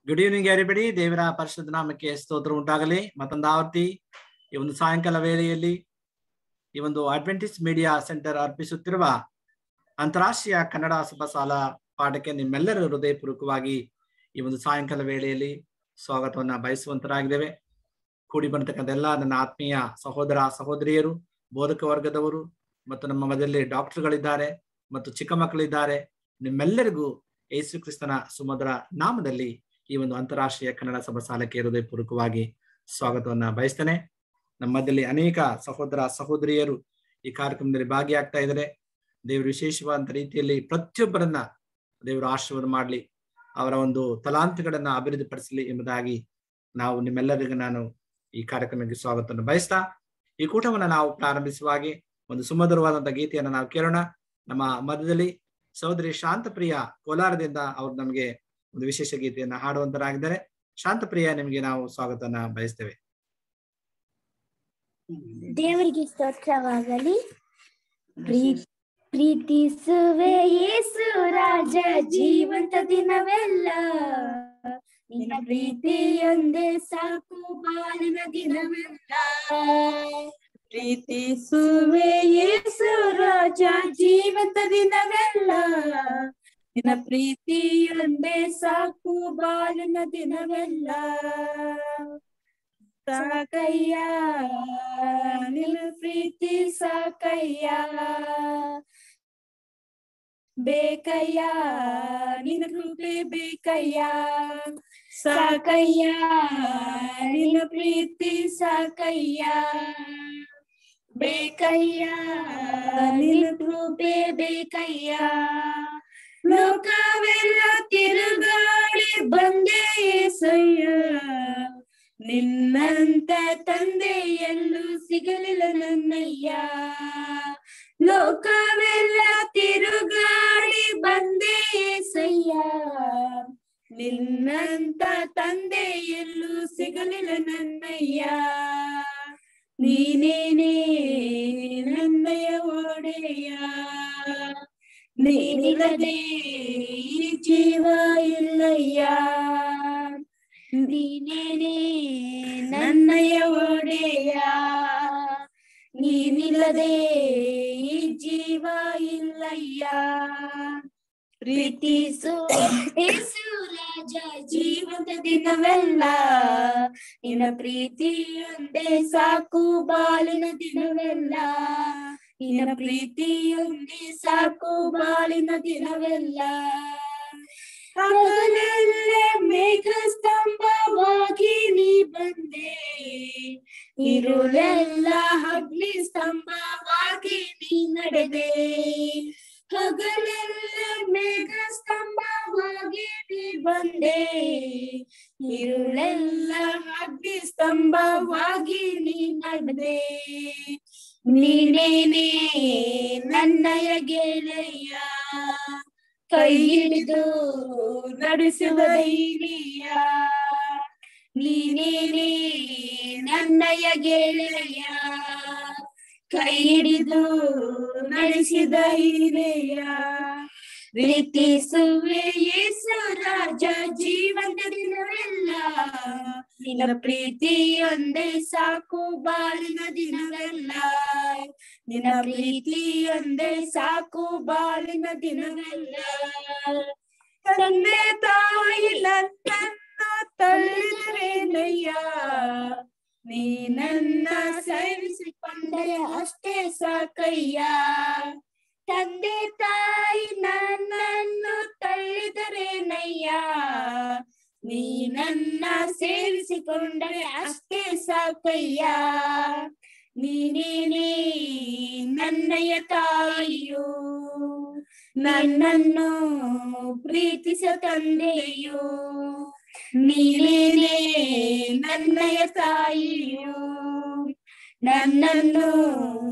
Good evening ಎರಿಬಿಡಿ ದೇವರ ಪರಿಶುದ್ಧ ನಾಮಕ್ಕೆ ಸ್ತೋತ್ರ ಉಂಟಾಗಲಿ ಮತ್ತೊಂದು ಆವರ್ತಿ ಈ ಒಂದು ಸಾಯಂಕಾಲ ವೇಳೆಯಲ್ಲಿ ಈ ಒಂದು ಅಡ್ವೆಂಟಿಸ್ ಮೀಡಿಯಾ ಸೆಂಟರ್ ಅರ್ಪಿಸುತ್ತಿರುವ ಅಂತಾರಾಷ್ಟ್ರೀಯ ಕನ್ನಡ ಸಭಾಸಾಲ ಪಾಠಕ್ಕೆ ನಿಮ್ಮೆಲ್ಲರ ಹೃದಯಪೂರ್ವಕವಾಗಿ ಈ ಒಂದು ಸಾಯಂಕಾಲ ವೇಳೆಯಲ್ಲಿ ಸ್ವಾಗತವನ್ನ ಬಯಸುವಂತರಾಗಿದ್ದೇವೆ ಕೂಡಿ ಬರತಕ್ಕಂಥ ಎಲ್ಲ ನನ್ನ ಆತ್ಮೀಯ ಸಹೋದರ ಸಹೋದರಿಯರು ಬೋಧಕ ವರ್ಗದವರು ಮತ್ತು ನಮ್ಮ ಮಧ್ಯದಲ್ಲಿ ಡಾಕ್ಟರ್ಗಳಿದ್ದಾರೆ ಮತ್ತು ಚಿಕ್ಕ ಮಕ್ಕಳಿದ್ದಾರೆ ನಿಮ್ಮೆಲ್ಲರಿಗೂ ಯೇಸು ಕ್ರಿಸ್ತನ ಸುಮಧುರ ನಾಮದಲ್ಲಿ ಈ ಒಂದು ಅಂತಾರಾಷ್ಟ್ರೀಯ ಕನ್ನಡ ಸಭಾ ಸಾಲಕ್ಕೆ ಹೃದಯಪೂರ್ವಕವಾಗಿ ಸ್ವಾಗತವನ್ನ ಬಯಸ್ತೇನೆ ನಮ್ಮ ಮಧ್ಯದಲ್ಲಿ ಅನೇಕ ಸಹೋದರ ಸಹೋದರಿಯರು ಈ ಕಾರ್ಯಕ್ರಮದಲ್ಲಿ ಭಾಗಿಯಾಗ್ತಾ ಇದ್ದಾರೆ ದೇವರು ವಿಶೇಷವಾದಂತ ರೀತಿಯಲ್ಲಿ ಪ್ರತಿಯೊಬ್ಬರನ್ನ ದೇವರು ಆಶೀರ್ವಾದ ಮಾಡಲಿ ಅವರ ಒಂದು ತಲಾಂತಗಳನ್ನ ಅಭಿವೃದ್ಧಿಪಡಿಸಲಿ ಎಂಬುದಾಗಿ ನಾವು ನಿಮ್ಮೆಲ್ಲರಿಗೂ ನಾನು ಈ ಕಾರ್ಯಕ್ರಮಕ್ಕೆ ಸ್ವಾಗತವನ್ನು ಬಯಸ್ತಾ ಈ ಕೂಟವನ್ನು ನಾವು ಪ್ರಾರಂಭಿಸುವಾಗೆ ಒಂದು ಸುಮಧುರವಾದಂತಹ ಗೀತೆಯನ್ನು ನಾವು ಕೇಳೋಣ ನಮ್ಮ ಮಧ್ಯದಲ್ಲಿ ಸಹೋದರಿ ಶಾಂತಪ್ರಿಯ ಕೋಲಾರದಿಂದ ಅವರು ನಮಗೆ ಒಂದು ವಿಶೇಷ ಗೀತೆಯನ್ನ ಹಾಡುವಂತರಾಗಿದ್ದಾರೆ ಶಾಂತಪ್ರಿಯ ನಿಮಗೆ ನಾವು ಸ್ವಾಗತವನ್ನ ಬಯಸ್ತೇವೆ ದೇವರಿಗೆ ಸ್ತೋತ್ರವಾಗಲಿ ಪ್ರೀ- ಪ್ರೀತಿಸುವೆ ಯೇಸು ರಾಜ ಜೀವಂತ ದಿನವೆಲ್ಲ ನಿನ್ನ ಪ್ರೀತಿಯೊಂದೇ ಸಾಕು ಬಾಳಿನ ದಿನವೆಲ್ಲ ಪ್ರೀತಿಸುವೆ ಯೇಸು ರಾಜ ಜೀವಂತ ದಿನವೆಲ್ಲ ನಿನ್ನ ಪ್ರೀತಿಯೊಂದೇ ಸಾಕು ಬಾಳಿನ ದಿನವೆಲ್ಲ ಸಾಕಯ್ಯ ನಿನ್ನ ಪ್ರೀತಿ ಸಾಕಯ್ಯ ಬೇಕಯ್ಯ ನಿನ್ನ ಕೃಪೆ ಬೇಕಯ್ಯ ಸಾಕಯ್ಯ ನಿನ್ನ ಪ್ರೀತಿ ಸಾಕಯ್ಯ ಬೇಕಯ್ಯ ನಿನ್ನ ಕೃಪೆ ಬೇಕಯ್ಯ ಲೋಕವೆಲ್ಲ ತಿರುಗಾಡಿ ಬಂದೆ ಏಸಯ್ಯ ನಿನ್ನಂತ ತಂದೆ ಎಲ್ಲೂ ಸಿಗಲಿಲ್ಲ ನನ್ನಯ್ಯ ಲೋಕವೆಲ್ಲ ತಿರುಗಾಡಿ ಬಂದೆ ಏಸಯ್ಯ ನಿನ್ನಂತ ತಂದೆ ಎಲ್ಲೂ ಸಿಗಲಿಲ್ಲ ನನ್ನಯ್ಯ ನೀನೇನೇ ನನ್ನಯ್ಯ ಒಡೆಯ ನೀನಿಲ್ಲದೆ ಈ ಜೀವ ಇಲ್ಲಯ್ಯ ನೀನೇನೇ ನನ್ನಯ್ಯ ಒಡೆಯ ನೀನಿಲ್ಲದೆ ಈ ಜೀವ ಇಲ್ಲಯ್ಯ ಪ್ರೀತಿಸು ಯೇಸು ರಾಜ ಜೀವಂತ ದಿನವೆಲ್ಲ ನಿನ್ನ ಪ್ರೀತಿಯೊಂದೇ ಸಾಕು ಬಾಳಿನ ದಿನವೆಲ್ಲ ನಿನ್ನ ಪ್ರೀತಿಯೊಂದೇ ಸಾಕು ಬಾಳಿನ ದಿನವೆಲ್ಲ ಹಗಲಲ್ಲೇ ಮೇಘ ಸ್ತಂಭವಾಗಿ ನೀ ಬಂದೆ ಇರುಳೆಲ್ಲ ಅಗ್ನಿ ಸ್ತಂಭವಾಗಿ ನೀ ನಡೆದೆ ಹಗಲೆಲ್ಲ ಮೇಘ ಸ್ತಂಭವಾಗಿ ನೀ ಬಂದೆ ಇರುಳೆಲ್ಲ ಅಗ್ನಿ ಸ್ತಂಭವಾಗಿ ನೀ ನಡೆದೆ ನೀನೇನೇ ನನ್ನಯ ಗೆಳೆಯ ಕೈ ಹಿಡಿದು ನಡೆಸುವ ಧೈರ್ಯ ನೀನೇನೇ ನನ್ನಯ ಗೆಳೆಯ ಕೈ ಹಿಡಿದು ನಡೆಸಿದ ಹಿರಿಯ ಪ್ರೀತಿಸುವೆ ಯೇಸು ರಾಜ ಜೀವಂತ ದಿನವೆಲ್ಲ ನಿನ್ನ ಪ್ರೀತಿಯೊಂದೇ ಸಾಕು ಬಾಳಿನ ದಿನವೆಲ್ಲ ನಿನ್ನ ಪ್ರೀತಿಯೊಂದೇ ಸಾಕು ಬಾಳಿನ ದಿನವೆಲ್ಲ ತಂದೆ ತಾಯಿ ನನ್ನನ್ನು ತಳ್ಳಿದರೇನಯ್ಯ ನೀ ನನ್ನ ಸೇವಿಸಿಕೊಂಡರೆ ಅಷ್ಟೇ ಸಾಕಯ್ಯ ತಂದೆ ತಾಯಿ ನನ್ನನ್ನು ತಳ್ಳಿದರೇನಯ್ಯ ನೀ ನನ್ನ ಸೇರಿಸಿಕೊಂಡರೆ ಅಷ್ಟೇ ಸಾಕಯ್ಯ ನೀನೇನೇ ನನ್ನಯ ತಾಯಿಯು ನನ್ನನ್ನು ಪ್ರೀತಿಸ ತಂದೆಯು ನೀನೇನೇ ನನ್ನಯ ತಾಯಿಯು ನನ್ನನ್ನು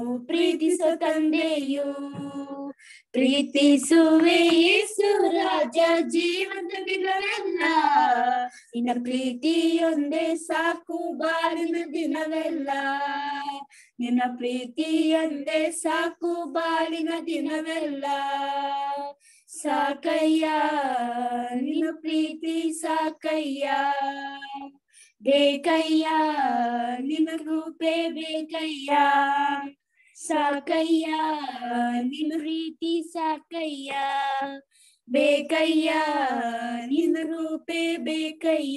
ಪ್ರೀತಿಸೋ ತಂದೆಯು ಪ್ರೀತಿಸುವೆ ಯೇಸು ರಾಜ ರಾಜ ಜೀವಂತ ದಿನವೆಲ್ಲ ನಿನ್ನ ಪ್ರೀತಿಯೊಂದೇ ಸಾಕು ಬಾಳಿನ ದಿನವೆಲ್ಲ ನಿನ್ನ ಪ್ರೀತಿಯೊಂದೇ ಸಾಕು ಬಾಳಿನ ದಿನವೆಲ್ಲ ಸಾಕಯ್ಯ ನಿನ್ನ ಪ್ರೀತಿ ಸಾಕಯ್ಯ ಬೇಕಯ್ಯ ನಿನ್ನ ರೂಪೆ ಬೇಕಯ್ಯ ಸಾಕಯ್ಯ ನಿನ್ನ ರೀತಿ ಸಾಕಯ್ಯ ಬೇಕಯ್ಯ ನಿನ್ನ ರೂಪೆ ಬೇಕಯ್ಯ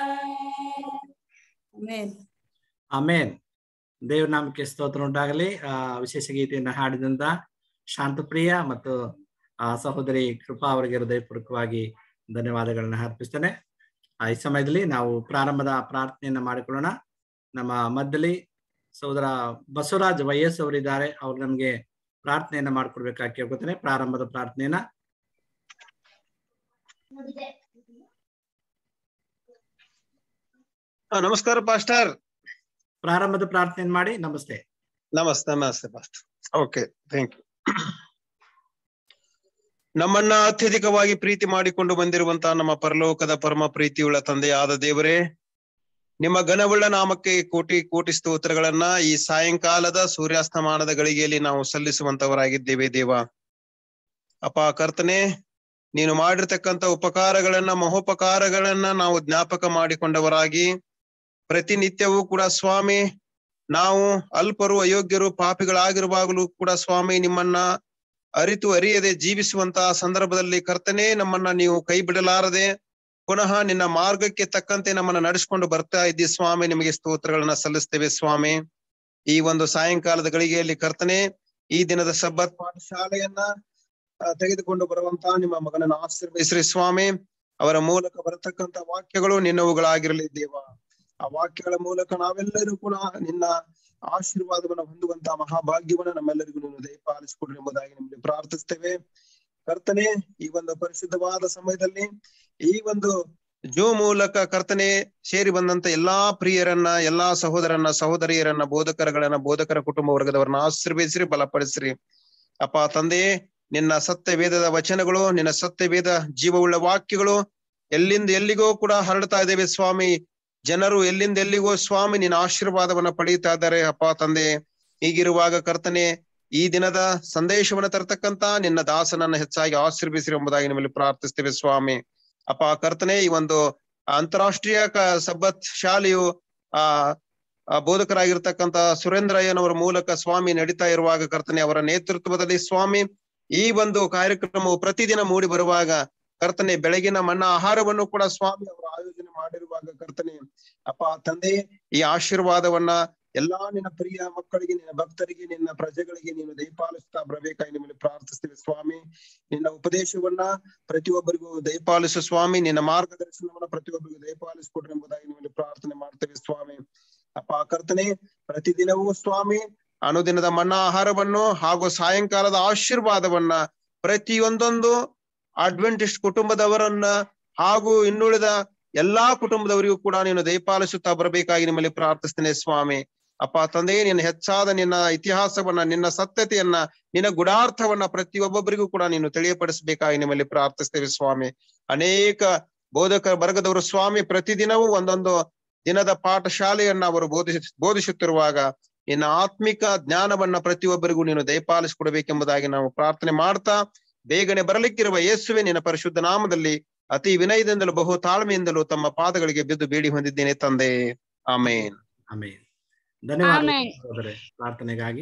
ಆಮೇನ್ ಆಮೇನ್ ದೇವ್ರ ನಾಮಕ್ಕೆ ಸ್ತೋತ್ರ ಉಂಟಾಗಲಿ ಆ ವಿಶೇಷ ಗೀತೆಯನ್ನು ಹಾಡಿದಂತ ಶಾಂತಪ್ರಿಯ ಮತ್ತು ಆ ಸಹೋದರಿ ಕೃಪಾ ಅವರಿಗೆ ಹೃದಯಪೂರ್ವಕವಾಗಿ ಧನ್ಯವಾದಗಳನ್ನ ಅರ್ಪಿಸ್ತೇನೆ ಆ ಈ ಸಮಯದಲ್ಲಿ ನಾವು ಪ್ರಾರಂಭದ ಪ್ರಾರ್ಥನೆಯನ್ನ ಮಾಡಿಕೊಳ್ಳೋಣ ನಮ್ಮ ಮಧ್ಯದಲ್ಲಿ ಸಹೋದರ ಬಸವರಾಜ್ ವೈಎಸ್ ಅವರಿದ್ದಾರೆ ಅವ್ರು ನಮ್ಗೆ ಪ್ರಾರ್ಥನೆಯನ್ನ ಮಾಡ್ಕೊಡ್ಬೇಕಾಗಿ ಕೇಳ್ಕೊತೇನೆ ಪ್ರಾರಂಭದ ಪ್ರಾರ್ಥನೆಯನ್ನ ಹಾ, ನಮಸ್ಕಾರ ಪಾಸ್ಟರ್ ಪ್ರಾರಂಭದ ಪ್ರಾರ್ಥನೆಯನ್ನ ಮಾಡಿ ನಮಸ್ತೆ ನಮಸ್ತೆ ನಮಸ್ತೆ ಪಾಸ್ಟರ್ ಓಕೆ ಥ್ಯಾಂಕ್ ಯು ನಮ್ಮನ್ನ ಅತ್ಯಧಿಕವಾಗಿ ಪ್ರೀತಿ ಮಾಡಿಕೊಂಡು ಬಂದಿರುವಂತಹ ನಮ್ಮ ಪರಲೋಕದ ಪರಮ ಪ್ರೀತಿಯುಳ್ಳ ತಂದೆಯಾದ ದೇವರೇ ನಿಮ್ಮ ಘನವುಳ್ಳ ನಾಮಕ್ಕೆ ಕೋಟಿ ಕೋಟಿ ಸ್ತೋತ್ರಗಳನ್ನ ಈ ಸಾಯಂಕಾಲದ ಸೂರ್ಯಾಸ್ತಮಾನದ ಗಳಿಗೆಯಲ್ಲಿ ನಾವು ಸಲ್ಲಿಸುವಂತವರಾಗಿದ್ದೇವೆ ದೇವ ಅಪ್ಪ ಕರ್ತನೆ ನೀನು ಮಾಡಿರ್ತಕ್ಕಂಥ ಉಪಕಾರಗಳನ್ನ ಮಹೋಪಕಾರಗಳನ್ನ ನಾವು ಜ್ಞಾಪಕ ಮಾಡಿಕೊಂಡವರಾಗಿ ಪ್ರತಿನಿತ್ಯವೂ ಕೂಡ ಸ್ವಾಮಿ ನಾವು ಅಲ್ಪರು ಅಯೋಗ್ಯರು ಪಾಪಿಗಳಾಗಿರುವಾಗಲೂ ಕೂಡ ಸ್ವಾಮಿ ನಿಮ್ಮನ್ನ ಅರಿತು ಅರಿಯದೆ ಜೀವಿಸುವಂತಹ ಸಂದರ್ಭದಲ್ಲಿ ಕರ್ತನೆ ನಮ್ಮನ್ನ ನೀವು ಕೈ ಬಿಡಲಾರದೆ ಪುನಃ ನಿನ್ನ ಮಾರ್ಗಕ್ಕೆ ತಕ್ಕಂತೆ ನಮ್ಮನ್ನ ನಡೆಸ್ಕೊಂಡು ಬರ್ತಾ ಇದ್ದಿ ಸ್ವಾಮಿ ನಿಮಗೆ ಸ್ತೋತ್ರಗಳನ್ನ ಸಲ್ಲಿಸ್ತೇವೆ ಸ್ವಾಮಿ ಈ ಒಂದು ಸಾಯಂಕಾಲದ ಗಳಿಗೆಯಲ್ಲಿ ಕರ್ತನೆ ಈ ದಿನದ ಸಬ್ಬತ್ ಪಾಠಶಾಲೆಯನ್ನ ಆ, ತೆಗೆದುಕೊಂಡು ಬರುವಂತಹ ನಿಮ್ಮ ಮಗನನ್ನ ಆಶೀರ್ವದಿಸ್ರಿ ಸ್ವಾಮಿ ಅವರ ಮೂಲಕ ಬರತಕ್ಕಂತ ವಾಕ್ಯಗಳು ನಿನ್ನವುಗಳಾಗಿರಲಿ ದೇವ ಆ ವಾಕ್ಯಗಳ ಮೂಲಕ ನಾವೆಲ್ಲರೂ ಕೂಡ ನಿನ್ನ ಆಶೀರ್ವಾದವನ್ನು ಹೊಂದುವಂತಹ ಮಹಾಭಾಗ್ಯವನ್ನ ನಮ್ಮೆಲ್ಲರಿಗೂ ನೀನು ದಯಪಾಲಿಸಿಕೊಡ್ರಿ ಎಂಬುದಾಗಿ ನಿಮಗೆ ಪ್ರಾರ್ಥಿಸ್ತೇವೆ ಕರ್ತನೆ ಈ ಒಂದು ಪರಿಶುದ್ಧವಾದ ಸಮಯದಲ್ಲಿ ಈ ಒಂದು ಜೋ ಮೂಲಕ ಕರ್ತನೆ ಸೇರಿ ಬಂದಂತ ಎಲ್ಲಾ ಪ್ರಿಯರನ್ನ ಎಲ್ಲಾ ಸಹೋದರನ್ನ ಸಹೋದರಿಯರನ್ನ ಬೋಧಕರಗಳನ್ನ ಬೋಧಕರ ಕುಟುಂಬ ವರ್ಗದವರನ್ನ ಆಶೀರ್ವದಿಸ್ರಿ ಬಲಪಡಿಸ್ರಿ ಅಪ್ಪ ತಂದೆ ನಿನ್ನ ಸತ್ಯ ವೇದದ ವಚನಗಳು ನಿನ್ನ ಸತ್ಯ ವೇದ ಜೀವವುಳ್ಳ ವಾಕ್ಯಗಳು ಎಲ್ಲಿಂದ ಎಲ್ಲಿಗೋ ಕೂಡ ಹರಡ್ತಾ ಇದ್ದೇವೆ ಸ್ವಾಮಿ ಜನರು ಎಲ್ಲಿಂದ ಎಲ್ಲಿಗೋ ಸ್ವಾಮಿ ನಿನ್ನ ಆಶೀರ್ವಾದವನ್ನ ಪಡೀತಾ ಇದ್ದಾರೆ ಅಪ್ಪ ತಂದೆ ಹೀಗಿರುವಾಗ ಕರ್ತನೆ ಈ ದಿನದ ಸಂದೇಶವನ್ನ ತರತಕ್ಕಂತ ನಿನ್ನ ದಾಸನನ್ನ ಹೆಚ್ಚಾಗಿ ಆಶೀರ್ವಿಸಿರಿ ಎಂಬುದಾಗಿ ನಿಮ್ಮಲ್ಲಿ ಪ್ರಾರ್ಥಿಸ್ತೇವೆ ಸ್ವಾಮಿ ಅಪ್ಪ ಕರ್ತನೆ ಈ ಒಂದು ಅಂತಾರಾಷ್ಟ್ರೀಯ ಕ ಸಬ್ಬತ್ ಶಾಲೆಯು ಆ ಆ ಬೋಧಕರಾಗಿರ್ತಕ್ಕಂತ ಸುರೇಂದ್ರಯ್ಯನವರ ಮೂಲಕ ಸ್ವಾಮಿ ನಡೀತಾ ಇರುವಾಗ ಕರ್ತನೆ ಅವರ ನೇತೃತ್ವದಲ್ಲಿ ಸ್ವಾಮಿ ಈ ಒಂದು ಕಾರ್ಯಕ್ರಮವು ಪ್ರತಿದಿನ ಮೂಡಿ ಬರುವಾಗ ಕರ್ತನೆ ಬೆಳಗಿನ ಮನ್ನ ಆಹಾರವನ್ನು ಕೂಡ ಸ್ವಾಮಿ ಅವರು ಆಯೋಜನೆ ಮಾಡಿರುವಾಗ ಕರ್ತನೆ ಅಪ್ಪ ತಂದೆ ಈ ಆಶೀರ್ವಾದವನ್ನ ಎಲ್ಲಾ ನಿನ್ನ ಪ್ರಿಯ ಮಕ್ಕಳಿಗೆ ನಿನ್ನ ಭಕ್ತರಿಗೆ ನಿನ್ನ ಪ್ರಜೆಗಳಿಗೆ ನೀನು ದಯಪಾಲಿಸ್ತಾ ಬರಬೇಕಾಗಿ ನಿಮ್ಮಲ್ಲಿ ಪ್ರಾರ್ಥಿಸ್ತೀವಿ ಸ್ವಾಮಿ ನಿನ್ನ ಉಪದೇಶವನ್ನ ಪ್ರತಿಯೊಬ್ಬರಿಗೂ ದಯಪಾಲಿಸು ಸ್ವಾಮಿ ನಿನ್ನ ಮಾರ್ಗದರ್ಶನವನ್ನ ಪ್ರತಿಯೊಬ್ಬರಿಗೂ ದಯಪಾಲಿಸ್ಕೊಡ್ರಿ ಎಂಬುದಾಗಿ ನಿಮ್ಮಲ್ಲಿ ಪ್ರಾರ್ಥನೆ ಮಾಡ್ತೇವೆ ಸ್ವಾಮಿ ಅಪ್ಪ ಕರ್ತನೆ ಪ್ರತಿದಿನವೂ ಸ್ವಾಮಿ ಅನುದಿನದ ಮನ್ನಾ ಆಹಾರವನ್ನು ಹಾಗೂ ಸಾಯಂಕಾಲದ ಆಶೀರ್ವಾದವನ್ನ ಪ್ರತಿಯೊಂದೊಂದು ಅಡ್ವೆಂಟಿಸ್ಟ್ ಕುಟುಂಬದವರನ್ನ ಹಾಗೂ ಇನ್ನುಳಿದ ಎಲ್ಲಾ ಕುಟುಂಬದವರಿಗೂ ಕೂಡ ನೀನು ದಯಪಾಲಿಸುತ್ತಾ ಬರಬೇಕಾಗಿ ನಿಮ್ಮಲ್ಲಿ ಪ್ರಾರ್ಥಿಸ್ತೇನೆ ಸ್ವಾಮಿ ಅಪ್ಪ ತಂದೆ ನಿನ್ನ ಹೆಚ್ಚಾದ ನಿನ್ನ ಇತಿಹಾಸವನ್ನ ನಿನ್ನ ಸತ್ಯತೆಯನ್ನ ನಿನ್ನ ಗುಡಾರ್ಥವನ್ನ ಪ್ರತಿಯೊಬ್ಬೊಬ್ಬರಿಗೂ ಕೂಡ ನೀನು ತಿಳಿಯಪಡಿಸಬೇಕಾಗಿ ನಿಮ್ಮಲ್ಲಿ ಪ್ರಾರ್ಥಿಸ್ತೇವೆ ಸ್ವಾಮಿ ಅನೇಕ ಬೋಧಕ ವರ್ಗದವರು ಸ್ವಾಮಿ ಪ್ರತಿದಿನವೂ ಒಂದೊಂದು ದಿನದ ಪಾಠಶಾಲೆಯನ್ನ ಅವರು ಬೋಧಿಸ ಬೋಧಿಸುತ್ತಿರುವಾಗ ನಿನ್ನ ಆತ್ಮಿಕ ಜ್ಞಾನವನ್ನ ಪ್ರತಿಯೊಬ್ಬರಿಗೂ ನೀನು ದಯಪಾಲಿಸಿಕೊಡ್ಬೇಕೆಂಬುದಾಗಿ ನಾವು ಪ್ರಾರ್ಥನೆ ಮಾಡ್ತಾ ಬೇಗನೆ ಬರಲಿಕ್ಕಿರುವ ಯೇಸುವೆ ನಿನ್ನ ಪರಿಶುದ್ಧ ನಾಮದಲ್ಲಿ ಅತಿ ವಿನಯದಿಂದಲೂ ಬಹು ತಾಳ್ಮೆಯಿಂದಲೂ ತಮ್ಮ ಪಾದಗಳಿಗೆ ಬಿದ್ದು ಬೇಡಿ ಹೊಂದಿದ್ದೇನೆ ತಂದೆ ಆಮೇನ್ ಆಮೇನ್ ಧನ್ಯವಾದ ಆಮೆನ್. ಸಹೋದರೇ ಪ್ರಾರ್ಥನೆಗಾಗಿ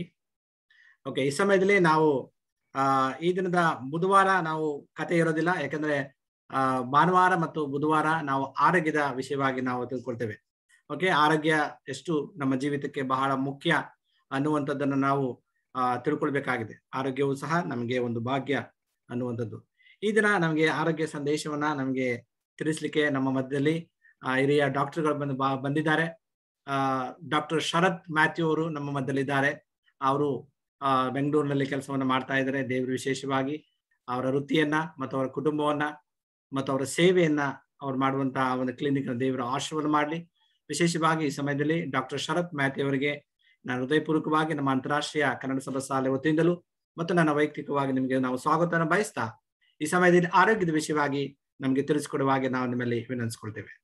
ಓಕೆ ಈ ಸಮಯದಲ್ಲಿ ನಾವು ಆ ಈ ದಿನದ ಬುಧವಾರ ನಾವು ಕತೆ ಇರೋದಿಲ್ಲ ಯಾಕಂದ್ರೆ ಆ ಭಾನುವಾರ ಮತ್ತು ಬುಧವಾರ ನಾವು ಆರೋಗ್ಯದ ವಿಷಯವಾಗಿ ನಾವು ತಿಳ್ಕೊಳ್ತೇವೆ ಓಕೆ ಆರೋಗ್ಯ ಎಷ್ಟು ನಮ್ಮ ಜೀವಿತಕ್ಕೆ ಬಹಳ ಮುಖ್ಯ ಅನ್ನುವಂಥದ್ದನ್ನು ನಾವು ಆ ತಿಳ್ಕೊಳ್ಬೇಕಾಗಿದೆ ಆರೋಗ್ಯವು ಸಹ ನಮಗೆ ಒಂದು ಭಾಗ್ಯ ಅನ್ನುವಂಥದ್ದು ಈ ದಿನ ನಮಗೆ ಆರೋಗ್ಯ ಸಂದೇಶವನ್ನ ನಮಗೆ ತಿಳಿಸ್ಲಿಕ್ಕೆ ನಮ್ಮ ಮಧ್ಯದಲ್ಲಿ ಆ, ಹಿರಿಯ ಡಾಕ್ಟರ್ಗಳು ಬಂದು ಬಾ ಬಂದಿದ್ದಾರೆ ಆ ಡಾಕ್ಟರ್ ಶರತ್ ಮ್ಯಾಥ್ಯೂ ಅವರು ನಮ್ಮ ಮಧ್ಯದಲ್ಲಿದ್ದಾರೆ ಅವರು ಆ ಬೆಂಗಳೂರಿನಲ್ಲಿ ಕೆಲಸವನ್ನ ಮಾಡ್ತಾ ಇದ್ದಾರೆ ದೇವರು ವಿಶೇಷವಾಗಿ ಅವರ ವೃತ್ತಿಯನ್ನ ಮತ್ತು ಅವರ ಕುಟುಂಬವನ್ನ ಮತ್ತು ಅವರ ಸೇವೆಯನ್ನ ಅವ್ರು ಮಾಡುವಂತಹ ಒಂದು ಕ್ಲಿನಿಕ್ ದೇವರ ಆಶೀರ್ವಾದ ಮಾಡಲಿ ವಿಶೇಷವಾಗಿ ಈ ಸಮಯದಲ್ಲಿ ಡಾಕ್ಟರ್ ಶರತ್ ಮ್ಯಾಥ್ಯೂ ಅವರಿಗೆ ನಾನು ಹೃದಯಪೂರ್ವಕವಾಗಿ ನಮ್ಮ ಅಂತಾರಾಷ್ಟ್ರೀಯ ಕನ್ನಡ ಸಭಾ ಶಾಲೆ ವತಿಯಿಂದಲೂ ಮತ್ತು ನನ್ನ ವೈಯಕ್ತಿಕವಾಗಿ ನಿಮಗೆ ನಾವು ಸ್ವಾಗತವನ್ನು ಬಯಸ್ತಾ ಈ ಸಮಯದಲ್ಲಿ ಆರೋಗ್ಯದ ವಿಷಯವಾಗಿ ನಮಗೆ ತಿಳಿಸ್ಕೊಡುವ ಹಾಗೆ ನಾವು ನಿಮ್ಮಲ್ಲಿ ವಿನಂತಿಸ್ಕೊಳ್ತೇವೆ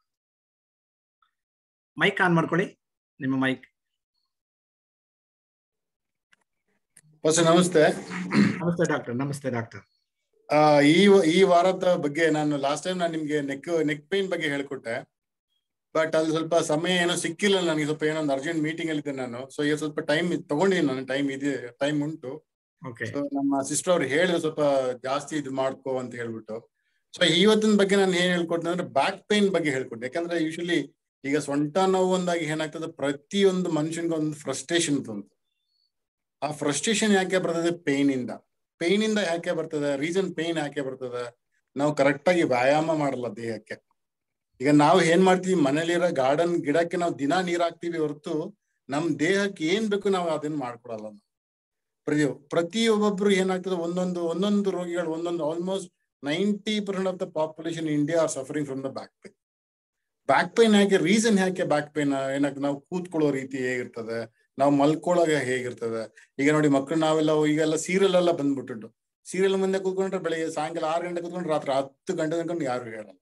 ಮೈಕ್ ಆನ್ ಮಾಡ್ಕೊಳ್ಳಿ ನಿಮ್ಮ ಮೈಕ್ ಹೊಸ ನಮಸ್ತೆ ನಮಸ್ತೆ ಡಾಕ್ಟರ್ ನಮಸ್ತೆ ಡಾಕ್ಟರ್ ಆ, ಈ ಈ ವಾರದ ಬಗ್ಗೆ ನಾನು ಲಾಸ್ಟ್ ಟೈಮ್ ನಾನು ನಿಮ್ಗೆ ನೆಕ್ ನೆಕ್ ಪೇನ್ ಬಗ್ಗೆ ಹೇಳ್ಕೊಟ್ಟೆ ಬಟ್ ಅಲ್ಲಿ ಸ್ವಲ್ಪ ಸಮಯ ಏನೋ ಸಿಕ್ಕಿಲ್ಲ ನನಗೆ ಸ್ವಲ್ಪ ಏನೋ ಒಂದು ಅರ್ಜೆಂಟ್ ಮೀಟಿಂಗ್ ಅಲ್ಲಿ ಇದ್ದೆ ನಾನು ಸೊ ಈಗ ಸ್ವಲ್ಪ ಟೈಮ್ ತಗೊಂಡಿದ್ದೀನಿ ನಾನು ಟೈಮ್ ಇದೆ ಟೈಮ್ ಉಂಟು ಓಕೆ ಸೊ ನಮ್ಮ ಸಿಸ್ಟರ್ ಅವ್ರು ಹೇಳಿದ್ರು ಸ್ವಲ್ಪ ಜಾಸ್ತಿ ಇದು ಮಾಡ್ಕೋ ಅಂತ ಹೇಳ್ಬಿಟ್ಟು ಸೊ ಇವತ್ತಿನ ಬಗ್ಗೆ ನಾನು ಏನ್ ಹೇಳ್ಕೊಟ್ಟೆ ಅಂದ್ರೆ ಬ್ಯಾಕ್ ಪೇನ್ ಬಗ್ಗೆ ಹೇಳ್ಕೊಟ್ಟೆ ಯಾಕಂದ್ರೆ ಯೂಶಲಿ ಈಗ ಸೊಂಟ ನೋವು ಒಂದಾಗಿ ಏನಾಗ್ತದೆ ಪ್ರತಿಯೊಂದು ಮನುಷ್ಯನಿಗೆ ಒಂದು ಫ್ರಸ್ಟ್ರೇಷನ್ ಬಂತು ಆ ಫ್ರಸ್ಟ್ರೇಷನ್ ಯಾಕೆ ಬರ್ತದೆ ಪೇನ್ ಇಂದ ಪೇನ್ ಇಂದ ಯಾಕೆ ಬರ್ತದೆ ರೀಸನ್ ಪೇನ್ ಯಾಕೆ ಬರ್ತದೆ ನಾವು ಕರೆಕ್ಟ್ ಆಗಿ ವ್ಯಾಯಾಮ ಮಾಡಲ್ಲ ದೇಹಕ್ಕೆ ಈಗ ನಾವು ಏನ್ ಮಾಡ್ತೀವಿ ಮನೇಲಿರೋ ಗಾರ್ಡನ್ ಗಿಡಕ್ಕೆ ನಾವು ದಿನಾ ನೀರ್ ಹಾಕ್ತಿವಿ ಹೊರತು ನಮ್ ದೇಹಕ್ಕೆ ಏನ್ ಬೇಕು ನಾವು ಅದನ್ನ ಮಾಡ್ಕೊಡಲ್ಲ ನಾವು ಪ್ರತಿ ಪ್ರತಿಯೊಬ್ಬೊಬ್ರು ಏನಾಗ್ತದೆ ಒಂದೊಂದು ಒಂದೊಂದು ರೋಗಿಗಳು ಒಂದೊಂದು almost ninety percent of the population India are suffering from the back pain back pain ಯಾಕೆ ರೀಸನ್ ಯಾಕೆ ಬ್ಯಾಕ್ ಪೇನ್ ಏನಾಗ್ತದೆ ನಾವು ಕೂತ್ಕೊಳ್ಳೋ ರೀತಿ ಹೇಗಿರ್ತದೆ ನಾವು ಮಲ್ಕೊಳ್ಳೋಕೆ ಹೇಗಿರ್ತದೆ ಈಗ ನೋಡಿ ಮಕ್ಕಳು ನಾವೆಲ್ಲ ಈಗೆಲ್ಲ ಸೀರಿಯಲ್ ಎಲ್ಲ ಬಂದ್ಬಿಟ್ಟು ಸೀರಿಯಲ್ ಮುಂದೆ ಕೂತ್ಕೊಂಡ್ರೆ ಬೆಳಿಗ್ಗೆ ಸಾಯಂಕಾಲ ಆರು ಗಂಟೆ ಕೂತ್ಕೊಂಡ್ರೆ ರಾತ್ರಿ ಹತ್ತು ಗಂಟೆ ತನಕ ಯಾರು ಹೇಳಲ್ಲ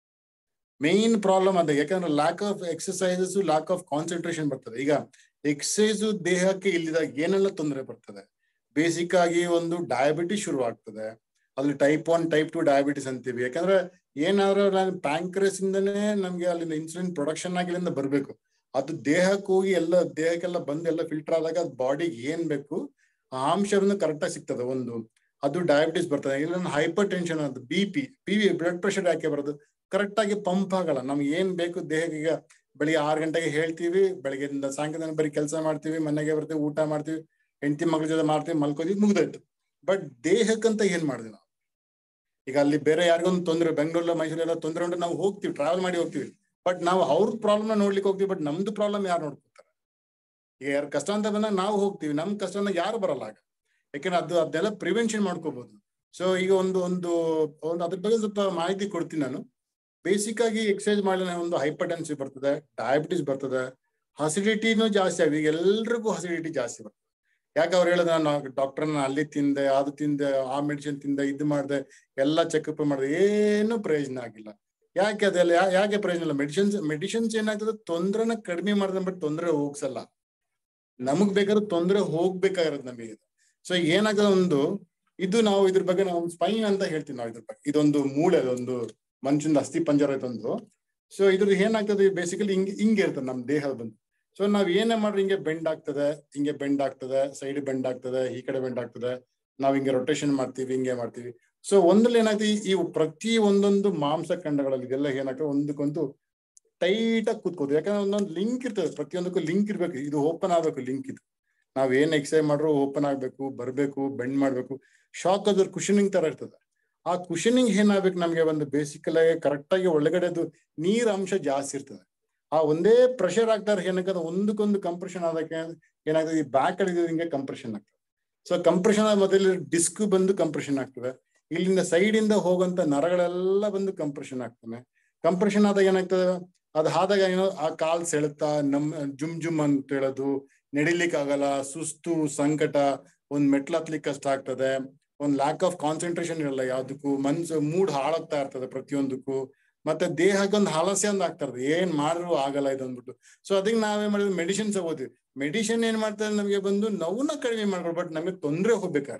ಮೇನ್ ಪ್ರಾಬ್ಲಮ್ ಅದೇ ಯಾಕಂದ್ರೆ lack of exercises lack of concentration ಬರ್ತದೆ ಈಗ ಎಕ್ಸಸೈಸ್ ದೇಹಕ್ಕೆ ಇಲ್ಲಿದಾಗ ಏನೆಲ್ಲ ತೊಂದರೆ ಬರ್ತದೆ ಬೇಸಿಕ್ ಆಗಿ ಒಂದು ಡಯಾಬಿಟಿಸ್ ಶುರು ಆಗ್ತದೆ ಅಲ್ಲಿ type one type two diabetes ಅಂತೀವಿ ಯಾಕಂದ್ರೆ ಏನಾದ್ರೂ ನಾನು ಪ್ಯಾಂಕ್ರೆಸ್ ಇಂದನೇ ನಮ್ಗೆ ಅಲ್ಲಿಂದ ಇನ್ಸುಲಿನ್ ಪ್ರೊಡಕ್ಷನ್ ಆಗಿ ಇಲ್ಲಿಂದ ಬರ್ಬೇಕು ಅದು ದೇಹಕ್ಕೆ ಹೋಗಿ ಎಲ್ಲ ದೇಹಕ್ಕೆಲ್ಲ ಬಂದು ಎಲ್ಲ ಫಿಲ್ಟರ್ ಆದಾಗ ಅದು ಬಾಡಿಗೆ ಏನ್ ಬೇಕು ಆ ಅಂಶವನ್ನು ಕರೆಕ್ಟ್ ಆಗಿ ಸಿಗ್ತದೆ ಒಂದು ಅದು ಡಯಾಬಿಟಿಸ್ ಬರ್ತದೆ ಇಲ್ಲ ಹೈಪರ್ ಟೆನ್ಷನ್ ಅದು B P P V blood pressure ಯಾಕೆ ಬರೋದು ಕರೆಕ್ಟ್ ಆಗಿ ಪಂಪ್ ಆಗಲ್ಲ ನಮ್ಗೆ ಏನ್ ಬೇಕು ದೇಹಕ್ಕೆ ಈಗ ಬೆಳಿಗ್ಗೆ ಆರು ಗಂಟೆಗೆ ಹೇಳ್ತೀವಿ ಬೆಳಗ್ಗೆಯಿಂದ ಸಾಯಂಕಾಲ ಬರೀ ಕೆಲಸ ಮಾಡ್ತೀವಿ ಮನೆಗೆ ಬರ್ತೀವಿ ಊಟ ಮಾಡ್ತೀವಿ ಹೆಂಡತಿ ಮಗಳ ಜೊತೆ ಮಾಡ್ತೀವಿ ಮಲ್ಕೋತೀವಿ ಮುಗ್ದೋಯ್ತು ಬಟ್ ದೇಹಕ್ಕಂತ ಏನ್ ಮಾಡಿದ್ವಿ ನಾವು ಈಗ ಅಲ್ಲಿ ಬೇರೆ ಯಾರಿಗೊಂದು ತೊಂದರೆ ಬೆಂಗಳೂರು ಮೈಸೂರೆಲ್ಲ ತೊಂದರೆ ಉಂಟು ನಾವು ಹೋಗ್ತೀವಿ ಟ್ರಾವೆಲ್ ಮಾಡಿ ಹೋಗ್ತೀವಿ ಬಟ್ ನಾವು ಅವ್ರ ಪ್ರಾಬ್ಲಮ್ ನೋಡ್ಲಿಕ್ಕೆ ಹೋಗ್ತೀವಿ ಬಟ್ ನಮ್ದು ಪ್ರಾಬ್ಲಮ್ ಯಾರು ನೋಡ್ಕೊತಾರೆ ಈಗ ಯಾರು ಕಷ್ಟ ಅಂತ ಬಂದಾಗ ನಾವು ಹೋಗ್ತೀವಿ ನಮ್ ಕಷ್ಟನ ಯಾರು ಬರಲ್ಲ ಆಗ ಯಾಕಂದ್ರೆ ಅದು ಅದೆಲ್ಲ ಪ್ರಿವೆನ್ಷನ್ ಮಾಡ್ಕೋಬಹುದು ಸೊ ಈಗ ಒಂದು ಒಂದು ಒಂದು ಅದ್ರ ಬಗ್ಗೆ ಸ್ವಲ್ಪ ಮಾಹಿತಿ ಕೊಡ್ತೀನಿ ನಾನು ಬೇಸಿಕ್ ಆಗಿ ಎಕ್ಸರ್ಸೈಸ್ ಮಾಡಿದ್ರೆ ಒಂದು ಹೈಪರ್ ಟೆನ್ಸಿ ಬರ್ತದೆ ಡಯಾಬಿಟಿಸ್ ಬರ್ತದೆ ಅಸಿಡಿಟಿನೂ ಜಾಸ್ತಿ ಆಗಿದೆ ಈಗ ಎಲ್ರಿಗೂ ಅಸಿಡಿಟಿ ಜಾಸ್ತಿ ಬರ್ತದೆ ಯಾಕೆ ಅವ್ರು ಹೇಳೋದು ನಾನು ಡಾಕ್ಟರ್ನ ಅಲ್ಲಿ ತಿಂದೆ ಅದು ತಿಂದೆ ಆ ಮೆಡಿಸಿನ್ ತಿಂದೆ ಇದು ಮಾಡಿದೆ ಎಲ್ಲ ಚೆಕಪ್ ಮಾಡಿದೆ ಏನು ಪ್ರಯೋಜನ ಆಗಿಲ್ಲ ಯಾಕೆ ಅದೆಲ್ಲ ಯಾ- ಯಾಕೆ ಪ್ರಯೋಜನ ಇಲ್ಲ ಮೆಡಿಸಿನ್ಸ್ ಮೆಡಿಸಿನ್ಸ್ ಏನಾಗ್ತದೆ ತೊಂದ್ರೆನ ಕಡಿಮೆ ಮಾಡಿದ್ರೆ ಬಟ್ ತೊಂದರೆ ಹೋಗ್ಸಲ್ಲ ನಮಗ್ ಬೇಕಾದ್ರೆ ತೊಂದರೆ ಹೋಗ್ಬೇಕಾಗಿರೋದು ನಮಗೆ ಸೊ ಏನಾಗ್ತದೆ ಒಂದು ಇದು ನಾವು ಇದ್ರ ಬಗ್ಗೆ ನಾವು ಸ್ಪೈನ್ ಅಂತ ಹೇಳ್ತೀವಿ ನಾವು ಇದ್ರ ಬಗ್ಗೆ ಇದೊಂದು ಮೂಳೆ ಅದೊಂದು ಮನುಷ್ಯನ ಅಸ್ಥಿ ಪಂಜರ ಇದೊಂದು ಸೊ ಇದ್ರದ್ದು ಏನಾಗ್ತದೆ ಬೇಸಿಕಲಿ ಹಿಂಗೆ ಹಿಂಗೆ ಇರ್ತದೆ ನಮ್ಮ ದೇಹ ಬಂದು ಸೊ ನಾವ್ ಏನೇ ಮಾಡ್ರಿ ಹಿಂಗೆ ಬೆಂಡ್ ಆಗ್ತದೆ ಹಿಂಗೆ ಬೆಂಡ್ ಆಗ್ತದೆ ಸೈಡ್ ಬೆಂಡ್ ಆಗ್ತದೆ ಈ ಕಡೆ ಬೆಂಡ್ ಆಗ್ತದೆ ನಾವ್ ಹಿಂಗೆ ರೊಟೇಷನ್ ಮಾಡ್ತೀವಿ ಹಿಂಗೆ ಮಾಡ್ತೀವಿ ಸೊ ಒಂದ್ರಲ್ಲಿ ಏನಾಗ್ತದೆ ಈ ಪ್ರತಿ ಒಂದೊಂದು ಮಾಂಸ ಖಂಡಗಳಲ್ಲಿ ಇದೆಲ್ಲ ಏನಾಗ್ತದೆ ಒಂದಕ್ಕೊಂದು ಟೈಟ್ ಆಗಿ ಕೂತ್ಕೋದು ಯಾಕಂದ್ರೆ ಒಂದೊಂದು ಲಿಂಕ್ ಇರ್ತದೆ ಪ್ರತಿಯೊಂದಕ್ಕೂ ಲಿಂಕ್ ಇರ್ಬೇಕು ಇದು ಓಪನ್ ಆಗ್ಬೇಕು ಲಿಂಕ್ ಇದು ನಾವ್ ಏನ್ ಎಕ್ಸರ್ಸೈಸ್ ಮಾಡ್ರು ಓಪನ್ ಆಗ್ಬೇಕು ಬರ್ಬೇಕು ಬೆಂಡ್ ಮಾಡ್ಬೇಕು ಶಾಕ್ ಅದ್ರ ಕುಶನಿಂಗ್ ತರ ಇರ್ತದೆ ಆ ಕುಶನಿಂಗ್ ಏನಾಗ್ಬೇಕು ನಮ್ಗೆ ಒಂದು ಬೇಸಿಕಲ್ ಆಗಿ ಕರೆಕ್ಟ್ ಆಗಿ ಒಳಗಡೆದು ನೀರ್ ಅಂಶ ಜಾಸ್ತಿ ಇರ್ತದೆ ಆ ಒಂದೇ ಪ್ರೆಷರ್ ಆಗ್ತಾರೆ ಏನಾಗ್ತದೆ ಒಂದಕ್ಕೊಂದು ಕಂಪ್ರೆಷನ್ ಆದಕ್ಕೆ ಏನಾಗ್ತದೆ ಈ ಬ್ಯಾಕ್ ಕಡೆ ಹಿಂಗೆ ಕಂಪ್ರೆಷನ್ ಆಗ್ತದೆ ಸೊ ಕಂಪ್ರೆಷನ್ ಮೊದಲು ಡಿಸ್ಕ್ ಬಂದು ಕಂಪ್ರೆಷನ್ ಆಗ್ತದೆ ಇಲ್ಲಿಂದ ಸೈಡ್ ಇಂದ ಹೋಗುವಂತ ನರಗಳೆಲ್ಲ ಬಂದು ಕಂಪ್ರೆಷನ್ ಆಗ್ತದೆ ಕಂಪ್ರೆಷನ್ ಆದಾಗ ಏನಾಗ್ತದೆ ಅದ್ ಆದಾಗ ಏನೋ ಆ ಕಾಲ್ ಸೆಳೆತ ನಮ್ ಜುಮ್ ಜುಮ್ ಅಂತ ಹೇಳೋದು ನಡಿಲಿಕ್ಕೆ ಆಗಲ್ಲ ಸುಸ್ತು ಸಂಕಟ ಒಂದ್ ಮೆಟ್ಲು ಹತ್ಲಿಕ್ಕೆ ಕಷ್ಟ ಆಗ್ತದೆ ಒಂದ್ ಲ್ಯಾಕ್ ಆಫ್ ಕಾನ್ಸಂಟ್ರೇಷನ್ ಇರಲ್ಲ ಯಾವ್ದಕ್ಕೂ ಮನ್ಸು ಮೂಡ್ ಹಾಳಾಗ್ತಾ ಇರ್ತದೆ ಪ್ರತಿಯೊಂದಕ್ಕೂ ಮತ್ತೆ ದೇಹಕ್ಕೆ ಒಂದು ಹಲಸೆ ಅಂತ ಆಗ್ತಾ ಇರ್ತದೆ ಏನ್ ಮಾಡ್ರು ಆಗಲ್ಲ ಇದು ಅಂದ್ಬಿಟ್ಟು ಸೊ ಅದಕ್ಕೆ ನಾವೇನ್ ಮಾಡಿದ್ವಿ ಮೆಡಿಸಿನ್ ತಗೋತೀವಿ ಮೆಡಿಸಿನ್ ಏನ್ ಮಾಡ್ತಾರೆ ನಮಗೆ ಬಂದು ನೋವನ್ನ ಕಡಿಮೆ ಮಾಡ್ಬೋದು ಬಟ್ ನಮಗೆ ತೊಂದ್ರೆ ಹೋಗ್ಬೇಕಾರೆ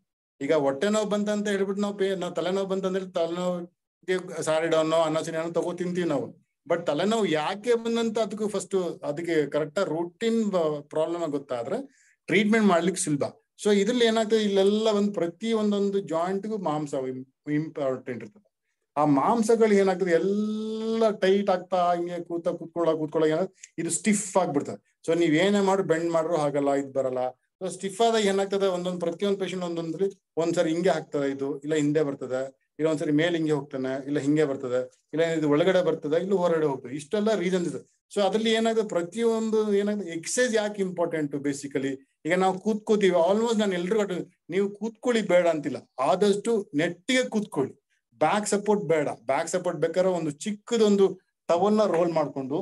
ಈಗ ಹೊಟ್ಟೆ ನೋವು ಬಂತಂತ ಹೇಳ್ಬಿಟ್ಟು ನಾವು ಪೇ ನಾವು ತಲೆನೋವು ಬಂತಂದ್ರೆ ತಲೆನೋವಿಗೆ ಸಾರಿಡೋನೋ ಅನ್ನಸಿನೋ ತಗೋ ತಿಂತೀವಿ ನಾವು ಬಟ್ ತಲೆನೋವು ಯಾಕೆ ಬಂದಂತ ಅದಕ್ಕೂ ಫಸ್ಟ್ ಅದಕ್ಕೆ ಕರೆಕ್ಟ್ ರೂಟಿನ್ ಪ್ರಾಬ್ಲಮ್ ಗೊತ್ತಾದ್ರೆ ಟ್ರೀಟ್ಮೆಂಟ್ ಮಾಡ್ಲಿಕ್ಕೆ ಸುಲಭ ಸೊ ಇದ್ರಲ್ಲಿ ಏನಾಗ್ತದೆ ಇಲ್ಲೆಲ್ಲ ಒಂದು ಪ್ರತಿ ಒಂದೊಂದು ಜಾಯಿಂಟ್ಗೂ ಮಾಂಸ ಇಂಪಾರ್ಟೆಂಟ್ ಇರ್ತದೆ ಆ ಮಾಂಸಗಳು ಏನಾಗ್ತದೆ ಎಲ್ಲ ಟೈಟ್ ಆಗ್ತಾ ಹಿಂಗೆ ಕೂತ ಕೂತ್ಕೊಳ್ಳ ಕೂತ್ಕೊಳ್ಳೋ ಏನಾದ್ರು ಇದು ಸ್ಟಿಫ್ ಆಗ್ಬಿಡ್ತದೆ ಸೊ ನೀವ್ ಏನೇ ಮಾಡಿ ಬೆಂಡ್ ಮಾಡ್ರು ಹಾಗಲ್ಲ ಇದು ಬರಲ್ಲ ಸೊ ಸ್ಟಿಫ್ ಆದಾಗ ಏನಾಗ್ತದೆ ಒಂದೊಂದು ಪ್ರತಿಯೊಂದು ಪೇಷಂಟ್ ಒಂದೊಂದ್ರಿ ಒಂದ್ಸರಿ ಹಿಂಗೆ ಆಗ್ತದೆ ಇದು ಇಲ್ಲ ಹಿಂದೆ ಬರ್ತದೆ ಇಲ್ಲ ಒಂದ್ಸರಿ ಮೇಲೆ ಹಿಂಗೆ ಹೋಗ್ತಾನೆ ಇಲ್ಲ ಹಿಂಗೆ ಬರ್ತದೆ ಇಲ್ಲ ಇದು ಒಳಗಡೆ ಬರ್ತದೆ ಇಲ್ಲ ಹೊರಗಡೆ ಹೋಗ್ತದೆ ಇಷ್ಟೆಲ್ಲ ರೀಸನ್ಸ್ ಇದೆ ಸೊ ಅದ್ರಲ್ಲಿ ಏನಾಗುತ್ತೆ ಪ್ರತಿಯೊಂದು ಏನಾಗುತ್ತೆ ಎಕ್ಸಸೈಸ್ ಯಾಕೆ ಇಂಪಾರ್ಟೆಂಟ್ ಬೇಸಿಕಲಿ ಈಗ ನಾವು ಕೂತ್ಕೋತೀವಿ ಆಲ್ಮೋಸ್ಟ್ ನಾನು ಎಲ್ರಿಗೂ ನೀವು ಕೂತ್ಕೊಳ್ಳಿ ಬೇಡ ಅಂತಿಲ್ಲ ಆದಷ್ಟು ನೆಟ್ಟಿಗೆ ಕೂತ್ಕೊಳ್ಳಿ ಬ್ಯಾಕ್ ಸಪೋರ್ಟ್ ಬೇಡ ಬ್ಯಾಕ್ ಸಪೋರ್ಟ್ ಬೇಕಾದ್ರೆ ಒಂದು ಚಿಕ್ಕದೊಂದು ಟವಲ್ನ ರೋಲ್ ಮಾಡ್ಕೊಂಡು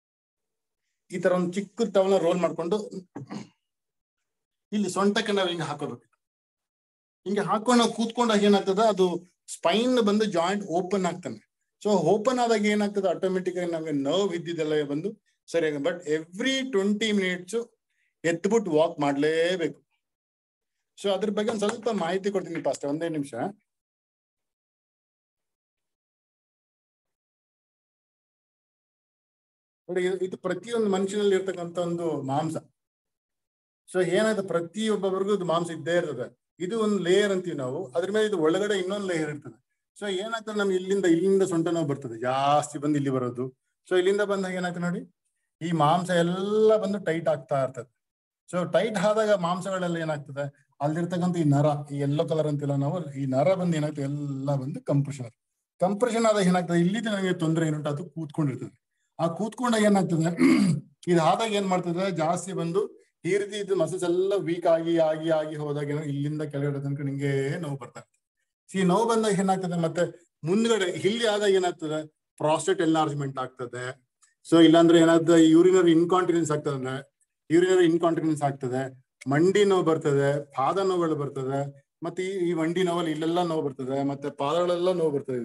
ಈ ತರ ಒಂದು ಚಿಕ್ಕ ಟವಲ್ನ ರೋಲ್ ಮಾಡ್ಕೊಂಡು ಇಲ್ಲಿ ಸೊಂಟಕ್ಕೆ ನಾವು ಹಿಂಗೆ ಹಾಕೋಬೇಕು ಹಿಂಗೆ ಹಾಕೊಂಡು ನಾವು ಕೂತ್ಕೊಂಡಾಗ ಏನಾಗ್ತದೆ ಅದು ಸ್ಪೈನ್ ಬಂದು ಜಾಯಿಂಟ್ ಓಪನ್ ಆಗ್ತಾನೆ ಸೊ ಓಪನ್ ಆದಾಗ ಏನಾಗ್ತದೆ ಆಟೋಮೆಟಿಕ್ ಆಗಿ ನಮಗೆ ನೋವು ಇದ್ದಿದ್ದೆಲ್ಲ ಬಂದು ಸರಿಯಾಗಿ ಬಟ್ ಎವ್ರಿ ಟ್ವೆಂಟಿ ಮಿನಿಟ್ಸ್ ಎತ್ಬಿಟ್ಟು ವಾಕ್ ಮಾಡ್ಲೇಬೇಕು ಸೊ ಅದ್ರ ಬಗ್ಗೆ ಒಂದ್ ಸ್ವಲ್ಪ ಮಾಹಿತಿ ಕೊಡ್ತೀನಿ ಫಸ್ಟ್ ಒಂದೇ ನಿಮಿಷ ನೋಡಿ ಇದು- ಇದು ಪ್ರತಿಯೊಂದು ಮನುಷ್ಯನಲ್ಲಿ ಇರ್ತಕ್ಕಂಥ ಒಂದು ಮಾಂಸ ಸೊ ಏನಾಯ್ತು ಪ್ರತಿಯೊಬ್ಬರಿಗೂ ಇದು ಮಾಂಸ ಇದ್ದೇ ಇರ್ತದೆ ಇದು ಒಂದು ಲೇಯರ್ ಅಂತೀವಿ ನಾವು ಅದ್ರ ಮೇಲೆ ಇದು ಒಳಗಡೆ ಇನ್ನೊಂದು ಲೇಯರ್ ಇರ್ತದೆ ಸೊ ಏನಾಗ್ತದೆ ನಮ್ಗೆ ಇಲ್ಲಿಂದ ಇಲ್ಲಿಂದ ಸೊಂಟ ನೋವು ಬರ್ತದೆ ಜಾಸ್ತಿ ಬಂದು ಇಲ್ಲಿ ಬರೋದು ಸೊ ಇಲ್ಲಿಂದ ಬಂದಾಗ ಏನಾಗ್ತದೆ ನೋಡಿ ಈ ಮಾಂಸ ಎಲ್ಲ ಬಂದು ಟೈಟ್ ಆಗ್ತಾ ಇರ್ತದೆ ಸೊ ಟೈಟ್ ಆದಾಗ ಮಾಂಸಗಳೆಲ್ಲ ಏನಾಗ್ತದೆ ಅಲ್ಲಿರ್ತಕ್ಕಂಥ ಈ ನರ ಈ ಎಲ್ಲೋ ಕಲರ್ ಅಂತಿಲ್ಲ ನಾವು ಈ ನರ ಬಂದು ಏನಾಗ್ತದೆ ಎಲ್ಲ ಬಂದು ಕಂಪ್ರೆಷನ್ ಕಂಪ್ರೆಷನ್ ಆದಾಗ ಏನಾಗ್ತದೆ ಇಲ್ಲಿಂದ ನನಗೆ ತೊಂದರೆ ಏನುಂಟು ಅದು ಕೂತ್ಕೊಂಡಿರ್ತದೆ ಆ ಕೂತ್ಕೊಂಡಾಗ ಏನಾಗ್ತದೆ ಇದು ಆದಾಗ ಏನ್ ಮಾಡ್ತದೆ ಜಾಸ್ತಿ ಬಂದು ಈ ರೀತಿ ಇದು ಮಸಲ್ಸ್ ಎಲ್ಲ ವೀಕ್ ಆಗಿ ಆಗಿ ಆಗಿ ಹೋದಾಗ ಏನೋ ಇಲ್ಲಿಂದ ಕೆಳಗಡೆ ತನಕ ನಿಂಗೆ ನೋವು ಬರ್ತಾ ಇರ್ತದೆ ಈ ನೋವು ಬಂದಾಗ ಏನಾಗ್ತದೆ ಮತ್ತೆ ಮುಂದ್ಗಡೆ ಇಲ್ಲಿ ಆದಾಗ ಏನಾಗ್ತದೆ ಪ್ರಾಸ್ಟೇಟ್ ಎನ್ಲಾರ್ಜ್ಮೆಂಟ್ ಆಗ್ತದೆ ಸೊ ಇಲ್ಲಾಂದ್ರೆ ಏನಾಗ್ತದೆ ಯೂರಿನರಿ ಇನ್ಕಾಂಟಿನೆನ್ಸ್ ಆಗ್ತದೆ ಯೂರಿನರಿ ಇನ್ಕಾಂಟಿನೆನ್ಸ್ ಆಗ್ತದೆ ಮಂಡಿ ನೋವು ಬರ್ತದೆ ಪಾದ ನೋವುಗಳು ಬರ್ತದೆ ಮತ್ತೆ ಈ ಈ ಮಂಡಿ ನೋವಲ್ಲಿ ಇಲ್ಲೆಲ್ಲ ನೋವು ಬರ್ತದೆ ಮತ್ತೆ ಪಾದಗಳೆಲ್ಲ ನೋವು ಬರ್ತದೆ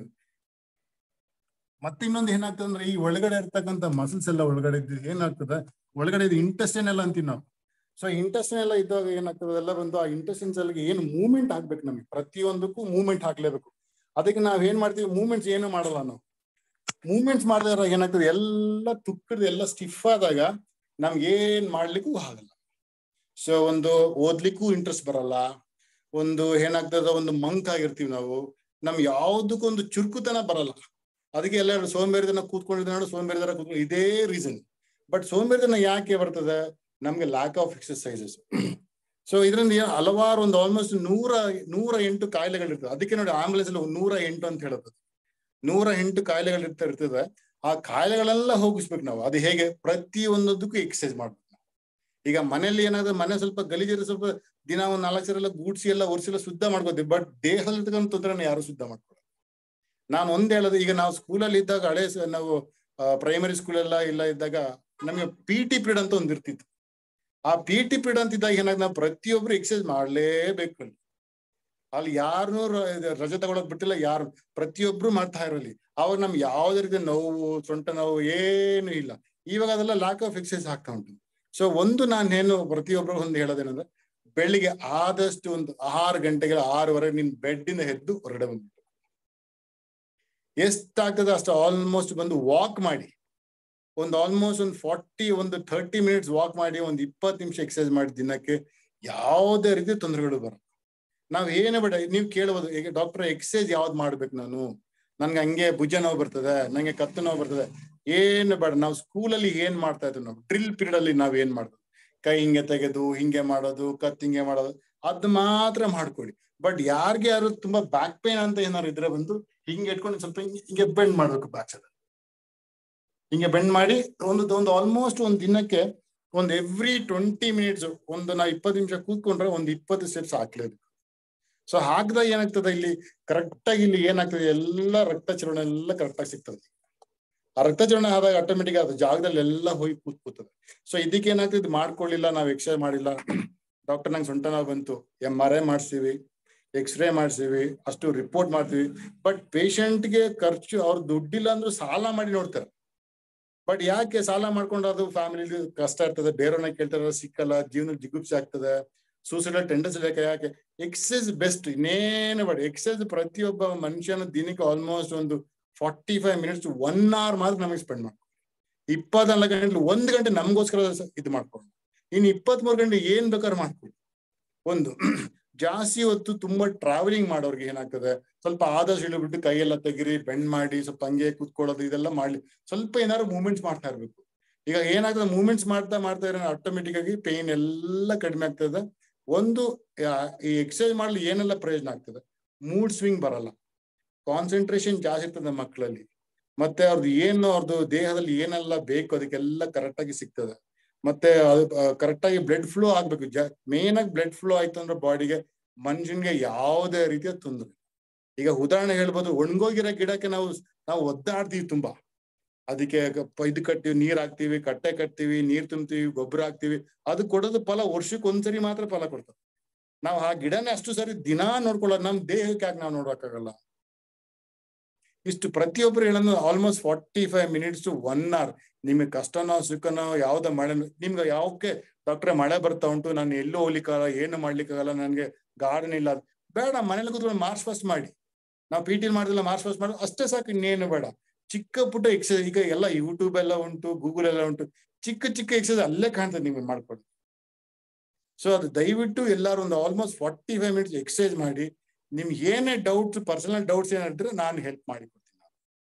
ಮತ್ತೆ ಇನ್ನೊಂದು ಏನಾಗ್ತದೆ ಅಂದ್ರೆ ಈ ಒಳಗಡೆ ಇರ್ತಕ್ಕಂಥ ಮಸಲ್ಸ್ ಎಲ್ಲ ಒಳಗಡೆ ಇದ್ದು ಏನಾಗ್ತದೆ ಒಳಗಡೆ ಇದು ಇಂಟೆಸ್ಟೈನ್ ಎಲ್ಲ ಅಂತೀವಿ ನಾವು ಸೊ ಇಂಟೆಸ್ಟೈನ್ ಎಲ್ಲ ಇದ್ದಾಗ ಏನಾಗ್ತದೆ ಎಲ್ಲ ಬಂದು ಆ ಇಂಟೆಸ್ಟೈನ್ಸ್ ಅಲ್ಲಿ ಏನು ಮೂವ್ಮೆಂಟ್ ಆಗ್ಬೇಕು ನಮಗೆ ಪ್ರತಿಯೊಂದಕ್ಕೂ ಮೂವ್ಮೆಂಟ್ ಹಾಕ್ಲೇಬೇಕು ಅದಕ್ಕೆ ನಾವ್ ಏನ್ ಮಾಡ್ತೀವಿ ಮೂವ್ಮೆಂಟ್ಸ್ ಏನು ಮಾಡಲ್ಲ ನಾವು ಮೂವ್ಮೆಂಟ್ಸ್ ಮಾಡಿದಾಗ ಏನಾಗ್ತದೆ ಎಲ್ಲ ತುಕ್ಕದ ಎಲ್ಲ ಸ್ಟಿಫ್ ಆದಾಗ ನಮ್ಗೆ ಏನ್ ಮಾಡ್ಲಿಕ್ಕೂ ಆಗಲ್ಲ ಸೊ ಒಂದು ಓದ್ಲಿಕ್ಕೂ ಇಂಟ್ರೆಸ್ಟ್ ಬರಲ್ಲ ಒಂದು ಏನಾಗ್ತದ ಒಂದು ಮಂಕ್ ಆಗಿರ್ತೀವಿ ನಾವು ನಮ್ ಯಾವ್ದಕ್ಕೂ ಒಂದು ಚುರುಕುತನ ಬರಲ್ಲ ಅದಕ್ಕೆ ಎಲ್ಲ ಸೋಂಬೇರಿತನ ಕೂತ್ಕೊಂಡಿದ್ರೆ ನೋಡಿ ಸೋಂಬೇರಿತನ ಕೂತ್ಕೊಂಡು ಇದೇ ರೀಸನ್ ಬಟ್ ಸೋಂಬೇರಿತನ ಯಾಕೆ ಬರ್ತದೆ ನಮ್ಗೆ ಲ್ಯಾಕ್ ಆಫ್ ಎಕ್ಸರ್ಸೈಸಸ್ ಸೊ ಇದರಿಂದ ಏನು ಹಲವಾರು ಒಂದು ಆಲ್ಮೋಸ್ಟ್ ನೂರ ನೂರ ಎಂಟು ಕಾಯಿಲೆಗಳಿರ್ತದೆ ಅದಕ್ಕೆ ನೋಡಿ ಆಂಬುಲೆನ್ಸ್ ಅಲ್ಲಿ ನೂರ ಎಂಟು ಅಂತ ಹೇಳುತ್ತದೆ ನೂರ ಎಂಟು ಕಾಯಿಲೆಗಳು ಇರ್ತಾ ಇರ್ತದೆ ಆ ಕಾಯಿಲೆಗಳೆಲ್ಲ ಹೋಗಿಸ್ಬೇಕು ನಾವು ಅದು ಹೇಗೆ ಪ್ರತಿ ಒಂದಕ್ಕೂ ಎಕ್ಸರ್ಸೈಸ್ ಮಾಡ್ಬೇಕು ನಾವು ಈಗ ಮನೆಯಲ್ಲಿ ಏನಾದ್ರು ಮನೆ ಸ್ವಲ್ಪ ಗಲೀಜಿದ್ರೆ ಸ್ವಲ್ಪ ದಿನ ಒಂದ್ ನಾಲ್ಕು ಸಲ ಎಲ್ಲ ಗೂಡ್ಸಿ ಎಲ್ಲ ಒರೆಸಿ ಶುದ್ಧ ಮಾಡ್ಕೋತೀವಿ ಬಟ್ ದೇಹದಲ್ಲಿ ತೊಂದರೆ ಯಾರು ಶುದ್ಧ ಮಾಡ್ಕೊಳ್ಳೋದು ನಾನು ಒಂದ್ ಹೇಳೋದು ಈಗ ನಾವು ಸ್ಕೂಲಲ್ಲಿ ಇದ್ದಾಗ ಹಳೆ ಸ- ನಾವು ಪ್ರೈಮರಿ ಸ್ಕೂಲ್ ಎಲ್ಲ ಇಲ್ಲ ಇದ್ದಾಗ ನಮಗೆ ಪಿ ಟಿ ಪೀರಿಯಡ್ ಅಂತ ಒಂದ್ ಇರ್ತಿತ್ತು ಆ ಪಿ ಟಿ ಪೀರಿಯಡ್ ಅಂತ ಇದ್ದಾಗ ಏನಾಗ ನಾವು ಪ್ರತಿಯೊಬ್ರು ಎಕ್ಸರ್ಸೈಸ್ ಮಾಡ್ಲೇಬೇಕು ಅಲ್ಲಿ ಅಲ್ಲಿ ಯಾರನ್ನೂ ರಜೆ ತಗೊಳಕ್ ಬಿಟ್ಟಿಲ್ಲ ಯಾರು ಪ್ರತಿಯೊಬ್ರು ಮಾಡ್ತಾ ಇರಲಿ ಅವಾಗ ನಮ್ಗೆ ಯಾವ್ದೇ ರೀತಿ ನೋವು ಸೊಂಟ ನೋವು ಏನು ಇಲ್ಲ ಇವಾಗ ಅದೆಲ್ಲ ಲ್ಯಾಕ್ ಆಫ್ ಎಕ್ಸರ್ಸೈಸ್ ಆಗ್ತಾ ಉಂಟು ಸೊ ಒಂದು ನಾನು ಏನು ಪ್ರತಿಯೊಬ್ರು ಒಂದು ಹೇಳೋದೇನಂದ್ರೆ ಬೆಳಿಗ್ಗೆ ಆದಷ್ಟು ಒಂದು ಆರು ಗಂಟೆಗೆ ಆರೂವರೆ ನಿನ್ ಬೆಡ್ಡಿಂದ ಎದ್ದು ಹೊರಗಡೆ ಬಂದ್ಬಿಟ್ಟು ಎಷ್ಟಾಗ್ತದೆ ಅಷ್ಟು ಆಲ್ಮೋಸ್ಟ್ ಬಂದು ವಾಕ್ ಮಾಡಿ ಒಂದು ಆಲ್ಮೋಸ್ಟ್ ಒಂದು ಫಾರ್ಟಿ ಒಂದು ಥರ್ಟಿ ಮಿನಿಟ್ಸ್ ವಾಕ್ ಮಾಡಿ ಒಂದು ಇಪ್ಪತ್ತು ನಿಮಿಷ ಎಕ್ಸರ್ಸೈಸ್ ಮಾಡಿ ದಿನಕ್ಕೆ ಯಾವುದೇ ರೀತಿ ತೊಂದರೆಗಳು ಬರಲ್ಲ ನಾವ್ ಏನೇ ಬೇಡ ನೀವು ಕೇಳಬಹುದು ಈಗ ಡಾಕ್ಟರ್ ಎಕ್ಸರ್ಸೈಸ್ ಯಾವ್ದು ಮಾಡ್ಬೇಕು ನಾನು ನನ್ಗೆ ಹಂಗೆ ಭುಜ ನೋವು ಬರ್ತದೆ ನಂಗೆ ಕತ್ತು ನೋವು ಬರ್ತದೆ ಏನು ಬೇಡ ನಾವು ಸ್ಕೂಲಲ್ಲಿ ಏನ್ ಮಾಡ್ತಾ ಇದ್ವಿ ನಾವು ಡ್ರಿಲ್ ಪೀರಿಯಡ್ ಅಲ್ಲಿ ನಾವ್ ಏನ್ ಮಾಡೋದು ಕೈ ಹಿಂಗೆ ತೆಗೆದು ಹಿಂಗೆ ಮಾಡೋದು ಕತ್ ಹಿಂಗೆ ಮಾಡೋದು ಅದ್ ಮಾತ್ರ ಮಾಡ್ಕೊಳ್ಳಿ ಬಟ್ ಯಾರಿಗೆ ಯಾರು ತುಂಬಾ ಬ್ಯಾಕ್ ಪೇನ್ ಅಂತ ಏನಾದ್ರು ಇದ್ರೆ ಬಂದು ಹಿಂಗೆ ಇಟ್ಕೊಂಡು ಸ್ವಲ್ಪ ಹಿಂಗೆ ಹಿಂಗೆ ಬೆಂಡ್ ಮಾಡ್ಬೇಕು ಬ್ಯಾಕ್ ಸೈಡ್ ಹಿಂಗೆ ಬೆಂಡ್ ಮಾಡಿ ಒಂದು ಒಂದು ಆಲ್ಮೋಸ್ಟ್ ಒಂದು ದಿನಕ್ಕೆ ಒಂದು ಎವ್ರಿ ಟ್ವೆಂಟಿ ಮಿನಿಟ್ಸ್ ಒಂದು ನಾವು ಇಪ್ಪತ್ತು ನಿಮಿಷ ಕೂತ್ಕೊಂಡ್ರೆ ಒಂದು ಇಪ್ಪತ್ತು ಸ್ಟೆಪ್ಸ್ ಹಾಕ್ಲೇಬೇಕು ಸೊ ಹಾಕಿದಾಗ ಏನಾಗ್ತದೆ ಇಲ್ಲಿ ಕರೆಕ್ಟ್ ಆಗಿ ಇಲ್ಲಿ ಏನಾಗ್ತದೆ ಎಲ್ಲ ರಕ್ತ ಚಲನೆ ಎಲ್ಲ ಕರೆಕ್ಟ್ ಆಗಿ ಸಿಗ್ತದೆ ಆ ರಕ್ತ ಚಲನೆ ಆದಾಗ ಆಟೋಮೆಟಿಕ್ ಅದು ಜಾಗದಲ್ಲಿ ಎಲ್ಲ ಹೋಗಿ ಕೂತ್ಕೋತದೆ ಸೊ ಇದಕ್ಕೆ ಏನಾಗ್ತದೆ ಮಾಡ್ಕೊಳ್ಳಿಲ್ಲ ನಾವು ಎಕ್ಸ್ರೇ ಮಾಡಿಲ್ಲ ಡಾಕ್ಟರ್ ನಂಗೆ ಸೊಂಟ ನೋವು ಬಂತು ಎಂ ಆರ್ ಐ ಮಾಡಿಸ್ತೀವಿ ಎಕ್ಸ್ರೇ ಮಾಡಿಸ್ತೀವಿ ಅಷ್ಟು ರಿಪೋರ್ಟ್ ಮಾಡ್ತೀವಿ ಬಟ್ ಪೇಷಂಟ್ಗೆ ಖರ್ಚು ಅವ್ರ ದುಡ್ಡಿಲ್ಲ ಅಂದ್ರೂ ಸಾಲ ಮಾಡಿ ನೋಡ್ತಾರೆ ಬಟ್ ಯಾಕೆ ಸಾಲ ಮಾಡ್ಕೊಂಡು ಅದು ಫ್ಯಾಮಿಲಿ ಕಷ್ಟ ಇರ್ತದೆ ಬೇರೆಯವ್ರನ್ನ ಕೇಳ್ತಾರೆ ಸಿಕ್ಕಲ್ಲ ಜೀವನ ಜಿಗುಪ್ಸೆ ಆಗ್ತದೆ ಸೂಸೈಡಲ್ ಟೆಂಡನ್ಸಿ ಯಾಕೆ ಯಾಕೆ ಎಕ್ಸಸೈಸ್ ಬೆಸ್ಟ್ ಇನ್ನೇನು ಬೇಡ ಎಕ್ಸಸೈಸ್ ಪ್ರತಿಯೊಬ್ಬ ಮನುಷ್ಯನ ದಿನಕ್ಕೆ ಆಲ್ಮೋಸ್ಟ್ ಒಂದು forty five minutes one hour ಮಾತ್ರ ನಮಗೆ ಸ್ಪೆಂಡ್ ಮಾಡ್ಕೊ ಇಪ್ಪತ್ನಾಲ್ಕು ಗಂಟೆ ಒಂದ್ ಗಂಟೆ ನಮಗೋಸ್ಕರ ಇದು ಮಾಡ್ಕೊಂಡು ಇನ್ನು ಇಪ್ಪತ್ಮೂರು ಗಂಟೆ ಏನ್ ಬೇಕಾದ್ರೂ ಮಾಡ್ಕೊಳ್ಳಿ ಒಂದು ಜಾಸ್ತಿ ಹೊತ್ತು ತುಂಬಾ ಟ್ರಾವೆಲಿಂಗ್ ಮಾಡೋರ್ಗೆ ಏನಾಗ್ತದೆ ಸ್ವಲ್ಪ ಆದಷ್ಟು ಇಳಿಬಿಟ್ಟು ಕೈಯೆಲ್ಲ ತೆಗಿರಿ ಬೆಂಡ್ ಮಾಡಿ ಸ್ವಲ್ಪ ಹಂಗೆ ಕೂತ್ಕೊಳ್ಳೋದು ಇದೆಲ್ಲ ಮಾಡ್ಲಿ ಸ್ವಲ್ಪ ಏನಾದ್ರು ಮೂವ್ಮೆಂಟ್ಸ್ ಮಾಡ್ತಾ ಇರ್ಬೇಕು ಈಗ ಏನಾಗ್ತದೆ ಮೂವ್ಮೆಂಟ್ಸ್ ಮಾಡ್ತಾ ಮಾಡ್ತಾ ಇರೋ ಆಟೋಮೆಟಿಕ್ ಆಗಿ ಪೇನ್ ಎಲ್ಲ ಕಡಿಮೆ ಆಗ್ತದೆ ಒಂದು ಈ ಎಕ್ಸರ್ಸೈಸ್ ಮಾಡ್ಲಿ ಏನೆಲ್ಲ ಪ್ರಯೋಜನ ಆಗ್ತದೆ ಮೂಡ್ ಸ್ವಿಂಗ್ ಬರಲ್ಲ ಕಾನ್ಸಂಟ್ರೇಷನ್ ಜಾಸ್ತಿ ಇರ್ತದೆ ಮಕ್ಕಳಲ್ಲಿ ಮತ್ತೆ ಅವ್ರದ್ದು ಏನು ಅವ್ರದ್ದು ದೇಹದಲ್ಲಿ ಏನೆಲ್ಲ ಬೇಕು ಅದಕ್ಕೆಲ್ಲ ಕರೆಕ್ಟ್ ಆಗಿ ಸಿಗ್ತದೆ ಮತ್ತೆ ಅದು ಕರೆಕ್ಟ್ ಆಗಿ ಬ್ಲಡ್ ಫ್ಲೋ ಆಗ್ಬೇಕು ಜ ಮೇನ್ ಆಗಿ ಬ್ಲಡ್ ಫ್ಲೋ ಆಯ್ತು ಅಂದ್ರೆ ಬಾಡಿಗೆ ಮನುಷ್ಯನ್ಗೆ ಯಾವುದೇ ರೀತಿಯ ತೊಂದರೆ ಈಗ ಉದಾಹರಣೆ ಹೇಳ್ಬೋದು ಒಣಗೋಗಿರೋ ಗಿಡಕ್ಕೆ ನಾವು ನಾವು ಒದ್ದಾಡ್ತೀವಿ ತುಂಬಾ ಅದಕ್ಕೆ ಇದು ಕಟ್ತೀವಿ ನೀರ್ ಹಾಕ್ತಿವಿ ಕಟ್ಟೆ ಕಟ್ತೀವಿ ನೀರ್ ತುಂಬ್ತೀವಿ ಗೊಬ್ಬರ ಹಾಕ್ತಿವಿ ಅದು ಕೊಡೋದು ಫಲ ವರ್ಷಕ್ಕೆ ಒಂದ್ಸರಿ ಮಾತ್ರ ಫಲ ಕೊಡ್ತದೆ ನಾವು ಆ ಗಿಡನೇ ಅಷ್ಟು ಸರಿ ದಿನಾ ನೋಡ್ಕೊಳ್ಳೋದು ನಮ್ ದೇಹಕ್ಕೆ ಯಾಕೆ ನಾವು ನೋಡಕ್ಕಾಗಲ್ಲ ಇಷ್ಟು ಪ್ರತಿಯೊಬ್ಬರು ಹೇಳೋದು almost forty five minutes to one hour ನಿಮಗೆ ಕಷ್ಟನೋ ಸುಖನೋ ಯಾವ್ದ ಮಳೆ ನಿಮ್ಗೆ ಯಾವಕ್ಕೆ ಡಾಕ್ಟ್ರೆ ಮಳೆ ಬರ್ತಾ ಉಂಟು ನಾನು ಎಲ್ಲೂ ಹೋಗ್ಲಿಕ್ಕಾಗಲ್ಲ ಏನು ಮಾಡ್ಲಿಕ್ಕಾಗಲ್ಲ ನನಗೆ ಗಾರ್ಡನ್ ಇಲ್ಲ ಬೇಡ ಮನೇಲಿ ಕೂತ್ಕೊಂಡು ಮಾರ್ಚ್ ಫಸ್ಟ್ ಮಾಡಿ ನಾವು ಪಿ ಟಿ ಮಾಡಿದಿಲ್ಲ ಮಾರ್ಚ್ ಫಸ್ಟ್ ಮಾಡಿ ಅಷ್ಟೇ ಸಾಕು ಇನ್ನೇನು ಬೇಡ ಚಿಕ್ಕ ಪುಟ್ಟ ಎಕ್ಸಸೈಸ್ ಈಗ ಎಲ್ಲ ಯೂಟ್ಯೂಬ್ ಎಲ್ಲ ಉಂಟು ಗೂಗಲ್ ಎಲ್ಲ ಉಂಟು ಚಿಕ್ಕ ಚಿಕ್ಕ ಎಕ್ಸಸೈಸ್ ಅಲ್ಲೇ ಕಾಣ್ತದೆ ನಿಮಗೆ ಮಾಡ್ಕೊಳ್ಳಿ ಸೊ ಅದು ದಯವಿಟ್ಟು ಎಲ್ಲಾರು ಒಂದು almost forty five minutes exercise ಮಾಡಿ ನಿಮ್ಗೆ ಏನೇ ಡೌಟ್ಸ್ ಪರ್ಸನಲ್ ಡೌಟ್ಸ್ ಏನಿದ್ರೆ ನಾನು ಹೆಲ್ಪ್ ಮಾಡಿ ಕೊಡ್ತೀನಿ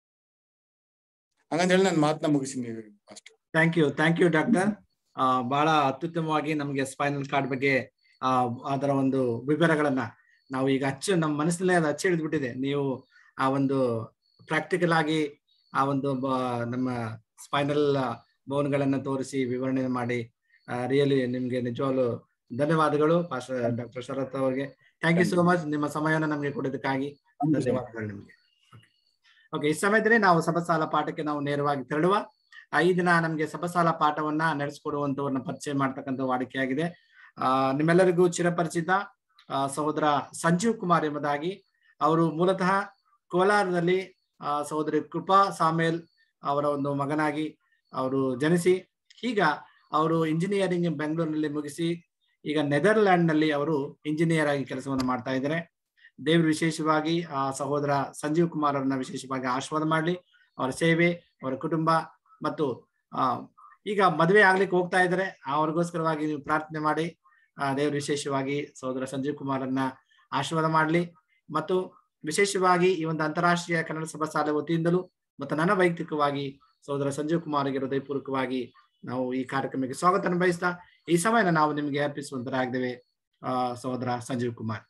ಹಂಗಂತ ಹೇಳಿ ನಾನು ಮಾತನ್ನ ಮುಗಿಸಿನಿ ಅಷ್ಟು thank you thank you doctor ಬಹಳ ಅತ್ಯುತ್ತಮವಾಗಿ ನಮಗೆ ಸ್ಪೈನಲ್ ಕಾರ್ಡ್ ಬಗ್ಗೆ ಆ ಅದರ ಒಂದು ವಿವರಗಳನ್ನ ನಾವು ಈಗ ಅಚ್ಚು ನಮ್ಮ ಮನಸ್ಸಿನಲ್ಲೇ ಅದು ಅಚ್ಚಿ ಹಿಡಿದ್ಬಿಟ್ಟಿದೆ ನೀವು ಆ ಒಂದು ಪ್ರಾಕ್ಟಿಕಲ್ ಆಗಿ ಆ ಒಂದು ಬ- ನಮ್ಮ ಸ್ಪೈನಲ್ ಬೋನ್ಗಳನ್ನ ತೋರಿಸಿ ವಿವರಣೆ ಮಾಡಿ ರಿಯಲಿ ನಿಮ್ಗೆ ನಿಜವಾಗ್ಲು ಧನ್ಯವಾದಗಳು ಪಾಸ್ಟರ್ ಡಾಕ್ಟರ್ ಶರತ್ ಅವರಿಗೆ ಥ್ಯಾಂಕ್ ಯು ಸೋ ಮಚ್ ನಿಮ್ಮ ಸಮಯವನ್ನು ನಮಗೆ ಕೊಡೋದಕ್ಕಾಗಿ ಧನ್ಯವಾದಗಳು ನಿಮಗೆ ಓಕೆ ಈ ಸಮಯದಲ್ಲಿ ನಾವು ಸಭಸಾಲ ಪಾಠಕ್ಕೆ ನಾವು ನೇರವಾಗಿ ತೆರಳುವ ಆ, ಈ ದಿನ ನಮಗೆ ಸಭಸಾಲ ಪಾಠವನ್ನ ನಡೆಸಿಕೊಡುವಂತವ್ರನ್ನ ಪರಿಚಯ ಮಾಡ್ತಕ್ಕಂಥ ವಾಡಿಕೆಯಾಗಿದೆ ಆ ನಿಮ್ಮೆಲ್ಲರಿಗೂ ಚಿರಪರಿಚಿತ ಆ, ಸಹೋದರ ಸಂಜೀವ್ ಕುಮಾರ್ ಎಂಬುದಾಗಿ ಅವರು ಮೂಲತಃ ಕೋಲಾರದಲ್ಲಿ ಆ, ಸಹೋದರಿ ಕೃಪಾ ಸಾಮೇಲ್ ಅವರ ಒಂದು ಮಗನಾಗಿ ಅವರು ಜನಿಸಿ ಈಗ ಅವರು ಇಂಜಿನಿಯರಿಂಗ್ ಬೆಂಗಳೂರಿನಲ್ಲಿ ಮುಗಿಸಿ ಈಗ ನೆದರ್ಲ್ಯಾಂಡ್ ನಲ್ಲಿ ಅವರು ಇಂಜಿನಿಯರ್ ಆಗಿ ಕೆಲಸವನ್ನು ಮಾಡ್ತಾ ಇದ್ದಾರೆ ದೇವ್ರು ವಿಶೇಷವಾಗಿ ಆ ಸಹೋದರ ಸಂಜೀವ್ ಕುಮಾರ್ ಅವರನ್ನ ವಿಶೇಷವಾಗಿ ಆಶೀರ್ವಾದ ಮಾಡಲಿ ಅವರ ಸೇವೆ ಅವರ ಕುಟುಂಬ ಮತ್ತು ಆ ಈಗ ಮದುವೆ ಆಗ್ಲಿಕ್ಕೆ ಹೋಗ್ತಾ ಇದ್ದಾರೆ ಅವ್ರಿಗೋಸ್ಕರವಾಗಿ ನೀವು ಪ್ರಾರ್ಥನೆ ಮಾಡಿ ಆ ದೇವ್ರು ವಿಶೇಷವಾಗಿ ಸಹೋದರ ಸಂಜೀವ್ ಕುಮಾರನ್ನ ಆಶೀರ್ವಾದ ಮಾಡಲಿ ಮತ್ತು ವಿಶೇಷವಾಗಿ ಈ ಒಂದು ಅಂತಾರಾಷ್ಟ್ರೀಯ ಕನ್ನಡ ಸಭಾ ಶಾಲೆ ವತಿಯಿಂದಲೂ ಮತ್ತು ನನ್ನ ವೈಯಕ್ತಿಕವಾಗಿ ಸಹೋದರ ಸಂಜೀವ್ ಕುಮಾರ್ಗೆ ಹೃದಯಪೂರ್ವಕವಾಗಿ ನಾವು ಈ ಕಾರ್ಯಕ್ರಮಕ್ಕೆ ಸ್ವಾಗತ ಬಯಸ್ತಾ ಈ ಸಮಯನ ನಾವು ನಿಮಗೆ ಅರ್ಪಿಸುವಂತರಾಗಿದ್ದೇವೆ ಆ ಸಹೋದರ ಸಂಜೀವ್ ಕುಮಾರ್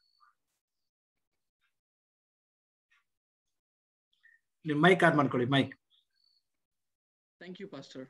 ನಿಮ್ ಮೈಕ್ ಆನ್ ಮಾಡ್ಕೊಳ್ಳಿ mic thank you pastor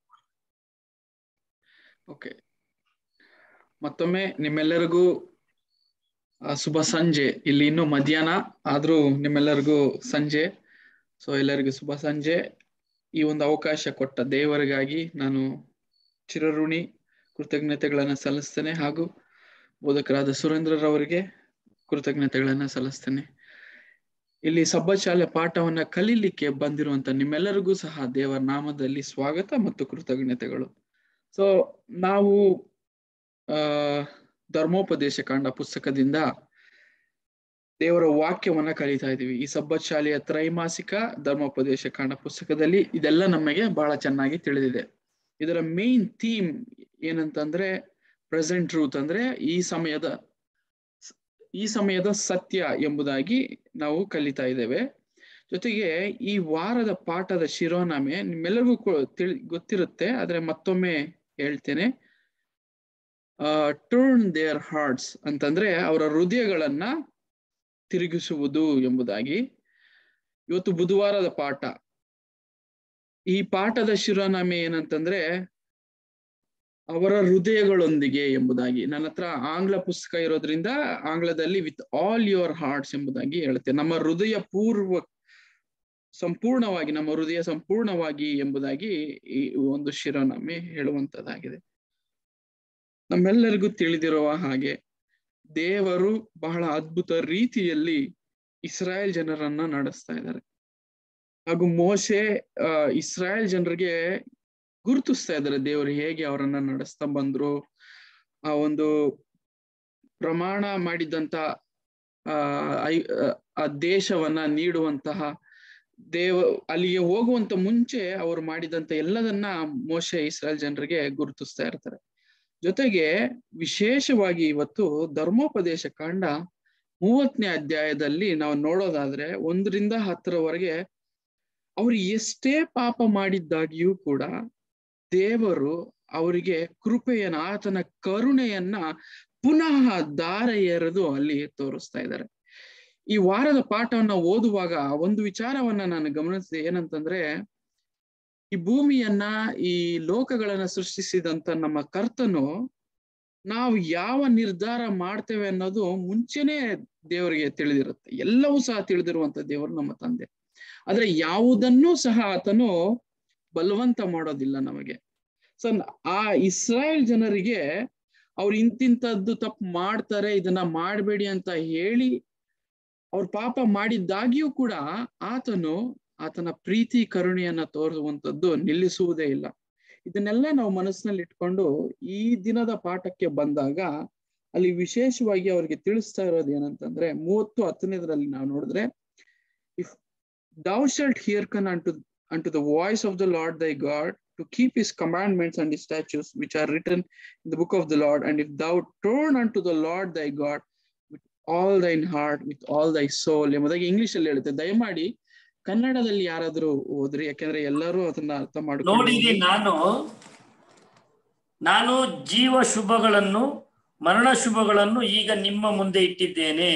okay ಮತ್ತೊಮ್ಮೆ ನಿಮ್ಮೆಲ್ಲರಿಗೂ ಆ, ಶುಭ ಸಂಜೆ ಇಲ್ಲಿ ಇನ್ನು ಮಧ್ಯಾಹ್ನ ಆದ್ರೂ ನಿಮ್ಮೆಲ್ಲರಿಗೂ ಸಂಜೆ ಸೊ ಎಲ್ಲರಿಗೂ ಶುಭ ಸಂಜೆ ಈ ಒಂದು ಅವಕಾಶ ಕೊಟ್ಟ ದೇವರಿಗಾಗಿ ನಾನು ಚಿರಋಣಿ ಕೃತಜ್ಞತೆಗಳನ್ನ ಸಲ್ಲಿಸ್ತೇನೆ ಹಾಗೂ ಬೋಧಕರಾದ ಸುರೇಂದ್ರರವರಿಗೆ ಕೃತಜ್ಞತೆಗಳನ್ನ ಸಲ್ಲಿಸ್ತೇನೆ ಇಲ್ಲಿ ಸಬ್ಬಶಾಲೆ ಪಾಠವನ್ನ ಕಲೀಲಿಕ್ಕೆ ಬಂದಿರುವಂತ ನಿಮ್ಮೆಲ್ಲರಿಗೂ ಸಹ ದೇವರ ನಾಮದಲ್ಲಿ ಸ್ವಾಗತ ಮತ್ತು ಕೃತಜ್ಞತೆಗಳು ಸೊ ನಾವು ಆ ಧರ್ಮೋಪದೇಶ ಕಾಂಡ ಪುಸ್ತಕದಿಂದ ದೇವರ ವಾಕ್ಯವನ್ನ ಕಲಿತಾ ಇದೀವಿ ಈ ಸಬ್ಬತ್ ಶಾಲೆಯ ತ್ರೈಮಾಸಿಕ ಧರ್ಮೋಪದೇಶ ಕಾಂಡ ಪುಸ್ತಕದಲ್ಲಿ ಇದೆಲ್ಲ ನಮಗೆ ಬಹಳ ಚೆನ್ನಾಗಿ ತಿಳಿದಿದೆ ಇದರ ಮೇನ್ ಥೀಮ್ ಏನಂತಂದ್ರೆ ಪ್ರೆಸೆಂಟ್ ಟ್ರೂತ್ ಅಂದ್ರೆ ಈ ಸಮಯದ ಈ ಸಮಯದ ಸತ್ಯ ಎಂಬುದಾಗಿ ನಾವು ಕಲಿತಾ ಇದ್ದೇವೆ ಜೊತೆಗೆ ಈ ವಾರದ ಪಾಠದ ಶಿರೋನಾಮೆ ನಿಮ್ಮೆಲ್ಲರಿಗೂ ಕೊ- ತಿಳಿ ಗೊತ್ತಿರುತ್ತೆ ಆದ್ರೆ ಮತ್ತೊಮ್ಮೆ ಹೇಳ್ತೇನೆ ಟರ್ನ್ ದೇರ್ ಹಾರ್ಟ್ಸ್ ಅಂತಂದ್ರೆ ಅವರ ಹೃದಯಗಳನ್ನ ತಿರುಗಿಸುವುದು ಎಂಬುದಾಗಿ ಇವತ್ತು ಬುಧವಾರದ ಪಾಠ ಈ ಪಾಠದ ಶಿರೋನಾಮೆ ಏನಂತಂದ್ರೆ ಅವರ ಹೃದಯಗಳೊಂದಿಗೆ ಎಂಬುದಾಗಿ ನನ್ನ ಹತ್ರ ಆಂಗ್ಲ ಪುಸ್ತಕ ಇರೋದ್ರಿಂದ ಆಂಗ್ಲದಲ್ಲಿ ವಿತ್ ಆಲ್ ಯುವರ್ ಹಾರ್ಟ್ಸ್ ಎಂಬುದಾಗಿ ಹೇಳುತ್ತೆ ನಮ್ಮ ಹೃದಯ ಪೂರ್ವ ಸಂಪೂರ್ಣವಾಗಿ ನಮ್ಮ ಹೃದಯ ಸಂಪೂರ್ಣವಾಗಿ ಎಂಬುದಾಗಿ ಈ ಒಂದು ಶಿರೋನಾಮೆ ಹೇಳುವಂತದ್ದಾಗಿದೆ ನಮ್ಮೆಲ್ಲರಿಗೂ ತಿಳಿದಿರುವ ಹಾಗೆ ದೇವರು ಬಹಳ ಅದ್ಭುತ ರೀತಿಯಲ್ಲಿ ಇಸ್ರಾಯೇಲ್ ಜನರನ್ನ ನಡೆಸ್ತಾ ಇದ್ದಾರೆ ಹಾಗೂ ಮೋಶೆ ಆ ಇಸ್ರಾಯೇಲ್ ಜನರಿಗೆ ಗುರುತಿಸ್ತಾ ಇದ್ದಾರೆ ದೇವರು ಹೇಗೆ ಅವರನ್ನ ನಡೆಸ್ತಾ ಬಂದ್ರು ಆ ಒಂದು ಪ್ರಮಾಣ ಮಾಡಿದಂತ ಆ ಐ- ಆ ದೇಶವನ್ನ ನೀಡುವಂತಹ ದೇವ ಅಲ್ಲಿಗೆ ಹೋಗುವಂತ ಮುಂಚೆ ಅವರು ಮಾಡಿದಂತ ಎಲ್ಲದನ್ನ ಮೋಶೆ ಇಸ್ರಾಯೇಲ್ ಜನರಿಗೆ ಗುರುತಿಸ್ತಾ ಇರ್ತಾರೆ ಜೊತೆಗೆ ವಿಶೇಷವಾಗಿ ಇವತ್ತು ಧರ್ಮೋಪದೇಶ ಕಾಂಡ ಮೂವತ್ತನೇ ಅಧ್ಯಾಯದಲ್ಲಿ ನಾವು ನೋಡೋದಾದ್ರೆ ಒಂದರಿಂದ ಹತ್ತರವರೆಗೆ ಅವ್ರು ಎಷ್ಟೇ ಪಾಪ ಮಾಡಿದ್ದಾಗಿಯೂ ಕೂಡ ದೇವರು ಅವರಿಗೆ ಕೃಪೆಯನ್ನ ಆತನ ಕರುಣೆಯನ್ನ ಪುನಃ ದಾರ ಎರೆದು ಅಲ್ಲಿ ತೋರಿಸ್ತಾ ಇದ್ದಾರೆ ಈ ವಾರದ ಪಾಠವನ್ನ ಓದುವಾಗ ಒಂದು ವಿಚಾರವನ್ನ ನಾನು ಗಮನಿಸಿದೆ ಏನಂತಂದ್ರೆ ಈ ಭೂಮಿಯನ್ನ ಈ ಲೋಕಗಳನ್ನ ಸೃಷ್ಟಿಸಿದಂತ ನಮ್ಮ ಕರ್ತನು ನಾವು ಯಾವ ನಿರ್ಧಾರ ಮಾಡ್ತೇವೆ ಅನ್ನೋದು ಮುಂಚೆನೆ ದೇವರಿಗೆ ತಿಳಿದಿರುತ್ತೆ ಎಲ್ಲವೂ ಸಹ ತಿಳಿದಿರುವಂತ ದೇವರು ನಮ್ಮ ತಂದೆ ಆದ್ರೆ ಯಾವುದನ್ನೂ ಸಹ ಆತನು ಬಲವಂತ ಮಾಡೋದಿಲ್ಲ ನಮಗೆ ಸೊ ಆ ಇಸ್ರಾಯೇಲ್ ಜನರಿಗೆ ಅವ್ರು ಇಂತಿಂತದ್ದು ತಪ್ಪು ಮಾಡ್ತಾರೆ ಇದನ್ನ ಮಾಡಬೇಡಿ ಅಂತ ಹೇಳಿ ಅವ್ರ ಪಾಪ ಮಾಡಿದ್ದಾಗಿಯೂ ಕೂಡ ಆತನು ಆತನ ಪ್ರೀತಿ ಕರುಣೆಯನ್ನ ತೋರಿಸುವಂತದ್ದು ನಿಲ್ಲಿಸುವುದೇ ಇಲ್ಲ ಇದನ್ನೆಲ್ಲ ನಾವು ಮನಸ್ಸಿನಲ್ಲಿ ಇಟ್ಕೊಂಡು ಈ ದಿನದ ಪಾಠಕ್ಕೆ ಬಂದಾಗ ಅಲ್ಲಿ ವಿಶೇಷವಾಗಿ ಅವ್ರಿಗೆ ತಿಳಿಸ್ತಾ ಇರೋದು ಏನಂತಂದ್ರೆ ಮೂವತ್ತು ಹತ್ತನೇದ್ರಲ್ಲಿ ನಾವು ನೋಡಿದ್ರೆ if thou shalt hearken unto unto the voice of the Lord thy God to keep his commandments and his statutes which are written in the book of the Lord and if thou turn unto the Lord thy God with all thine heart with all thy soul ಎಂಬುದಾಗಿ English ಅಲ್ಲಿ ಹೇಳುತ್ತೆ ದಯಮಾಡಿ ಕನ್ನಡದಲ್ಲಿ ಯಾರಾದ್ರೂ ಓದ್ರಿ ಯಾಕಂದ್ರೆ ಎಲ್ಲರೂ ಅದನ್ನ ಅರ್ಥ ನೋಡಿರಿ ಮಾಡ್ಕೊಂಡು ನಾನು ನಾನು ಜೀವ ಶುಭಗಳನ್ನು ಮರಣ ಶುಭಗಳನ್ನು ಈಗ ನಿಮ್ಮ ಮುಂದೆ ಇಟ್ಟಿದ್ದೇನೆ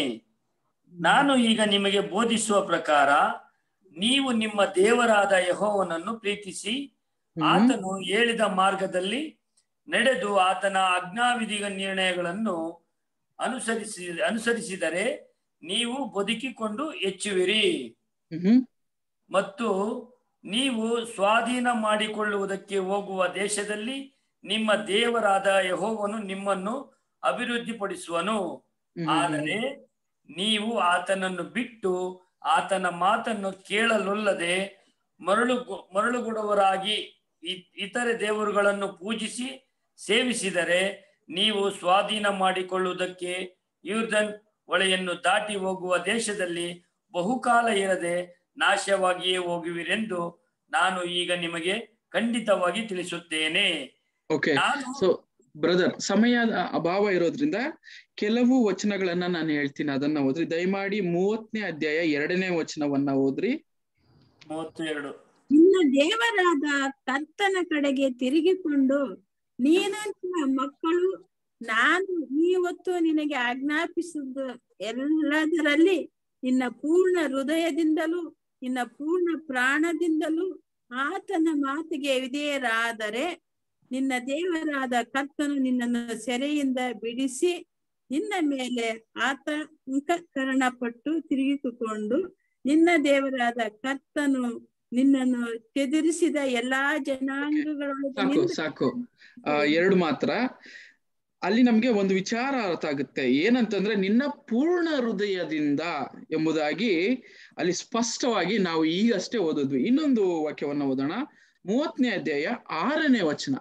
ನಾನು ಈಗ ನಿಮಗೆ ಬೋಧಿಸುವ ಪ್ರಕಾರ ನೀವು ನಿಮ್ಮ ದೇವರಾದ ಯಹೋವನನ್ನು ಪ್ರೀತಿಸಿ ಆತನು ಹೇಳಿದ ಮಾರ್ಗದಲ್ಲಿ ನಡೆದು ಆತನ ಆಜ್ಞಾವಿಧಿ ನಿರ್ಣಯಗಳನ್ನು ಅನುಸರಿಸಿ ಅನುಸರಿಸಿದರೆ ನೀವು ಬದುಕಿಕೊಂಡು ಹೆಚ್ಚುವಿರಿ ಹ್ಮ್ ಮತ್ತು ನೀವು ಸ್ವಾಧೀನ ಮಾಡಿಕೊಳ್ಳುವುದಕ್ಕೆ ಹೋಗುವ ದೇಶದಲ್ಲಿ ನಿಮ್ಮ ದೇವರಾದ ಯಹೋವನು ನಿಮ್ಮನ್ನು ಅಭಿವೃದ್ಧಿಪಡಿಸುವನು ಆದರೆ ನೀವು ಆತನನ್ನು ಬಿಟ್ಟು ಆತನ ಮಾತನ್ನು ಕೇಳಲೊಲ್ಲದೆ ಮರಳು ಮರಳುಗುಡವರಾಗಿ ಇ- ಇತರೆ ದೇವರುಗಳನ್ನು ಪೂಜಿಸಿ ಸೇವಿಸಿದರೆ ನೀವು ಸ್ವಾಧೀನ ಮಾಡಿಕೊಳ್ಳುವುದಕ್ಕೆ ಯೂರ್ದನ್ ಹೊಳೆಯನ್ನು ದಾಟಿ ಹೋಗುವ ದೇಶದಲ್ಲಿ ಬಹುಕಾಲ ಇರದೆ ನಾಶವಾಗಿಯೇ ಹೋಗುವಿರೆಂದು ನಾನು ಈಗ ನಿಮಗೆ ಖಂಡಿತವಾಗಿ ತಿಳಿಸುತ್ತೇನೆ ಓಕೆ ನಾನು ಸೊ ಬ್ರದರ್ ಸಮಯದ ಅಭಾವ ಇರೋದ್ರಿಂದ ಕೆಲವು ವಚನಗಳನ್ನ ನಾನು ಹೇಳ್ತೀನಿ ಅದನ್ನ ಓದ್ರಿ ದಯಮಾಡಿ ಮೂವತ್ತನೇ ಅಧ್ಯಾಯ ಎರಡನೇ ವಚನವನ್ನ ಓದ್ರಿ ಮೂವತ್ತು ಎರಡು ನಿನ್ನ ದೇವರಾದ ಕರ್ತನ ಕಡೆಗೆ ತಿರುಗಿಕೊಂಡು ನೀನು ನಿನ್ನ ಮಕ್ಕಳು ನಾನು ಇವತ್ತು ನಿನಗೆ ಆಜ್ಞಾಪಿಸಿದ ಎಲ್ಲದರಲ್ಲಿ ನಿನ್ನ ಪೂರ್ಣ ಹೃದಯದಿಂದಲೂ ನಿನ್ನ ಪೂರ್ಣ ಪ್ರಾಣದಿಂದಲೂ ಆತನ ಮಾತಿಗೆ ವಿಧೇಯರಾದರೆ ನಿನ್ನ ದೇವರಾದ ಕರ್ತನು ನಿನ್ನನ್ನು ಸೆರೆಯಿಂದ ಬಿಡಿಸಿ ನಿನ್ನ ಮೇಲೆ ಆತಂಕಕರಣ ಪಟ್ಟು ತಿರುಗಿಕೊಂಡು ನಿನ್ನ ದೇವರಾದ ಕರ್ತನು ನಿನ್ನನ್ನು ಚದುರಿಸಿದ ಎಲ್ಲಾ ಸಾಕು ಜನಾಂಗಗಳೊಳಗೆ ಸಾಕು ಆ ಎರಡು ಮಾತ್ರ ಅಲ್ಲಿ ನಮ್ಗೆ ಒಂದು ವಿಚಾರ ಅರ್ಥ ಆಗುತ್ತೆ ಏನಂತಂದ್ರೆ ನಿನ್ನ ಪೂರ್ಣ ಹೃದಯದಿಂದ ಎಂಬುದಾಗಿ ಅಲ್ಲಿ ಸ್ಪಷ್ಟವಾಗಿ ನಾವು ಈಗಷ್ಟೇ ಓದಿದ್ವಿ ಇನ್ನೊಂದು ವಾಕ್ಯವನ್ನ ಓದೋಣ ಮೂವತ್ತನೇ ಅಧ್ಯಾಯ ಆರನೇ ವಚನ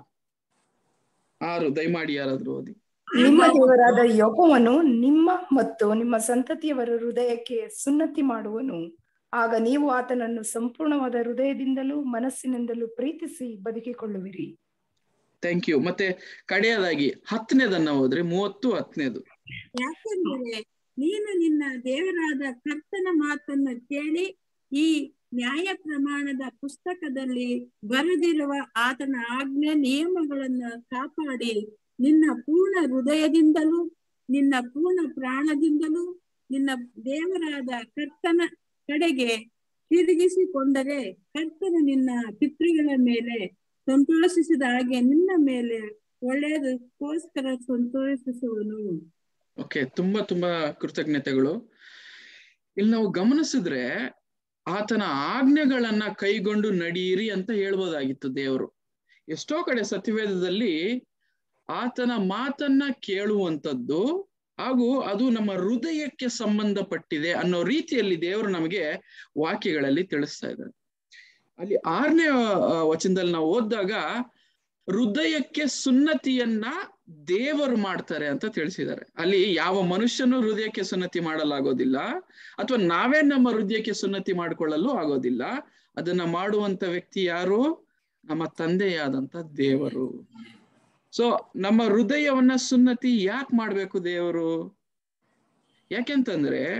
ಆರು ದಯಮಾಡಿ ಯಾರಾದ್ರೂ ಓದಿ ನಿಮ್ಮ ದೇವರಾದ ಯೆಹೋವನು ನಿಮ್ಮ ಮತ್ತು ನಿಮ್ಮ ಸಂತತಿಯವರ ಹೃದಯಕ್ಕೆ ಸುನ್ನತಿ ಮಾಡುವನು ಆಗ ನೀವು ಆತನನ್ನು ಸಂಪೂರ್ಣವಾದ ಹೃದಯದಿಂದಲೂ ಮನಸ್ಸಿನಿಂದಲೂ ಪ್ರೀತಿಸಿ ಬದುಕಿಕೊಳ್ಳುವಿರಿ ಥ್ಯಾಂಕ್ ಯು ಮತ್ತೆ ಕಡೆಯದಾಗಿ ಹತ್ತನೇದನ್ನ ಹೋದ್ರೆ ಮೂವತ್ತು ಹತ್ತನೇದು ಯಾಕೆಂದರೆ ನೀನು ನಿನ್ನ ದೇವರಾದ ಕರ್ತನ ಮಾತನ್ನು ಕೇಳಿ ಈ ನ್ಯಾಯ ಪ್ರಮಾಣದ ಪುಸ್ತಕದಲ್ಲಿ ಬರೆದಿರುವ ಆತನ ಆಜ್ಞೆ ನಿಯಮಗಳನ್ನು ಕಾಪಾಡಿ ನಿನ್ನ ಪೂರ್ಣ ಹೃದಯದಿಂದಲೂ ನಿನ್ನ ಪೂರ್ಣ ಪ್ರಾಣದಿಂದಲೂ ನಿನ್ನ ದೇವರಾದ ಕರ್ತನ ಕಡೆಗೆ ತಿರುಗಿಸಿಕೊಂಡರೆ ಕರ್ತನು ನಿನ್ನ ಪಿತೃಗಳ ಮೇಲೆ ಸಂತೋಷಿಸಿದ ಹಾಗೆ ನಿನ್ನ ಮೇಲೆ ಒಳ್ಳೆಯದಕ್ಕೋಸ್ಕರ ಸಂತೋಷಿಸುವನು ಓಕೆ ತುಂಬಾ ತುಂಬಾ ಕೃತಜ್ಞತೆಗಳು ಇಲ್ಲಿ ನಾವು ಗಮನಿಸಿದ್ರೆ ಆತನ ಆಜ್ಞೆಗಳನ್ನ ಕೈಗೊಂಡು ನಡೀರಿ ಅಂತ ಹೇಳ್ಬೋದಾಗಿತ್ತು ದೇವರು ಎಷ್ಟೋ ಕಡೆ ಸತ್ಯವೇದದಲ್ಲಿ ಆತನ ಮಾತನ್ನ ಕೇಳುವಂಥದ್ದು ಹಾಗೂ ಅದು ನಮ್ಮ ಹೃದಯಕ್ಕೆ ಸಂಬಂಧಪಟ್ಟಿದೆ ಅನ್ನೋ ರೀತಿಯಲ್ಲಿ ದೇವರು ನಮಗೆ ವಾಕ್ಯಗಳಲ್ಲಿ ತಿಳಿಸ್ತಾ ಇದ್ದಾರೆ ಅಲ್ಲಿ ಆರನೇ ಆ, ವಚನದಲ್ಲಿ ನಾವು ಓದಿದಾಗ ಹೃದಯಕ್ಕೆ ಸುನ್ನತಿಯನ್ನ ದೇವರು ಮಾಡ್ತಾರೆ ಅಂತ ತಿಳಿಸಿದ್ದಾರೆ ಅಲ್ಲಿ ಯಾವ ಮನುಷ್ಯನು ಹೃದಯಕ್ಕೆ ಸುನ್ನತಿ ಮಾಡಲಾಗೋದಿಲ್ಲ ಅಥವಾ ನಾವೇ ನಮ್ಮ ಹೃದಯಕ್ಕೆ ಸುನ್ನತಿ ಮಾಡಿಕೊಳ್ಳಲು ಆಗೋದಿಲ್ಲ ಅದನ್ನ ಮಾಡುವಂತ ವ್ಯಕ್ತಿ ಯಾರು ನಮ್ಮ ತಂದೆಯಾದಂತ ದೇವರು ಸೊ ನಮ್ಮ ಹೃದಯವನ್ನ ಸುನ್ನತಿ ಯಾಕೆ ಮಾಡ್ಬೇಕು ದೇವರು ಯಾಕೆಂತಂದ್ರೆ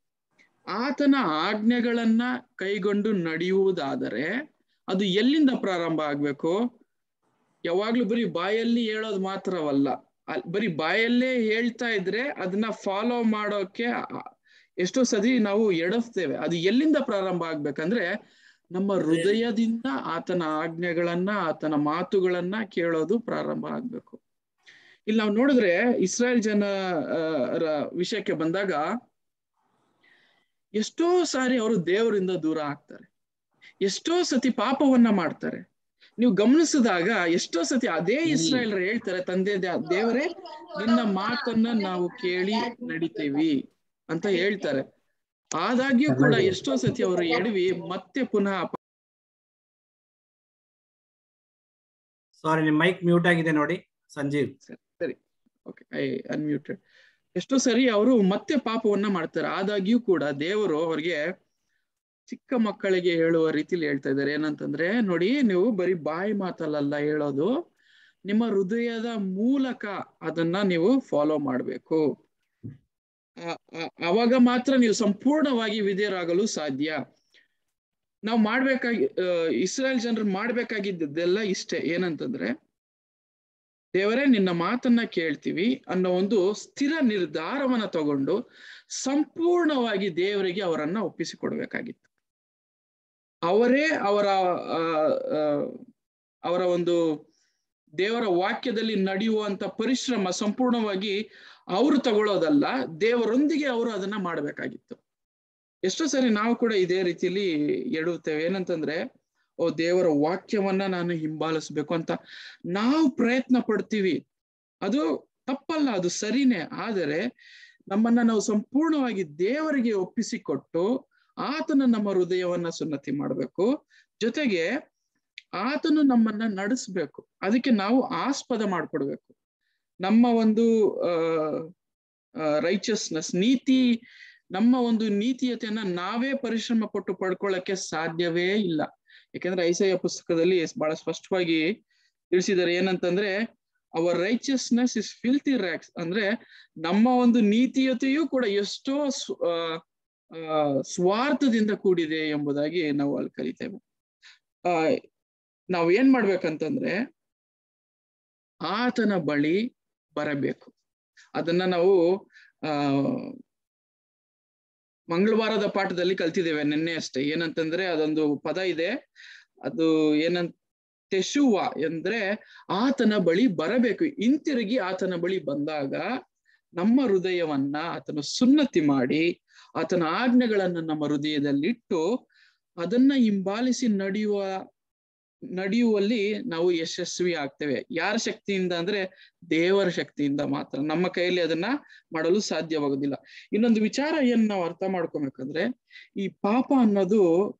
ಆತನ ಆಜ್ಞೆಗಳನ್ನ ಕೈಗೊಂಡು ನಡೆಯುವುದಾದರೆ ಅದು ಎಲ್ಲಿಂದ ಪ್ರಾರಂಭ ಆಗ್ಬೇಕು ಯಾವಾಗ್ಲೂ ಬರೀ ಬಾಯಲ್ಲಿ ಹೇಳೋದು ಮಾತ್ರವಲ್ಲ ಅಲ್- ಬರೀ ಬಾಯಲ್ಲೇ ಹೇಳ್ತಾ ಇದ್ರೆ ಅದನ್ನ ಫಾಲೋ ಮಾಡೋಕೆ ಆ- ಎಷ್ಟೋ ಸತಿ ನಾವು ಎಡಸ್ತೇವೆ ಅದು ಎಲ್ಲಿಂದ ಪ್ರಾರಂಭ ಆಗ್ಬೇಕಂದ್ರೆ ನಮ್ಮ ಹೃದಯದಿಂದ ಆತನ ಆಜ್ಞೆಗಳನ್ನ ಆತನ ಮಾತುಗಳನ್ನ ಕೇಳೋದು ಪ್ರಾರಂಭ ಆಗ್ಬೇಕು ಇಲ್ಲಿ ನಾವು ನೋಡಿದ್ರೆ ಇಸ್ರಾಯೇಲ್ ಜನ ಆ, ರ ವಿಷಯಕ್ಕೆ ಬಂದಾಗ ಎಷ್ಟೋ ಸಾರಿ ಅವರು ದೇವರಿಂದ ದೂರ ಆಗ್ತಾರೆ ಎಷ್ಟೋ ಸತಿ ಪಾಪವನ್ನ ಮಾಡ್ತಾರೆ ನೀವು ಗಮನಿಸಿದಾಗ ಎಷ್ಟೋ ಸತಿ ಅದೇ ಇಸ್ರಾಯೇಲ್ರು ಹೇಳ್ತಾರೆ ತಂದೆ ದ- ದೇವರೇ ನಿನ್ನ ಮಾತನ್ನ ನಾವು ಕೇಳಿ ನಡಿತೀವಿ ಅಂತ ಹೇಳ್ತಾರೆ ಆದಾಗ್ಯೂ ಕೂಡ ಎಷ್ಟೋ ಸತಿ ಅವರು ಎಡವಿ ಮತ್ತೆ ಪುನಃ ಅಪ- ಸಾರಿ ನಿಮ್ ಮೈಕ್ ಮ್ಯೂಟ್ ಆಗಿದೆ ನೋಡಿ ಸಂಜೀವ್ ಸರಿ ಓಕೆ ಐ ಅನ್ಮ್ಯೂಟೆಡ್ ಎಷ್ಟೋ ಸರಿ ಅವರು ಮತ್ತೆ ಪಾಪವನ್ನ ಮಾಡ್ತಾರೆ ಆದಾಗ್ಯೂ ಕೂಡ ದೇವರು ಅವ್ರಿಗೆ ಚಿಕ್ಕ ಮಕ್ಕಳಿಗೆ ಹೇಳುವ ರೀತಿಲಿ ಹೇಳ್ತಾ ಇದ್ದಾರೆ ಏನಂತಂದ್ರೆ ನೋಡಿ ನೀವು ಬರೀ ಬಾಯಿ ಮಾತಲ್ಲ ಹೇಳೋದು ನಿಮ್ಮ ಹೃದಯದ ಮೂಲಕ ಅದನ್ನ ನೀವು ಫಾಲೋ ಮಾಡ್ಬೇಕು ಆ- ಆ- ಅವಾಗ ಮಾತ್ರ ನೀವು ಸಂಪೂರ್ಣವಾಗಿ ವಿಧೇಯರಾಗಲು ಸಾಧ್ಯ ನಾವು ಮಾಡ್ಬೇಕಾಗಿ ಆ, ಇಸ್ರಾಯೇಲ್ ಜನರು ಮಾಡ್ಬೇಕಾಗಿದ್ದೆಲ್ಲ ಇಷ್ಟೇ ಏನಂತಂದ್ರೆ ದೇವರೇ ನಿನ್ನ ಮಾತನ್ನ ಕೇಳ್ತೀವಿ ಅನ್ನೋ ಒಂದು ಸ್ಥಿರ ನಿರ್ಧಾರವನ್ನ ತಗೊಂಡು ಸಂಪೂರ್ಣವಾಗಿ ದೇವರಿಗೆ ಅವರನ್ನ ಒಪ್ಪಿಸಿಕೊಡ್ಬೇಕಾಗಿತ್ತು ಅವರೇ ಅವರ ಆ, ಆ, ಅವರ ಒಂದು ದೇವರ ವಾಕ್ಯದಲ್ಲಿ ನಡೆಯುವಂತ ಪರಿಶ್ರಮ ಸಂಪೂರ್ಣವಾಗಿ ಅವರು ತಗೊಳ್ಳೋದಲ್ಲ ದೇವರೊಂದಿಗೆ ಅವರು ಅದನ್ನ ಮಾಡ್ಬೇಕಾಗಿತ್ತು ಎಷ್ಟೋ ಸರಿ ನಾವು ಕೂಡ ಇದೇ ರೀತಿಲಿ ಎಡುತ್ತೇವೆ ಏನಂತಂದ್ರೆ ಓ ದೇವರ ವಾಕ್ಯವನ್ನ ನಾನು ಹಿಂಬಾಲಿಸ್ಬೇಕು ಅಂತ ನಾವು ಪ್ರಯತ್ನ ಪಡ್ತೀವಿ ಅದು ತಪ್ಪಲ್ಲ ಅದು ಸರಿನೇ ಆದರೆ ನಮ್ಮನ್ನ ನಾವು ಸಂಪೂರ್ಣವಾಗಿ ದೇವರಿಗೆ ಒಪ್ಪಿಸಿಕೊಟ್ಟು ಆತನ ನಮ್ಮ ಹೃದಯವನ್ನ ಸುನ್ನತಿ ಮಾಡಬೇಕು ಜೊತೆಗೆ ಆತನು ನಮ್ಮನ್ನ ನಡೆಸ್ಬೇಕು ಅದಕ್ಕೆ ನಾವು ಆಸ್ಪದ ಮಾಡ್ಕೊಡ್ಬೇಕು ನಮ್ಮ ಒಂದು ರೈಚಸ್ನೆಸ್ ನೀತಿ ನಮ್ಮ ಒಂದು ನೀತಿಯತೆಯನ್ನ ನಾವೇ ಪರಿಶ್ರಮ ಪಟ್ಟು ಪಡ್ಕೊಳ್ಳಕ್ಕೆ ಸಾಧ್ಯವೇ ಇಲ್ಲ ಯಾಕಂದ್ರೆ ಐಸಯ್ಯ ಪುಸ್ತಕದಲ್ಲಿ ಬಹಳ ಸ್ಪಷ್ಟವಾಗಿ ತಿಳಿಸಿದ್ದಾರೆ ಏನಂತಂದ್ರೆ our righteousness is filthy rags ಅಂದ್ರೆ ನಮ್ಮ ಒಂದು ನೀತಿಯತೆಯೂ ಕೂಡ ಎಷ್ಟೋ ಸ್ವ- ಆ, ಆ, ಸ್ವಾರ್ಥದಿಂದ ಕೂಡಿದೆ ಎಂಬುದಾಗಿ ನಾವು ಅಲ್ಲಿ ಕರಿತೇವೆ ಆ ನಾವ್ ಏನ್ ಮಾಡ್ಬೇಕಂತಂದ್ರೆ ಆತನ ಬಳಿ ಬರಬೇಕು ಅದನ್ನ ನಾವು ಆ ಮಂಗಳವಾರದ ಪಾಠದಲ್ಲಿ ಕಲ್ತಿದ್ದೇವೆ ನಿನ್ನೆ ಅಷ್ಟೇ ಏನಂತಂದ್ರೆ ಅದೊಂದು ಪದ ಇದೆ ಅದು ಏನಂತ ತೆಶುವ ಅಂದ್ರೆ ಆತನ ಬಳಿ ಬರಬೇಕು ಹಿಂತಿರುಗಿ ಆತನ ಬಳಿ ಬಂದಾಗ ನಮ್ಮ ಹೃದಯವನ್ನ ಆತನು ಸುನ್ನತಿ ಮಾಡಿ ಆತನ ಆಜ್ಞೆಗಳನ್ನ ನಮ್ಮ ಹೃದಯದಲ್ಲಿಟ್ಟು ಅದನ್ನ ಹಿಂಬಾಲಿಸಿ ನಡೆಯುವ ನಡೆಯುವಲ್ಲಿ ನಾವು ಯಶಸ್ವಿ ಆಗ್ತೇವೆ ಯಾರ ಶಕ್ತಿಯಿಂದ ಅಂದ್ರೆ ದೇವರ ಶಕ್ತಿಯಿಂದ ಮಾತ್ರ ನಮ್ಮ ಕೈಯಲ್ಲಿ ಅದನ್ನ ಮಾಡಲು ಸಾಧ್ಯವಾಗುದಿಲ್ಲ ಇನ್ನೊಂದು ವಿಚಾರ ಏನ್ ನಾವು ಅರ್ಥ ಮಾಡ್ಕೊಬೇಕಂದ್ರೆ ಈ ಪಾಪ ಅನ್ನೋದು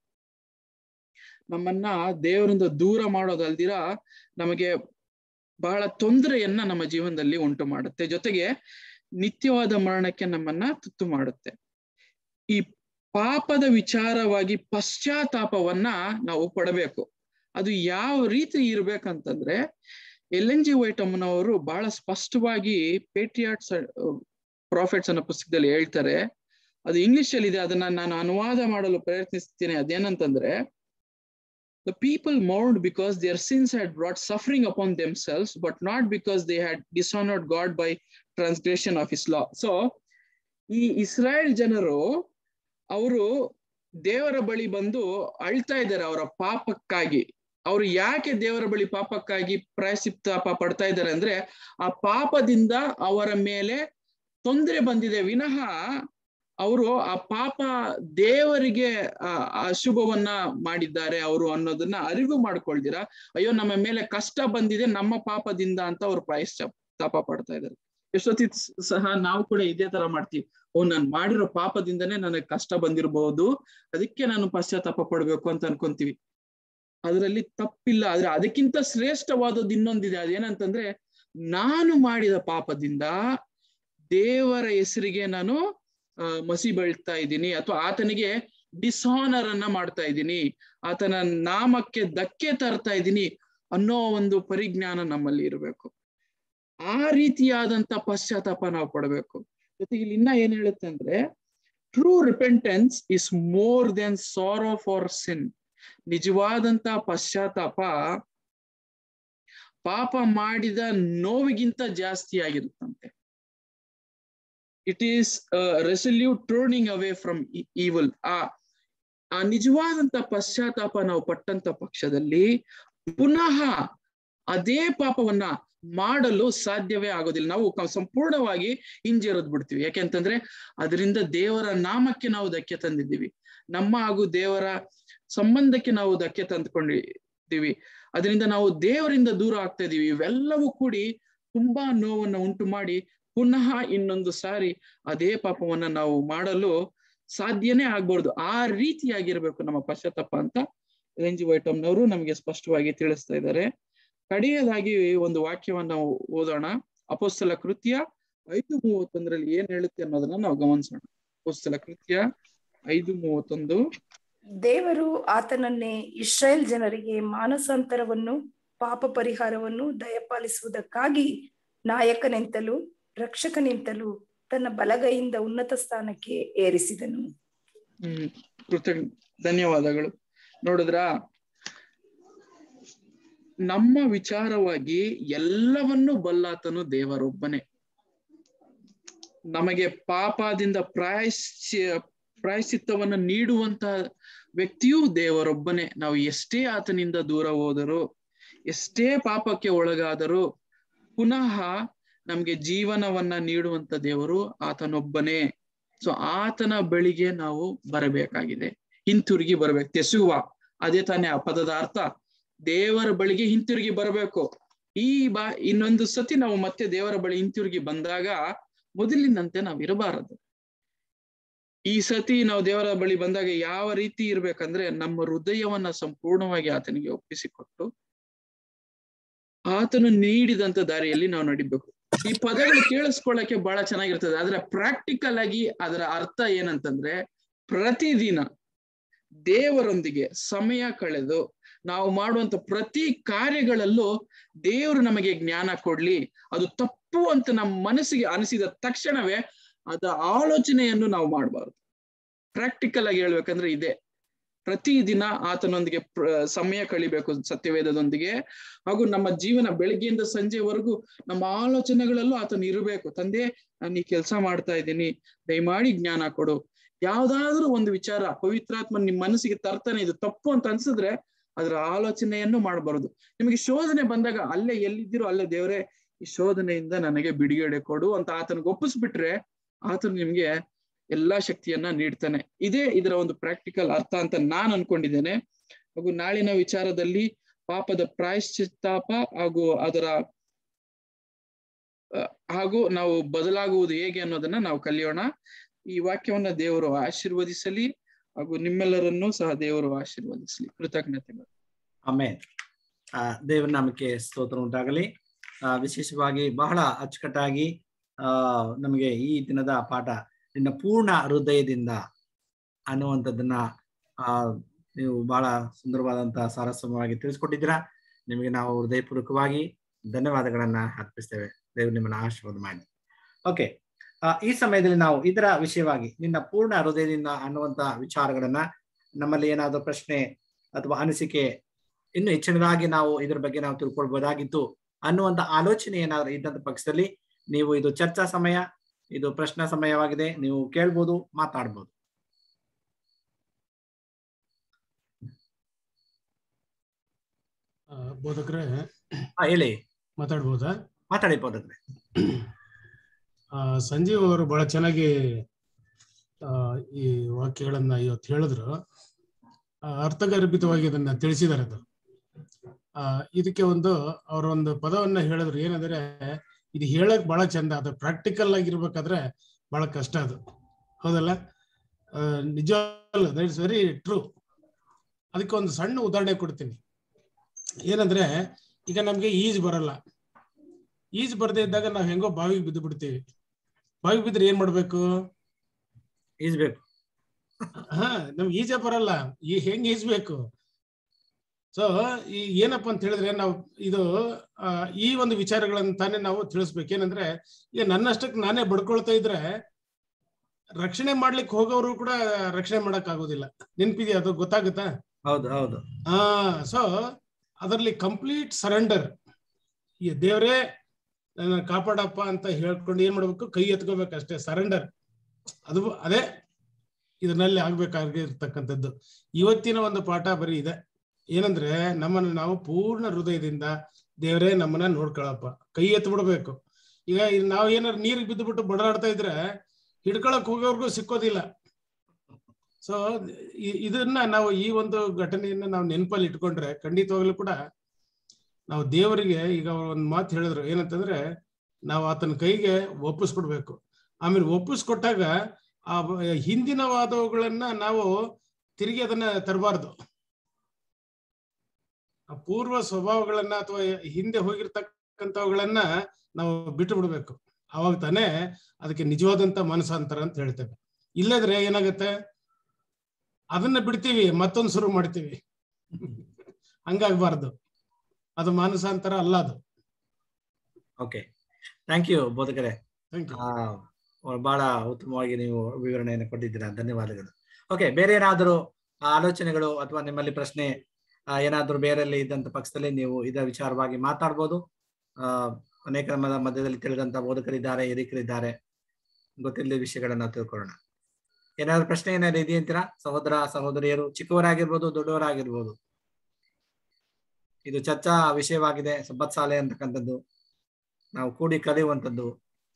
ನಮ್ಮನ್ನ ದೇವರಿಂದ ದೂರ ಮಾಡೋದಲ್ದಿರ ನಮಗೆ ಬಹಳ ತೊಂದರೆಯನ್ನ ನಮ್ಮ ಜೀವನದಲ್ಲಿ ಉಂಟು ಮಾಡುತ್ತೆ ಜೊತೆಗೆ ನಿತ್ಯವಾದ ಮರಣಕ್ಕೆ ನಮ್ಮನ್ನ ತುತ್ತು ಮಾಡುತ್ತೆ ಈ ಪಾಪದ ವಿಚಾರವಾಗಿ ಪಶ್ಚಾತ್ತಾಪವನ್ನ ನಾವು ಪಡಬೇಕು ಅದು ಯಾವ ರೀತಿ ಇರ್ಬೇಕಂತಂದ್ರೆ ಎಲ್ ಎನ್ ಜಿ ವೈಟಮ್ನವರು ಬಹಳ ಸ್ಪಷ್ಟವಾಗಿ ಪೇಟ್ರಿಯಾಟ್ಸ್ ಪ್ರಾಫಿಟ್ಸ್ ಅನ್ನೋ ಪುಸ್ತಕದಲ್ಲಿ ಹೇಳ್ತಾರೆ ಅದು ಇಂಗ್ಲಿಷ್ ಅಲ್ಲಿ ಇದೆ ಅದನ್ನ ನಾನು ಅನುವಾದ ಮಾಡಲು ಪ್ರಯತ್ನಿಸ್ತೀನಿ ಅದೇನಂತಂದ್ರೆ The people mourned because their sins had brought suffering upon themselves, but not because they had dishonored God by transgression of his law. So, ಈ ಇಸ್ರಾಯೇಲ್ ಜನರು ಅವರು ದೇವರ ಬಳಿ ಬಂದು ಅಳ್ತಾ ಇದ್ದಾರೆ ಅವರ ಪಾಪಕ್ಕಾಗಿ ಅವರು ಯಾಕೆ ದೇವರ ಬಳಿ ಪಾಪಕ್ಕಾಗಿ ಪ್ರಾಯಶ್ಚಿತ್ತಾಪ ಪಡ್ತಾ ಇದ್ದಾರೆ ಅಂದ್ರೆ ಆ ಪಾಪದಿಂದ ಅವರ ಮೇಲೆ ತೊಂದರೆ ಬಂದಿದೆ ವಿನಃ ಅವರು ಆ ಪಾಪ ದೇವರಿಗೆ ಆ ಅಶುಭವನ್ನ ಮಾಡಿದ್ದಾರೆ ಅವರು ಅನ್ನೋದನ್ನ ಅರಿವು ಮಾಡ್ಕೊಳ್ದಿರ ಅಯ್ಯೋ ನಮ್ಮ ಮೇಲೆ ಕಷ್ಟ ಬಂದಿದೆ ನಮ್ಮ ಪಾಪದಿಂದ ಅಂತ ಅವ್ರು ಪ್ರಾಯಶ್ಚಾತಾಪ ಪಡ್ತಾ ಇದ್ದಾರೆ ಎಷ್ಟೊತ್ತಿ ಸಹ ನಾವು ಕೂಡ ಇದೇ ತರ ಮಾಡ್ತೀವಿ ಓ ನಾನು ಮಾಡಿರೋ ಪಾಪದಿಂದನೇ ನನಗೆ ಕಷ್ಟ ಬಂದಿರಬಹುದು ಅದಕ್ಕೆ ನಾನು ಪಶ್ಚಾತ್ತಾಪ ಪಡ್ಬೇಕು ಅಂತ ಅನ್ಕೊಂತೀವಿ ಅದರಲ್ಲಿ ತಪ್ಪಿಲ್ಲ ಆದ್ರೆ ಅದಕ್ಕಿಂತ ಶ್ರೇಷ್ಠವಾದದ್ದು ಇನ್ನೊಂದಿದೆ ಅದೇನಂತಂದ್ರೆ ನಾನು ಮಾಡಿದ ಪಾಪದಿಂದ ದೇವರ ಹೆಸರಿಗೆ ನಾನು ಆ, ಮಸಿ ಬೀಳ್ತಾ ಇದ್ದೀನಿ ಅಥವಾ ಆತನಿಗೆ ಡಿಸಾನರ್ ಅನ್ನ ಮಾಡ್ತಾ ಇದ್ದೀನಿ ಆತನ ನಾಮಕ್ಕೆ ಧಕ್ಕೆ ತರ್ತಾ ಇದ್ದೀನಿ ಅನ್ನೋ ಒಂದು ಪರಿಜ್ಞಾನ ನಮ್ಮಲ್ಲಿ ಇರಬೇಕು ಆ ರೀತಿಯಾದಂತ ಪಶ್ಚಾತ್ತಾಪ ನಾವು ಪಡಬೇಕು ಜೊತೆಗೆ ಇಲ್ಲಿ ಇನ್ನ ಏನ್ ಹೇಳುತ್ತೆ ಅಂದ್ರೆ true repentance is more than sorrow for sin ನಿಜವಾದಂತ ಪಶ್ಚಾತ್ತಾಪ ಪಾಪ ಮಾಡಿದ ನೋವಿಗಿಂತ ಜಾಸ್ತಿ ಆಗಿರುತ್ತಂತೆ it is resolute turning away from evil ಆ ಆ ನಿಜವಾದಂತ ಪಶ್ಚಾತ್ತಾಪ ನಾವು ಪಟ್ಟಂತ ಪಕ್ಷದಲ್ಲಿ ಪುನಃ ಅದೇ ಪಾಪವನ್ನ ಮಾಡಲು ಸಾಧ್ಯವೇ ಆಗೋದಿಲ್ಲ ನಾವು ಕ- ಸಂಪೂರ್ಣವಾಗಿ ಹಿಂಜರಿದ್ ಬಿಡ್ತೀವಿ ಯಾಕೆಂತಂದ್ರೆ ಅದರಿಂದ ದೇವರ ನಾಮಕ್ಕೆ ನಾವು ಧಕ್ಕೆ ತಂದಿದ್ದೀವಿ ನಮ್ಮ ಹಾಗೂ ದೇವರ ಸಂಬಂಧಕ್ಕೆ ನಾವು ಧಕ್ಕೆ ತಂದ್ಕೊಂಡಿ ಇದ್ದೀವಿ ಅದರಿಂದ ನಾವು ದೇವರಿಂದ ದೂರ ಆಗ್ತಾ ಇದೀವಿ ಇವೆಲ್ಲವೂ ಕೂಡಿ ತುಂಬಾ ನೋವನ್ನ ಉಂಟು ಮಾಡಿ ಪುನಃ ಇನ್ನೊಂದು ಸಾರಿ ಅದೇ ಪಾಪವನ್ನ ನಾವು ಮಾಡಲು ಸಾಧ್ಯನೇ ಆಗ್ಬಾರ್ದು ಆ ರೀತಿಯಾಗಿರ್ಬೇಕು ನಮ್ಮ ಪಶ್ಚಾತ್ತಾಪ ಅಂತ ರೆಂಜಿ ವೈಟಮ್ನವರು ನಮಗೆ ಸ್ಪಷ್ಟವಾಗಿ ತಿಳಿಸ್ತಾ ಇದ್ದಾರೆ ಕಡೆಯದಾಗಿ ಒಂದು ವಾಕ್ಯವನ್ನ ನಾವು ಓದೋಣ ಅಪೋಸ್ತಲ ಕೃತ್ಯ ಐದು ಮೂವತ್ತೊಂದರಲ್ಲಿ ಏನ್ ಹೇಳುತ್ತೆ ಅನ್ನೋದನ್ನ ನಾವು ಗಮನಿಸೋಣ ಅಪೋಸ್ತಲ ಕೃತ್ಯ ಐದು ಮೂವತ್ತೊಂದು ದೇವರು ಆತನನ್ನೇ ಇಸ್ರಾಯೇಲ್ ಜನರಿಗೆ ಮಾನಸಾಂತರವನ್ನು ಪಾಪ ಪರಿಹಾರವನ್ನು ದಯಪಾಲಿಸುವುದಕ್ಕಾಗಿ ನಾಯಕನೆಂತಲೂ ರಕ್ಷಕನೆಂತಲೂ ತನ್ನ ಬಲಗೈಯಿಂದ ಉನ್ನತ ಸ್ಥಾನಕ್ಕೆ ಏರಿಸಿದನು ಹ್ಮ್ ಕೃತಜ್ಞ ಧನ್ಯವಾದಗಳು ನೋಡಿದ್ರಾ ನಮ್ಮ ವಿಚಾರವಾಗಿ ಎಲ್ಲವನ್ನೂ ಬಲ್ಲಾತನು ದೇವರೊಬ್ಬನೇ ನಮಗೆ ಪಾಪದಿಂದ ಪ್ರಾಯಶ್ಚಿ ಪ್ರಾಯಶ್ಚಿತ್ತವನ್ನು ನೀಡುವಂತ ವ್ಯಕ್ತಿಯೂ ದೇವರೊಬ್ಬನೇ ನಾವು ಎಷ್ಟೇ ಆತನಿಂದ ದೂರ ಹೋದರೂ ಎಷ್ಟೇ ಪಾಪಕ್ಕೆ ಒಳಗಾದರೂ ಪುನಃ ನಮ್ಗೆ ಜೀವನವನ್ನ ನೀಡುವಂತ ದೇವರು ಆತನೊಬ್ಬನೇ ಸೊ ಆತನ ಬಳಿಗೆ ನಾವು ಬರಬೇಕಾಗಿದೆ ಹಿಂತಿರುಗಿ ಬರ್ಬೇಕು ತೆಸುವ ಅದೇ ತಾನೇ ಆ ಪದದ ಅರ್ಥ ದೇವರ ಬಳಿಗೆ ಹಿಂತಿರುಗಿ ಬರಬೇಕು ಈ ಬಾ ಇನ್ನೊಂದು ಸತಿ ನಾವು ಮತ್ತೆ ದೇವರ ಬಳಿ ಹಿಂತಿರುಗಿ ಬಂದಾಗ ಮೊದಲಿನಂತೆ ನಾವು ಇರಬಾರದು ಈ ಸತಿ ನಾವು ದೇವರ ಬಳಿ ಬಂದಾಗ ಯಾವ ರೀತಿ ಇರ್ಬೇಕಂದ್ರೆ ನಮ್ಮ ಹೃದಯವನ್ನ ಸಂಪೂರ್ಣವಾಗಿ ಆತನಿಗೆ ಒಪ್ಪಿಸಿಕೊಟ್ಟು ಆತನು ನೀಡಿದಂತ ದಾರಿಯಲ್ಲಿ ನಾವು ನಡಿಬೇಕು ಈ ಪದಗಳು ಕೇಳಿಸ್ಕೊಳ್ಳಕ್ಕೆ ಬಹಳ ಚೆನ್ನಾಗಿರ್ತದೆ ಆದ್ರೆ ಪ್ರಾಕ್ಟಿಕಲ್ ಆಗಿ ಅದರ ಅರ್ಥ ಏನಂತಂದ್ರೆ ಪ್ರತಿದಿನ ದೇವರೊಂದಿಗೆ ಸಮಯ ಕಳೆದು ನಾವು ಮಾಡುವಂತ ಪ್ರತಿ ಕಾರ್ಯಗಳಲ್ಲೂ ದೇವರು ನಮಗೆ ಜ್ಞಾನ ಕೊಡ್ಲಿ ಅದು ತಪ್ಪು ಅಂತ ನಮ್ಮ ಮನಸ್ಸಿಗೆ ಅನಿಸಿದ ತಕ್ಷಣವೇ ಅದ ಆಲೋಚನೆಯನ್ನು ನಾವು ಮಾಡಬಾರ್ದು ಪ್ರಾಕ್ಟಿಕಲ್ ಆಗಿ ಹೇಳ್ಬೇಕಂದ್ರೆ ಇದೆ ಪ್ರತಿದಿನ ಆತನೊಂದಿಗೆ ಸಮಯ ಕಳಿಬೇಕು ಸತ್ಯವೇದದೊಂದಿಗೆ ಹಾಗೂ ನಮ್ಮ ಜೀವನ ಬೆಳಗ್ಗೆಯಿಂದ ಸಂಜೆವರೆಗೂ ನಮ್ಮ ಆಲೋಚನೆಗಳಲ್ಲೂ ಆತನ ಇರಬೇಕು ತಂದೆ ನಾನು ಈ ಕೆಲಸ ಮಾಡ್ತಾ ಇದ್ದೀನಿ ದಯಮಾಡಿ ಜ್ಞಾನ ಕೊಡು ಯಾವ್ದಾದ್ರೂ ಒಂದು ವಿಚಾರ ಪವಿತ್ರಾತ್ಮ ನಿಮ್ ಮನಸ್ಸಿಗೆ ತರ್ತಾನೆ ಇದು ತಪ್ಪು ಅಂತ ಅನ್ಸಿದ್ರೆ ಅದರ ಆಲೋಚನೆಯನ್ನು ಮಾಡಬಾರದು ನಿಮಗೆ ಶೋಧನೆ ಬಂದಾಗ ಅಲ್ಲೇ ಎಲ್ಲಿದ್ದೀರೋ ಅಲ್ಲೇ ದೇವರೇ ಈ ಶೋಧನೆಯಿಂದ ನನಗೆ ಬಿಡುಗಡೆ ಕೊಡು ಅಂತ ಆತನಿಗೆ ಒಪ್ಪಿಸ್ಬಿಟ್ರೆ ಆತನು ನಿಮ್ಗೆ ಎಲ್ಲಾ ಶಕ್ತಿಯನ್ನ ನೀಡ್ತಾನೆ ಇದೇ ಇದರ ಒಂದು ಪ್ರಾಕ್ಟಿಕಲ್ ಅರ್ಥ ಅಂತ ನಾನ್ ಅನ್ಕೊಂಡಿದ್ದೇನೆ ಹಾಗೂ ನಾಳಿನ ವಿಚಾರದಲ್ಲಿ ಪಾಪದ ಪ್ರಾಯಶ್ಚಿತ್ತಾಪ ಹಾಗೂ ಅದರ ಹಾಗೂ ನಾವು ಬದಲಾಗುವುದು ಹೇಗೆ ಅನ್ನೋದನ್ನ ನಾವು ಕಲಿಯೋಣ ಈ ವಾಕ್ಯವನ್ನ ದೇವರು ಆಶೀರ್ವದಿಸಲಿ ಹಾಗೂ ನಿಮ್ಮೆಲ್ಲರನ್ನೂ ಸಹ ದೇವರು ಆಶೀರ್ವದಿಸಲಿ ಕೃತಜ್ಞತೆಗಳು ಆಮೇಲೆ ಆ ದೇವರ ನಾಮಕ್ಕೆ ಸ್ತೋತ್ರ ಉಂಟಾಗಲಿ ಆ ವಿಶೇಷವಾಗಿ ಬಹಳ ಅಚ್ಚುಕಟ್ಟಾಗಿ ಆ ನಮಗೆ ಈ ದಿನದ ಪಾಠ ನಿನ್ನ ಪೂರ್ಣ ಹೃದಯದಿಂದ ಅನ್ನುವಂಥದ್ದನ್ನ ಆ ನೀವು ಬಹಳ ಸುಂದರವಾದಂತಹ ಸಾರಸ್ವವಾಗಿ ತಿಳಿಸ್ಕೊಟ್ಟಿದ್ದೀರಾ ನಿಮಗೆ ನಾವು ಹೃದಯಪೂರ್ವಕವಾಗಿ ಧನ್ಯವಾದಗಳನ್ನ ಅರ್ಪಿಸ್ತೇವೆ ದೇವರು ನಿಮ್ಮನ್ನ ಆಶೀರ್ವಾದ ಮಾಡಿ ಓಕೆ ಈ ಸಮಯದಲ್ಲಿ ನಾವು ಇದರ ವಿಷಯವಾಗಿ ನಿನ್ನ ಪೂರ್ಣ ಹೃದಯದಿಂದ ಅನ್ನುವಂತ ವಿಚಾರಗಳನ್ನ ನಮ್ಮಲ್ಲಿ ಏನಾದರೂ ಪ್ರಶ್ನೆ ಅಥವಾ ಅನಿಸಿಕೆ ಇನ್ನು ಹೆಚ್ಚಿನದಾಗಿ ನಾವು ಇದ್ರ ಬಗ್ಗೆ ನಾವು ತಿಳ್ಕೊಳ್ಬಹುದಾಗಿತ್ತು ಅನ್ನುವಂತ ಆಲೋಚನೆ ಏನಾದ್ರು ಇದ್ದಂತ ಪಕ್ಷದಲ್ಲಿ ನೀವು ಇದು ಚರ್ಚಾ ಸಮಯ ಇದು ಪ್ರಶ್ನಾ ಸಮಯವಾಗಿದೆ ನೀವು ಕೇಳ್ಬೋದು ಮಾತಾಡ್ಬೋದು ಬೋಧಕ್ರೆ ಹಾ ಹೇಳಿ ಮಾತಾಡ್ಬೋದಾ ಮಾತಾಡಿ ಬೋಧಕ್ರೆ ಆ ಸಂಜೀವ್ ಅವರು ಬಹಳ ಚೆನ್ನಾಗಿ ಆ ಈ ವಾಕ್ಯಗಳನ್ನ ಇವತ್ತು ಹೇಳಿದ್ರು ಅರ್ಥಗರ್ಭಿತವಾಗಿ ಇದನ್ನ ತಿಳಿಸಿದ್ದಾರೆ ಅದು ಆ ಇದಕ್ಕೆ ಒಂದು ಅವರ ಒಂದು ಪದವನ್ನ ಹೇಳಿದ್ರು ಏನಂದ್ರೆ ಇದು ಹೇಳಕ್ ಬಹಳ ಚಂದ ಅದು ಪ್ರಾಕ್ಟಿಕಲ್ ಆಗಿರ್ಬೇಕಾದ್ರೆ ಬಹಳ ಕಷ್ಟ ಅದು ಹೌದಲ್ಲ ನಿಜ ದಟ್ ಇಸ್ ವೆರಿ ಟ್ರೂ ಅದಕ್ಕೆ ಒಂದು ಸಣ್ಣ ಉದಾಹರಣೆ ಕೊಡ್ತೀನಿ ಏನಂದ್ರೆ ಈಗ ನಮ್ಗೆ ಈಜ್ ಬರಲ್ಲ ಈಜ್ ಬರದೇ ಇದ್ದಾಗ ನಾವ್ ಹೆಂಗೋ ಬಾವಿಗೆ ಬಿದ್ದು ಬಿಡ್ತೀವಿ ಬಾವಿಗೆ ಬಿದ್ರೆ ಏನ್ ಮಾಡ್ಬೇಕು ಈಜ್ಬೇಕು ಹಾ ನಮ್ಗೆ ಈಜೆ ಬರಲ್ಲ ಈ ಹೆಂಗ್ ಈಜ್ಬೇಕು ಸೊ ಈ ಏನಪ್ಪಾ ಅಂತ ಹೇಳಿದ್ರೆ ನಾವು ಇದು ಈ ಒಂದು ವಿಚಾರಗಳನ್ನ ತಾನೇ ನಾವು ತಿಳಿಸ್ಬೇಕು ಏನಂದ್ರೆ ಈಗ ನನ್ನಷ್ಟಕ್ಕೆ ನಾನೇ ಬಡ್ಕೊಳ್ತಾ ಇದ್ರೆ ರಕ್ಷಣೆ ಮಾಡ್ಲಿಕ್ಕೆ ಹೋಗೋರು ಕೂಡ ರಕ್ಷಣೆ ಮಾಡಕ್ ಆಗೋದಿಲ್ಲ ನೆನ್ಪಿದೆಯಾ ಅದು ಗೊತ್ತಾಗುತ್ತಾ ಹೌದು ಹೌದು ಹಾ ಸೊ ಅದರಲ್ಲಿ ಕಂಪ್ಲೀಟ್ ಸರೆಂಡರ್ ಈ ದೇವ್ರೇ ನನ್ನ ಕಾಪಾಡಪ್ಪ ಅಂತ ಹೇಳ್ಕೊಂಡು ಏನ್ ಮಾಡ್ಬೇಕು ಕೈ ಎತ್ಕೋಬೇಕು ಅಷ್ಟೇ ಸರೆಂಡರ್ ಅದು ಅದೇ ಇದರಲ್ಲಿ ಆಗ್ಬೇಕಾಗಿರ್ತಕ್ಕಂಥದ್ದು ಇವತ್ತಿನ ಒಂದು ಪಾಠ ಬರೀ ಇದೆ ಏನಂದ್ರೆ ನಮ್ಮನ್ನ ನಾವು ಪೂರ್ಣ ಹೃದಯದಿಂದ ದೇವರೇ ನಮ್ಮನ್ನ ನೋಡ್ಕೊಳಪ್ಪ ಕೈ ಎತ್ತು ಬಿಡ್ಬೇಕು ಈಗ ನಾವ್ ಏನಾರು ನೀರಿಗೆ ಬಿದ್ದು ಬಿಟ್ಟು ಬಡಾಡ್ತಾ ಇದ್ರೆ ಹಿಡ್ಕೊಳಕ್ ಹೋಗೋರ್ಗು ಸಿಕ್ಕೋದಿಲ್ಲ ಸೊ ಇದನ್ನ ನಾವು ಈ ಒಂದು ಘಟನೆಯನ್ನ ನಾವು ನೆನಪಲ್ಲಿ ಇಟ್ಕೊಂಡ್ರೆ ಖಂಡಿತವಾಗ್ಲೂ ಕೂಡ ನಾವು ದೇವರಿಗೆ ಈಗ ಅವ್ರು ಒಂದ್ ಮಾತು ಹೇಳಿದ್ರು ಏನಂತಂದ್ರೆ ನಾವು ಆತನ ಕೈಗೆ ಒಪ್ಪಿಸ್ಕೊಡ್ಬೇಕು ಆಮೇಲೆ ಒಪ್ಪಿಸ್ಕೊಟ್ಟಾಗ ಆ ಬ- ಹಿಂದಿನ ವಾದಗಳನ್ನ ನಾವು ತಿರುಗಿ ಅದನ್ನ ತರಬಾರ್ದು ಆ ಪೂರ್ವ ಸ್ವಭಾವಗಳನ್ನ ಅಥವಾ ಹಿಂದೆ ಹೋಗಿರ್ತಕ್ಕಂಥವುಗಳನ್ನ ನಾವು ಬಿಟ್ಟು ಬಿಡ್ಬೇಕು ಅವಾಗ ತಾನೇ ಅದಕ್ಕೆ ನಿಜವಾದಂತ ಮನಸ್ಸಾಂತರ ಅಂತ ಹೇಳ್ತೇವೆ ಇಲ್ಲದ್ರೆ ಏನಾಗುತ್ತೆ ಅದನ್ನ ಬಿಡ್ತೀವಿ ಮತ್ತೊಂದು ಶುರು ಮಾಡ್ತೀವಿ ಹಂಗಾಗ್ಬಾರ್ದು ಅದು ಮಾನಸಾಂತರ ಅಲ್ಲ ಅದು ಓಕೆ ಥ್ಯಾಂಕ್ ಯು ಬೋಧಕರೇ ಥ್ಯಾಂಕ್ ಯು ಆ, ಬಹಳ ಉತ್ತಮವಾಗಿ ನೀವು ವಿವರಣೆಯನ್ನು ಕೊಟ್ಟಿದ್ದೀರಾ ಧನ್ಯವಾದಗಳು ಓಕೆ ಬೇರೆ ಏನಾದರೂ ಆಲೋಚನೆಗಳು ಅಥವಾ ನಿಮ್ಮಲ್ಲಿ ಪ್ರಶ್ನೆ ಆ, ಏನಾದರೂ ಬೇರೆಲ್ಲಿ ಇದ್ದಂತ ಪಕ್ಷದಲ್ಲಿ ನೀವು ಇದರ ವಿಚಾರವಾಗಿ ಮಾತಾಡ್ಬೋದು ಆ ಅನೇಕ ನಮ್ಮ ಮಧ್ಯದಲ್ಲಿ ತಿಳಿದಂತ ಬೋಧಕರಿದ್ದಾರೆ ಹಿರಿಕರಿದ್ದಾರೆ ಗೊತ್ತಿಲ್ಲದ ವಿಷಯಗಳನ್ನ ತಿಳ್ಕೊಳ್ಳೋಣ ಏನಾದ್ರು ಪ್ರಶ್ನೆ ಏನಾದ್ರು ಇದೆಯಂತೀರಾ ಸಹೋದರ ಸಹೋದರಿಯರು ಚಿಕ್ಕವರಾಗಿರ್ಬೋದು ದೊಡ್ಡವರಾಗಿರ್ಬೋದು ಇದು ಚರ್ಚಾ ವಿಷಯವಾಗಿದೆ ಸಬ್ಬತ್ ಶಾಲೆ ಅಂತಕ್ಕಂಥದ್ದು ನಾವು ಕೂಡಿ ಕಲಿಯುವಂಥದ್ದು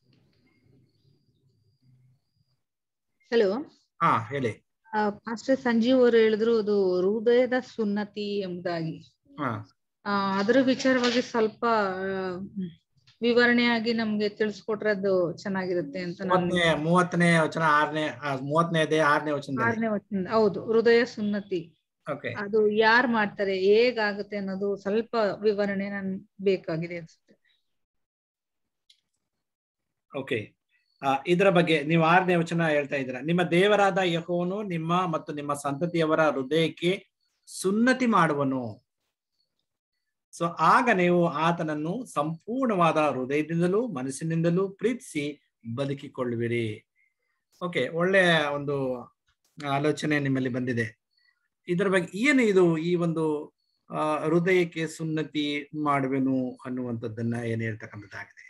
ಹಲೋ ಹಾ ಹೇಳಿ ಪಾಸ್ಟರ್ ಸಂಜೀವ್ ಅವರು ಹೇಳಿದ್ರು ಅದು ಹೃದಯದ ಸುನ್ನತಿ ಎಂಬುದಾಗಿ ಹಾ ಆ ಅದರ ವಿಚಾರವಾಗಿ ಸ್ವಲ್ಪ ಆ, ವಿವರಣೆಯಾಗಿ ನಮ್ಗೆ ತಿಳಿಸ್ಕೊಟ್ರೆ ಅದು ಚೆನ್ನಾಗಿರುತ್ತೆ ಅಂತ ನಾನು ಮೂವತ್ತನೇ ಮೂವತ್ತನೇ ವಚನ ಆರನೇ ಆ, ಮೂವತ್ತನೇ ಅದೇ ಆರನೇ ವಚನದಲ್ಲಿ ಆರನೇ ವಚನ ಹೌದು ಹೃದಯ ಸುನ್ನತಿ ಓಕೆ ಅದು ಯಾರ್ ಮಾಡ್ತಾರೆ ಹೇಗಾಗುತ್ತೆ ಅನ್ನೋದು ಸ್ವಲ್ಪ ವಿವರಣೆ ನನ್ ಬೇಕಾಗಿದೆ ಅನ್ಸುತ್ತೆ ಓಕೆ ಆ, ಇದರ ಬಗ್ಗೆ ನೀವು ಆರನೇ ವಚನ ಹೇಳ್ತಾ ಇದ್ದೀರಾ ನಿಮ್ಮ ದೇವರಾದ ಯಹೋವನು ನಿಮ್ಮ ಮತ್ತು ನಿಮ್ಮ ಸಂತತಿಯವರ ಹೃದಯಕ್ಕೆ ಸುನ್ನತಿ ಮಾಡುವನು ಸೊ ಆಗ ನೀವು ಆತನನ್ನು ಸಂಪೂರ್ಣವಾದ ಹೃದಯದಿಂದಲೂ ಮನಸ್ಸಿನಿಂದಲೂ ಪ್ರೀತಿಸಿ ಬದುಕಿಕೊಳ್ಳುವಿರಿ ಓಕೆ ಒಳ್ಳೆಯ ಒಂದು ಆಲೋಚನೆ ನಿಮ್ಮಲ್ಲಿ ಬಂದಿದೆ ಇದರ ಬಗ್ಗೆ ಏನು ಇದು ಈ ಒಂದು ಆ, ಹೃದಯಕ್ಕೆ ಸುನ್ನತಿ ಮಾಡುವೆನು ಅನ್ನುವಂಥದ್ದನ್ನ ಏನ್ ಹೇಳ್ತಕ್ಕಂಥದ್ದಾಗಿದೆ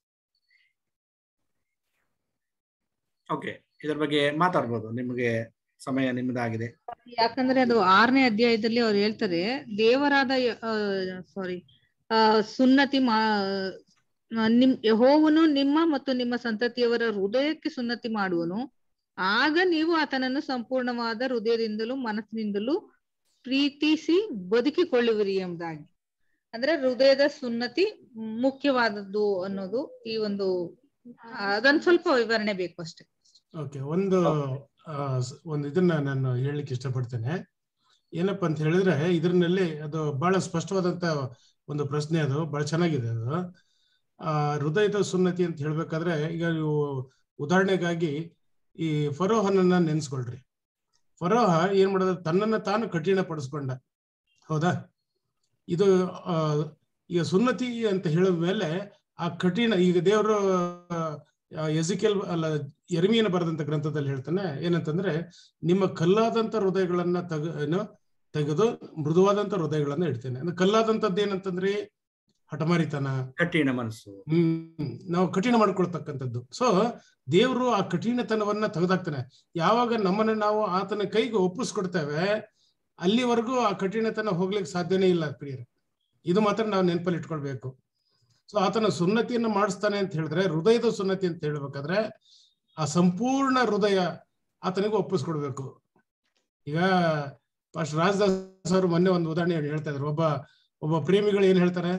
ಓಕೆ ಇದರ ಬಗ್ಗೆ ಮಾತಾಡ್ಬೋದು ನಿಮಗೆ ಸಮಯ ನಿಮ್ಮದಾಗಿದೆ ಯಾಕಂದ್ರೆ ಅದು ಆರನೇ ಅಧ್ಯಾಯದಲ್ಲಿ ಅವ್ರು ಹೇಳ್ತಾರೆ ದೇವರಾದ ಸಾರಿ ಸುನ್ನತಿ ಮಾ ಆ, ನಿಮ್ ಯೆಹೋವನು ನಿಮ್ಮ ಮತ್ತು ನಿಮ್ಮ ಸಂತತಿಯವರ ಹೃದಯಕ್ಕೆ ಸುನ್ನತಿ ಮಾಡುವನು ಆಗ ನೀವು ಆತನನ್ನು ಸಂಪೂರ್ಣವಾದ ಹೃದಯದಿಂದಲೂ ಮನಸ್ಸಿನಿಂದಲೂ ಪ್ರೀತಿಸಿ ಬದುಕಿಕೊಳ್ಳುವಿರಿ ಎಂಬುದಾಗಿ ಅಂದ್ರೆ ಹೃದಯದ ಸುನ್ನತಿ ಮುಖ್ಯವಾದದ್ದು ಅನ್ನೋದು ಈ ಒಂದು ಅದೊಂದ್ ಸ್ವಲ್ಪ ವಿವರಣೆ ಬೇಕು ಅಷ್ಟೇ ಓಕೆ ಒಂದು ಆ, ಸ್- ಒಂದು ಇದನ್ನ ನಾನು ಹೇಳಲಿಕ್ಕೆ ಇಷ್ಟಪಡ್ತೇನೆ ಏನಪ್ಪಾ ಅಂತ ಹೇಳಿದ್ರೆ ಇದರಲ್ಲಿ ಅದು ಬಹಳ ಸ್ಪಷ್ಟವಾದಂತ ಒಂದು ಪ್ರಶ್ನೆ ಅದು ಬಹಳ ಚೆನ್ನಾಗಿದೆ ಅದು ಆ ಹೃದಯದ ಸುನ್ನತಿ ಅಂತ ಹೇಳ್ಬೇಕಾದ್ರೆ ಈಗ ನೀವು ಉದಾಹರಣೆಗಾಗಿ ಈ ಫರೋಹನನ್ನ ನೆನ್ಸ್ಕೊಳ್ರಿ ಫರೋಹ ಏನ್ ಮಾಡೋದು ತನ್ನನ್ನ ತಾನು ಕಠಿಣ ಪಡಿಸ್ಕೊಂಡ ಹೌದಾ ಇದು ಆ, ಈಗ ಸುನ್ನತಿ ಅಂತ ಹೇಳಿದ ಮೇಲೆ ಆ ಕಠಿಣ ಈಗ ದೇವರು ಎಜಿಕೆಲ್ ಅಲ್ಲ ಎರ್ಮಿಯನ ಬರೆದಂತ ಗ್ರಂಥದಲ್ಲಿ ಹೇಳ್ತಾನೆ ಏನಂತಂದ್ರೆ ನಿಮ್ಮ ಕಲ್ಲಾದಂತ ಹೃದಯಗಳನ್ನ ತಗ ಏನು ತೆಗೆದು ಮೃದುವಾದಂತ ಹೃದಯಗಳನ್ನ ಇಡ್ತೇನೆ ಅಂದ್ರೆ ಕಲ್ಲಾದಂತದ್ದು ಏನಂತಂದ್ರೆ ಹಠಮಾರಿತನ ಕಠಿಣ ಮನಸ್ಸು ಹ್ಮ್ ನಾವು ಕಠಿಣ ಮಾಡ್ಕೊಳ್ತಕ್ಕಂಥದ್ದು ಸೊ ದೇವರು ಆ ಕಠಿಣತನವನ್ನ ತೆಗೆದಾಕ್ತಾನೆ ಯಾವಾಗ ನಮ್ಮನ್ನ ನಾವು ಆತನ ಕೈಗೆ ಒಪ್ಪಿಸ್ಕೊಡ್ತೇವೆ ಅಲ್ಲಿವರೆಗೂ ಆ ಕಠಿಣತನ ಹೋಗ್ಲಿಕ್ಕೆ ಸಾಧ್ಯನೇ ಇಲ್ಲ ಪ್ರಿಯರೇ ಇದು ಮಾತ್ರ ನಾವು ನೆನಪಲ್ಲಿ ಇಟ್ಕೊಳ್ಬೇಕು ಸೊ ಆತನ ಸುನ್ನತಿಯನ್ನ ಮಾಡಿಸ್ತಾನೆ ಅಂತ ಹೇಳಿದ್ರೆ ಹೃದಯದ ಸುನ್ನತಿ ಅಂತ ಹೇಳ್ಬೇಕಾದ್ರೆ ಆ ಸಂಪೂರ್ಣ ಹೃದಯ ಆತನಿಗೆ ಒಪ್ಪಿಸ್ಕೊಡ್ಬೇಕು ಈಗ ಫಸ್ಟ್ ರಾಜದಾಸ್ ಅವರು ಮೊನ್ನೆ ಒಂದು ಉದಾಹರಣೆ ಹೇಳ್ತಾ ಇದ್ರು ಒಬ್ಬ ಒಬ್ಬ ಪ್ರೇಮಿಗಳು ಏನ್ ಹೇಳ್ತಾರೆ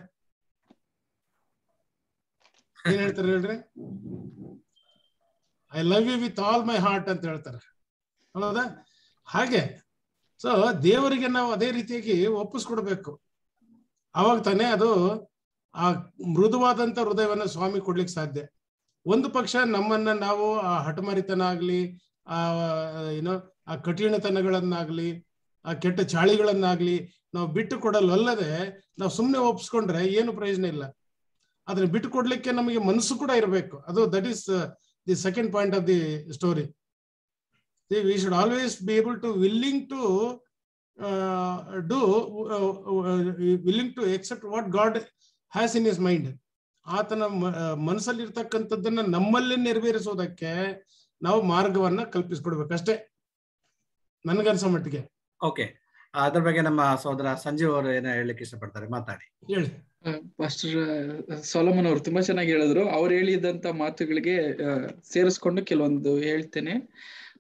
ಏನ್ ಹೇಳ್ತಾರೆ ಹೇಳ್ರಿ I love you with all my heart ಅಂತ ಹೇಳ್ತಾರೆ ಹೌದಾ ಹಾಗೆ ಸೊ ದೇವರಿಗೆ ನಾವು ಅದೇ ರೀತಿಯಾಗಿ ಒಪ್ಪಿಸ್ಕೊಡ್ಬೇಕು ಅವಾಗ ತಾನೇ ಅದು ಆ ಮೃದುವಾದಂತ ಹೃದಯವನ್ನ ಸ್ವಾಮಿ ಕೊಡ್ಲಿಕ್ಕೆ ಸಾಧ್ಯ ಒಂದು ಪಕ್ಷ ನಮ್ಮನ್ನ ನಾವು ಆ ಹಠಮಾರಿತನ ಆಗ್ಲಿ ಆ ಏನೋ ಆ ಕಠಿಣತನಗಳನ್ನಾಗ್ಲಿ ಆ ಕೆಟ್ಟ ಚಾಳಿಗಳನ್ನಾಗ್ಲಿ ನಾವು ಬಿಟ್ಟು ಕೊಡಲ್ಲಲ್ಲದೆ ನಾವು ಸುಮ್ಮನೆ ಒಪ್ಸ್ಕೊಂಡ್ರೆ ಏನು ಪ್ರಯೋಜನ ಇಲ್ಲ ಅದನ್ನ ಬಿಟ್ಟು ಕೊಡ್ಲಿಕ್ಕೆ ನಮಗೆ ಮನಸ್ಸು ಕೂಡ ಇರಬೇಕು ಅದು that is the second point of the story we should always be able to willing to do willing to accept what God has in his mind ಆತನ ಮನಸ್ಸಲ್ಲಿ ಇರ್ತಕ್ಕಂಥದ್ದನ್ನ ನಮ್ಮಲ್ಲಿ ನೆರವೇರಿಸೋದಕ್ಕೆ ನಾವು ಮಾರ್ಗವನ್ನ ಕಲ್ಪಿಸ್ಕೊಡ್ಬೇಕು ಅಷ್ಟೇ ನನ್ಗನ್ಸೋ ಮಟ್ಟಿಗೆ ಓಕೆ ಅದ್ರ ಬಗ್ಗೆ ನಮ್ಮ ಸಹೋದರ ಸಂಜೀವ್ ಅವರು ಏನೋ ಹೇಳಲಿಕ್ಕೆ ಇಷ್ಟಪಡ್ತಾರೆ ಮಾತಾಡಿ ಹೇಳಿ ಪಾಸ್ಟರ್ ಸೊಲಮನ್ ಅವರು ತುಂಬಾ ಚೆನ್ನಾಗಿ ಹೇಳಿದ್ರು ಅವ್ರು ಹೇಳಿದಂತ ಮಾತುಗಳಿಗೆ ಆ, ಸೇರಿಸ್ಕೊಂಡು ಕೆಲವೊಂದು ಹೇಳ್ತೇನೆ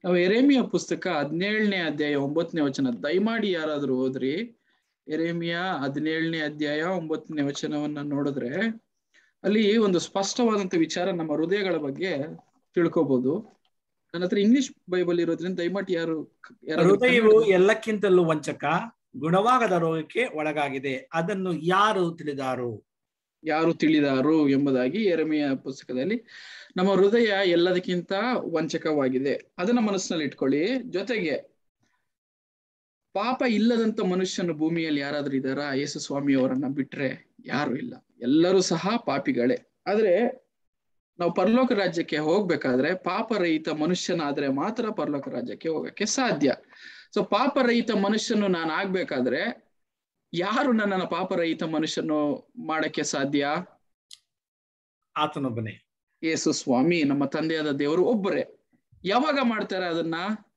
ನಾವು ಎರೇಮಿಯ ಪುಸ್ತಕ ಹದಿನೇಳನೇ ಅಧ್ಯಾಯ ಒಂಬತ್ತನೇ ವಚನ ದಯಮಾಡಿ ಯಾರಾದ್ರೂ ಹೋದ್ರಿ ಎರೇಮಿಯ ಹದಿನೇಳನೇ ಅಧ್ಯಾಯ ಒಂಬತ್ತನೇ ವಚನವನ್ನ ನೋಡಿದ್ರೆ ಅಲ್ಲಿ ಒಂದು ಸ್ಪಷ್ಟವಾದಂತ ವಿಚಾರ ನಮ್ಮ ಹೃದಯಗಳ ಬಗ್ಗೆ ತಿಳ್ಕೊಬಹುದು ನನ್ನ ಹತ್ರ ಇಂಗ್ಲಿಷ್ ಬೈಬಲ್ ಇರೋದ್ರಿಂದ ದಯಮಾಡಿ ಯಾರು ಯಾರಾದ್ರೂ ಹೃದಯವು ಎಲ್ಲಕ್ಕಿಂತಲೂ ವಂಚಕ ಗುಣವಾಗದ ರೋಗಕ್ಕೆ ಒಳಗಾಗಿದೆ ಅದನ್ನು ಯಾರು ತಿಳಿದಾರು ಯಾರು ತಿಳಿದಾರು ಎಂಬುದಾಗಿ ಎರಮೆಯ ಪುಸ್ತಕದಲ್ಲಿ ನಮ್ಮ ಹೃದಯ ಎಲ್ಲದಕ್ಕಿಂತ ವಂಚಕವಾಗಿದೆ ಅದನ್ನ ಮನಸ್ಸಿನಲ್ಲಿ ಇಟ್ಕೊಳ್ಳಿ ಜೊತೆಗೆ ಪಾಪ ಇಲ್ಲದಂತ ಮನುಷ್ಯನ ಭೂಮಿಯಲ್ಲಿ ಯಾರಾದ್ರೂ ಇದ್ದಾರಾ ಯೇಸು ಸ್ವಾಮಿ ಅವರನ್ನ ಬಿಟ್ರೆ ಯಾರು ಇಲ್ಲ ಎಲ್ಲರೂ ಸಹ ಪಾಪಿಗಳೇ ಆದ್ರೆ ನಾವು ಪರಲೋಕ ರಾಜ್ಯಕ್ಕೆ ಹೋಗ್ಬೇಕಾದ್ರೆ ಪಾಪರಹಿತ ಮನುಷ್ಯನಾದ್ರೆ ಮಾತ್ರ ಪರಲೋಕ ರಾಜ್ಯಕ್ಕೆ ಹೋಗಕ್ಕೆ ಸಾಧ್ಯ ಸೊ ಪಾಪರಹಿತ ಮನುಷ್ಯನು ನಾನು ಆಗ್ಬೇಕಾದ್ರೆ ಯಾರು ನನ್ನನ್ನು ಪಾಪರಹಿತ ಮನುಷ್ಯನು ಮಾಡಕ್ಕೆ ಸಾಧ್ಯ ಆತನೊಬ್ಬನೇ ಯೇಸು ಸ್ವಾಮಿ ನಮ್ಮ ತಂದೆಯಾದ ದೇವರು ಒಬ್ಬರೇ ಯಾವಾಗ ಮಾಡ್ತಾರೆ ಅದನ್ನ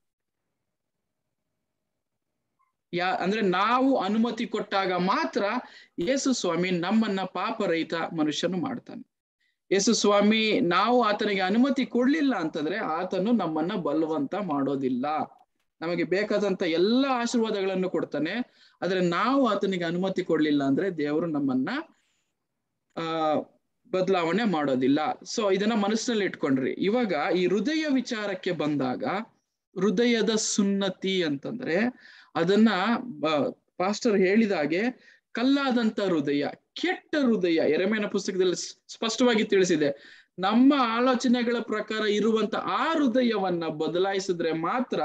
ಯಾ ಅಂದ್ರೆ ನಾವು ಅನುಮತಿ ಕೊಟ್ಟಾಗ ಮಾತ್ರ ಯೇಸು ಸ್ವಾಮಿ ನಮ್ಮನ್ನ ಪಾಪರಹಿತ ಮನುಷ್ಯನು ಮಾಡ್ತಾನೆ ಯೇಸು ಸ್ವಾಮಿ ನಾವು ಆತನಿಗೆ ಅನುಮತಿ ಕೊಡ್ಲಿಲ್ಲ ಅಂತಂದ್ರೆ ಆತನು ನಮ್ಮನ್ನ ಬಲವಂತ ಮಾಡೋದಿಲ್ಲ ನಮಗೆ ಬೇಕಾದಂತ ಎಲ್ಲ ಆಶೀರ್ವಾದಗಳನ್ನು ಕೊಡ್ತಾನೆ ಆದ್ರೆ ನಾವು ಆತನಿಗೆ ಅನುಮತಿ ಕೊಡ್ಲಿಲ್ಲ ಅಂದ್ರೆ ದೇವರು ನಮ್ಮನ್ನ ಆ ಬದಲಾವಣೆ ಮಾಡೋದಿಲ್ಲ ಸೊ ಇದನ್ನ ಮನಸ್ಸಿನಲ್ಲಿ ಇಟ್ಕೊಂಡ್ರಿ ಇವಾಗ ಈ ಹೃದಯ ವಿಚಾರಕ್ಕೆ ಬಂದಾಗ ಹೃದಯದ ಸುನ್ನತಿ ಅಂತಂದ್ರೆ ಅದನ್ನ ಪಾಸ್ಟರ್ ಹೇಳಿದಾಗೆ ಕಲ್ಲಾದಂತ ಹೃದಯ ಕೆಟ್ಟ ಹೃದಯ ಎರೆಮೇನ ಪುಸ್ತಕದಲ್ಲಿ ಸ್ಪಷ್ಟವಾಗಿ ತಿಳಿಸಿದೆ ನಮ್ಮ ಆಲೋಚನೆಗಳ ಪ್ರಕಾರ ಇರುವಂತ ಆ ಹೃದಯವನ್ನ ಬದಲಾಯಿಸಿದ್ರೆ ಮಾತ್ರ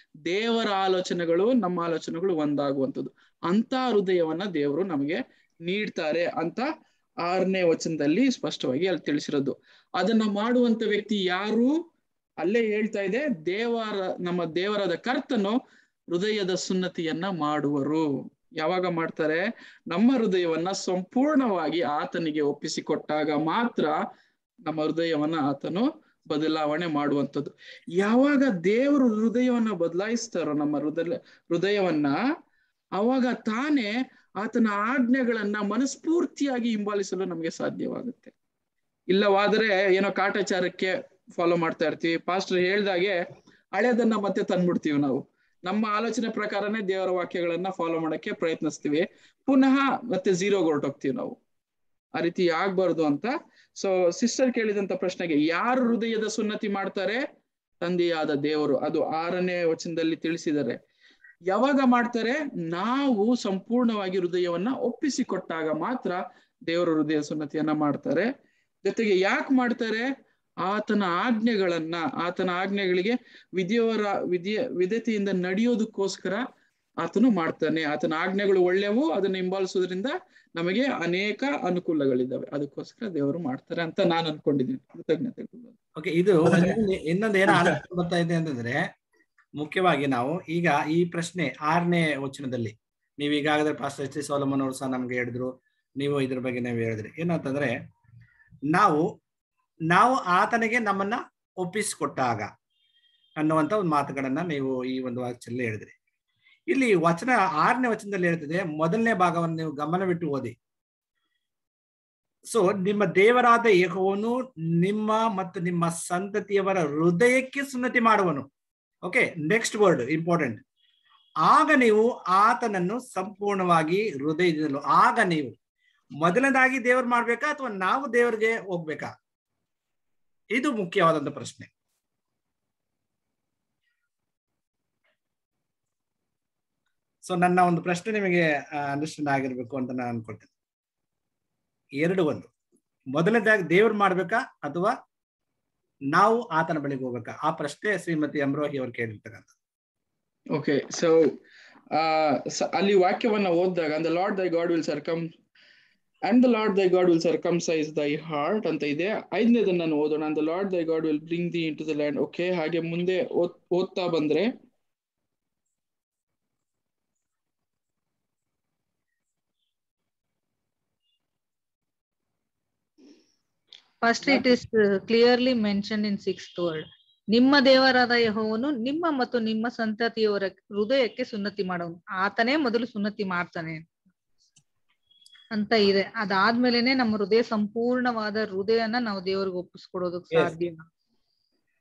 ದೇವರ ಆಲೋಚನೆಗಳು ನಮ್ಮ ಆಲೋಚನೆಗಳು ಒಂದಾಗುವಂಥದ್ದು ಅಂತ ಹೃದಯವನ್ನ ದೇವರು ನಮಗೆ ನೀಡ್ತಾರೆ ಅಂತ ಆರನೇ ವಚನದಲ್ಲಿ ಸ್ಪಷ್ಟವಾಗಿ ಅಲ್ಲಿ ತಿಳಿಸಿರೋದು ಅದನ್ನ ಮಾಡುವಂತ ವ್ಯಕ್ತಿ ಯಾರು ಅಲ್ಲೇ ಹೇಳ್ತಾ ಇದೆ ದೇವರ ನಮ್ಮ ದೇವರಾದ ಕರ್ತನು ಹೃದಯದ ಸುನ್ನತಿಯನ್ನ ಮಾಡುವರು ಯಾವಾಗ ಮಾಡ್ತಾರೆ ನಮ್ಮ ಹೃದಯವನ್ನ ಸಂಪೂರ್ಣವಾಗಿ ಆತನಿಗೆ ಒಪ್ಪಿಸಿಕೊಟ್ಟಾಗ ಮಾತ್ರ ನಮ್ಮ ಹೃದಯವನ್ನ ಆತನು ಬದಲಾವಣೆ ಮಾಡುವಂಥದ್ದು ಯಾವಾಗ ದೇವರು ಹೃದಯವನ್ನ ಬದಲಾಯಿಸ್ತಾರೋ ನಮ್ಮ ಹೃದಯ ಹೃದಯವನ್ನ ಅವಾಗ ತಾನೇ ಆತನ ಆಜ್ಞೆಗಳನ್ನ ಮನಸ್ಫೂರ್ತಿಯಾಗಿ ಹಿಂಬಾಲಿಸಲು ನಮಗೆ ಸಾಧ್ಯವಾಗುತ್ತೆ ಇಲ್ಲವಾದರೆ ಏನೋ ಕಾಟಾಚಾರಕ್ಕೆ ಫಾಲೋ ಮಾಡ್ತಾ ಇರ್ತೀವಿ ಪಾಸ್ಟರ್ ಹೇಳ್ದಾಗೆ ಹಳೆದನ್ನ ಮತ್ತೆ ತಂದ್ಬಿಡ್ತೀವಿ ನಾವು ನಮ್ಮ ಆಲೋಚನೆ ಪ್ರಕಾರನೇ ದೇವರ ವಾಕ್ಯಗಳನ್ನ ಫಾಲೋ ಮಾಡಕ್ಕೆ ಪ್ರಯತ್ನಿಸ್ತೀವಿ ಪುನಃ ಮತ್ತೆ ಝೀರೋ ಹೊರಟೋಗ್ತೀವಿ ನಾವು ಆ ರೀತಿ ಆಗ್ಬಾರ್ದು ಅಂತ ಸೊ ಸಿಸ್ಟರ್ ಕೇಳಿದಂತ ಪ್ರಶ್ನೆಗೆ ಯಾರು ಹೃದಯದ ಸುನ್ನತಿ ಮಾಡ್ತಾರೆ ತಂದೆಯಾದ ದೇವರು ಅದು ಆರನೇ ವಚನದಲ್ಲಿ ತಿಳಿಸಿದ್ದಾರೆ ಯಾವಾಗ ಮಾಡ್ತಾರೆ ನಾವು ಸಂಪೂರ್ಣವಾಗಿ ಹೃದಯವನ್ನ ಒಪ್ಪಿಸಿಕೊಟ್ಟಾಗ ಮಾತ್ರ ದೇವರ ಹೃದಯ ಸುನ್ನತಿಯನ್ನ ಮಾಡ್ತಾರೆ ಜೊತೆಗೆ ಯಾಕೆ ಮಾಡ್ತಾರೆ ಆತನ ಆಜ್ಞೆಗಳನ್ನ ಆತನ ಆಜ್ಞೆಗಳಿಗೆ ವಿಧಿಯವರ ವಿಧಿಯ ವಿಧತೆಯಿಂದ ನಡೆಯೋದಕ್ಕೋಸ್ಕರ ಆತನು ಮಾಡ್ತಾನೆ ಆತನ ಆಜ್ಞೆಗಳು ಒಳ್ಳೆವು ಅದನ್ನ ಹಿಂಬಾಲಿಸೋದ್ರಿಂದ ನಮಗೆ ಅನೇಕ ಅನುಕೂಲಗಳಿದ್ದಾವೆ ಅದಕ್ಕೋಸ್ಕರ ದೇವರು ಮಾಡ್ತಾರೆ ಅಂತ ನಾನು ಅನ್ಕೊಂಡಿದ್ದೀನಿ ಕೃತಜ್ಞತೆಗಳು ಓಕೆ ಇದು ಇನ್ನೊಂದು ಏನು ಆಲೋಚನೆ ಬರ್ತಾ ಇದೆ ಅಂತಂದ್ರೆ ಮುಖ್ಯವಾಗಿ ನಾವು ಈಗ ಈ ಪ್ರಶ್ನೆ ಆರನೇ ವಚನದಲ್ಲಿ ನೀವು ಈಗಾಗಲೇ ಪಾಸ್ಟರ್ ಎಚ್ ಸಿ ಸೋಲಮನ್ ಅವರು ಸಹ ನಮ್ಗೆ ಹೇಳಿದ್ರು ನೀವು ಇದ್ರ ಬಗ್ಗೆ ನೀವು ಹೇಳಿದ್ರಿ ಏನಂತಂದ್ರೆ ನಾವು ನಾವು ಆತನಿಗೆ ನಮ್ಮನ್ನ ಒಪ್ಪಿಸಿಕೊಟ್ಟಾಗ ಅನ್ನುವಂತ ಒಂದು ಮಾತುಗಳನ್ನ ನೀವು ಈ ಒಂದು ವಾಕ್ಯದಲ್ಲಿ ಹೇಳಿದ್ರಿ ಇಲ್ಲಿ ವಚನ ಆರನೇ ವಚನದಲ್ಲಿ ಹೇಳ್ತಿದೆ ಮೊದಲನೇ ಭಾಗವನ್ನು ನೀವು ಗಮನವಿಟ್ಟು ಓದಿ ಸೊ ನಿಮ್ಮ ದೇವರಾದ ಯೆಹೋವನು ನಿಮ್ಮ ಮತ್ತು ನಿಮ್ಮ ಸಂತತಿಯವರ ಹೃದಯಕ್ಕೆ ಸುನ್ನತಿ ಮಾಡುವನು ಓಕೆ ನೆಕ್ಸ್ಟ್ ವರ್ಡ್ ಇಂಪಾರ್ಟೆಂಟ್ ಆಗ ನೀವು ಆತನನ್ನು ಸಂಪೂರ್ಣವಾಗಿ ಹೃದಯದಿಂದಲೂ ಆಗ ನೀವು ಮೊದಲನೇದಾಗಿ ದೇವ್ರು ಮಾಡ್ಬೇಕಾ ಅಥವಾ ನಾವು ದೇವರಿಗೆ ಹೋಗ್ಬೇಕಾ ಇದು ಮುಖ್ಯವಾದಂತ ಪ್ರಶ್ನೆ ಸೊ ನನ್ನ ಒಂದು ಪ್ರಶ್ನೆ ನಿಮಗೆ ಅಂಡರ್ಸ್ಟ್ಯಾಂಡ್ ಆಗಿರ್ಬೇಕು ಅಂತ ನಾನು ಅನ್ಕೊಳ್ತೇನೆ ಎರಡು ಒಂದು ಮೊದಲನೇದಾಗಿ ದೇವ್ರು ಮಾಡ್ಬೇಕಾ ಅಥವಾ ನಾವು ಆತನ ಬಳಿಗೆ ಹೋಗ್ಬೇಕಾ ಆ ಪ್ರಶ್ನೆ ಶ್ರೀಮತಿ ಅಮ್ರೋಹಿ ಅವ್ರು ಕೇಳಿರ್ತಕ್ಕಂಥ ಓಕೆ ಸೊ ಅಲ್ಲಿ ವಾಕ್ಯವನ್ನ ಓದಿದಾಗ ಅಂದ Lord thy God will circum and the Lord thy God will circumcise thy heart ಅಂತ ಇದೆ ಐದನೇದನ್ನ ನಾನು ಓದೋಣ ಅಂದ Lord thy God will bring thee into the land okay ಹಾಗೆ ಮುಂದೆ ಓದ್ತಾ ಬಂದ್ರೆ first it is clearly mention in sixth word ನಿಮ್ಮ ದೇವರಾದ ಯಹೋವನು ನಿಮ್ಮ ಮತ್ತು ನಿಮ್ಮ ಸಂತತಿಯವರ ಹೃದಯಕ್ಕೆ ಸುನ್ನತಿ ಮಾಡೋನು ಆತನೇ ಮೊದಲು ಸುನ್ನತಿ ಮಾಡ್ತಾನೆ ಅಂತ ಇದೆ ಅದಾದ್ಮೇಲೆನೆ ನಮ್ಮ ಹೃದಯ ಸಂಪೂರ್ಣವಾದ ಹೃದಯನ ನಾವು ದೇವರಿಗೆ ಒಪ್ಪಿಸ್ಕೊಡೋದಕ್ಕೆ ಸಾಧ್ಯ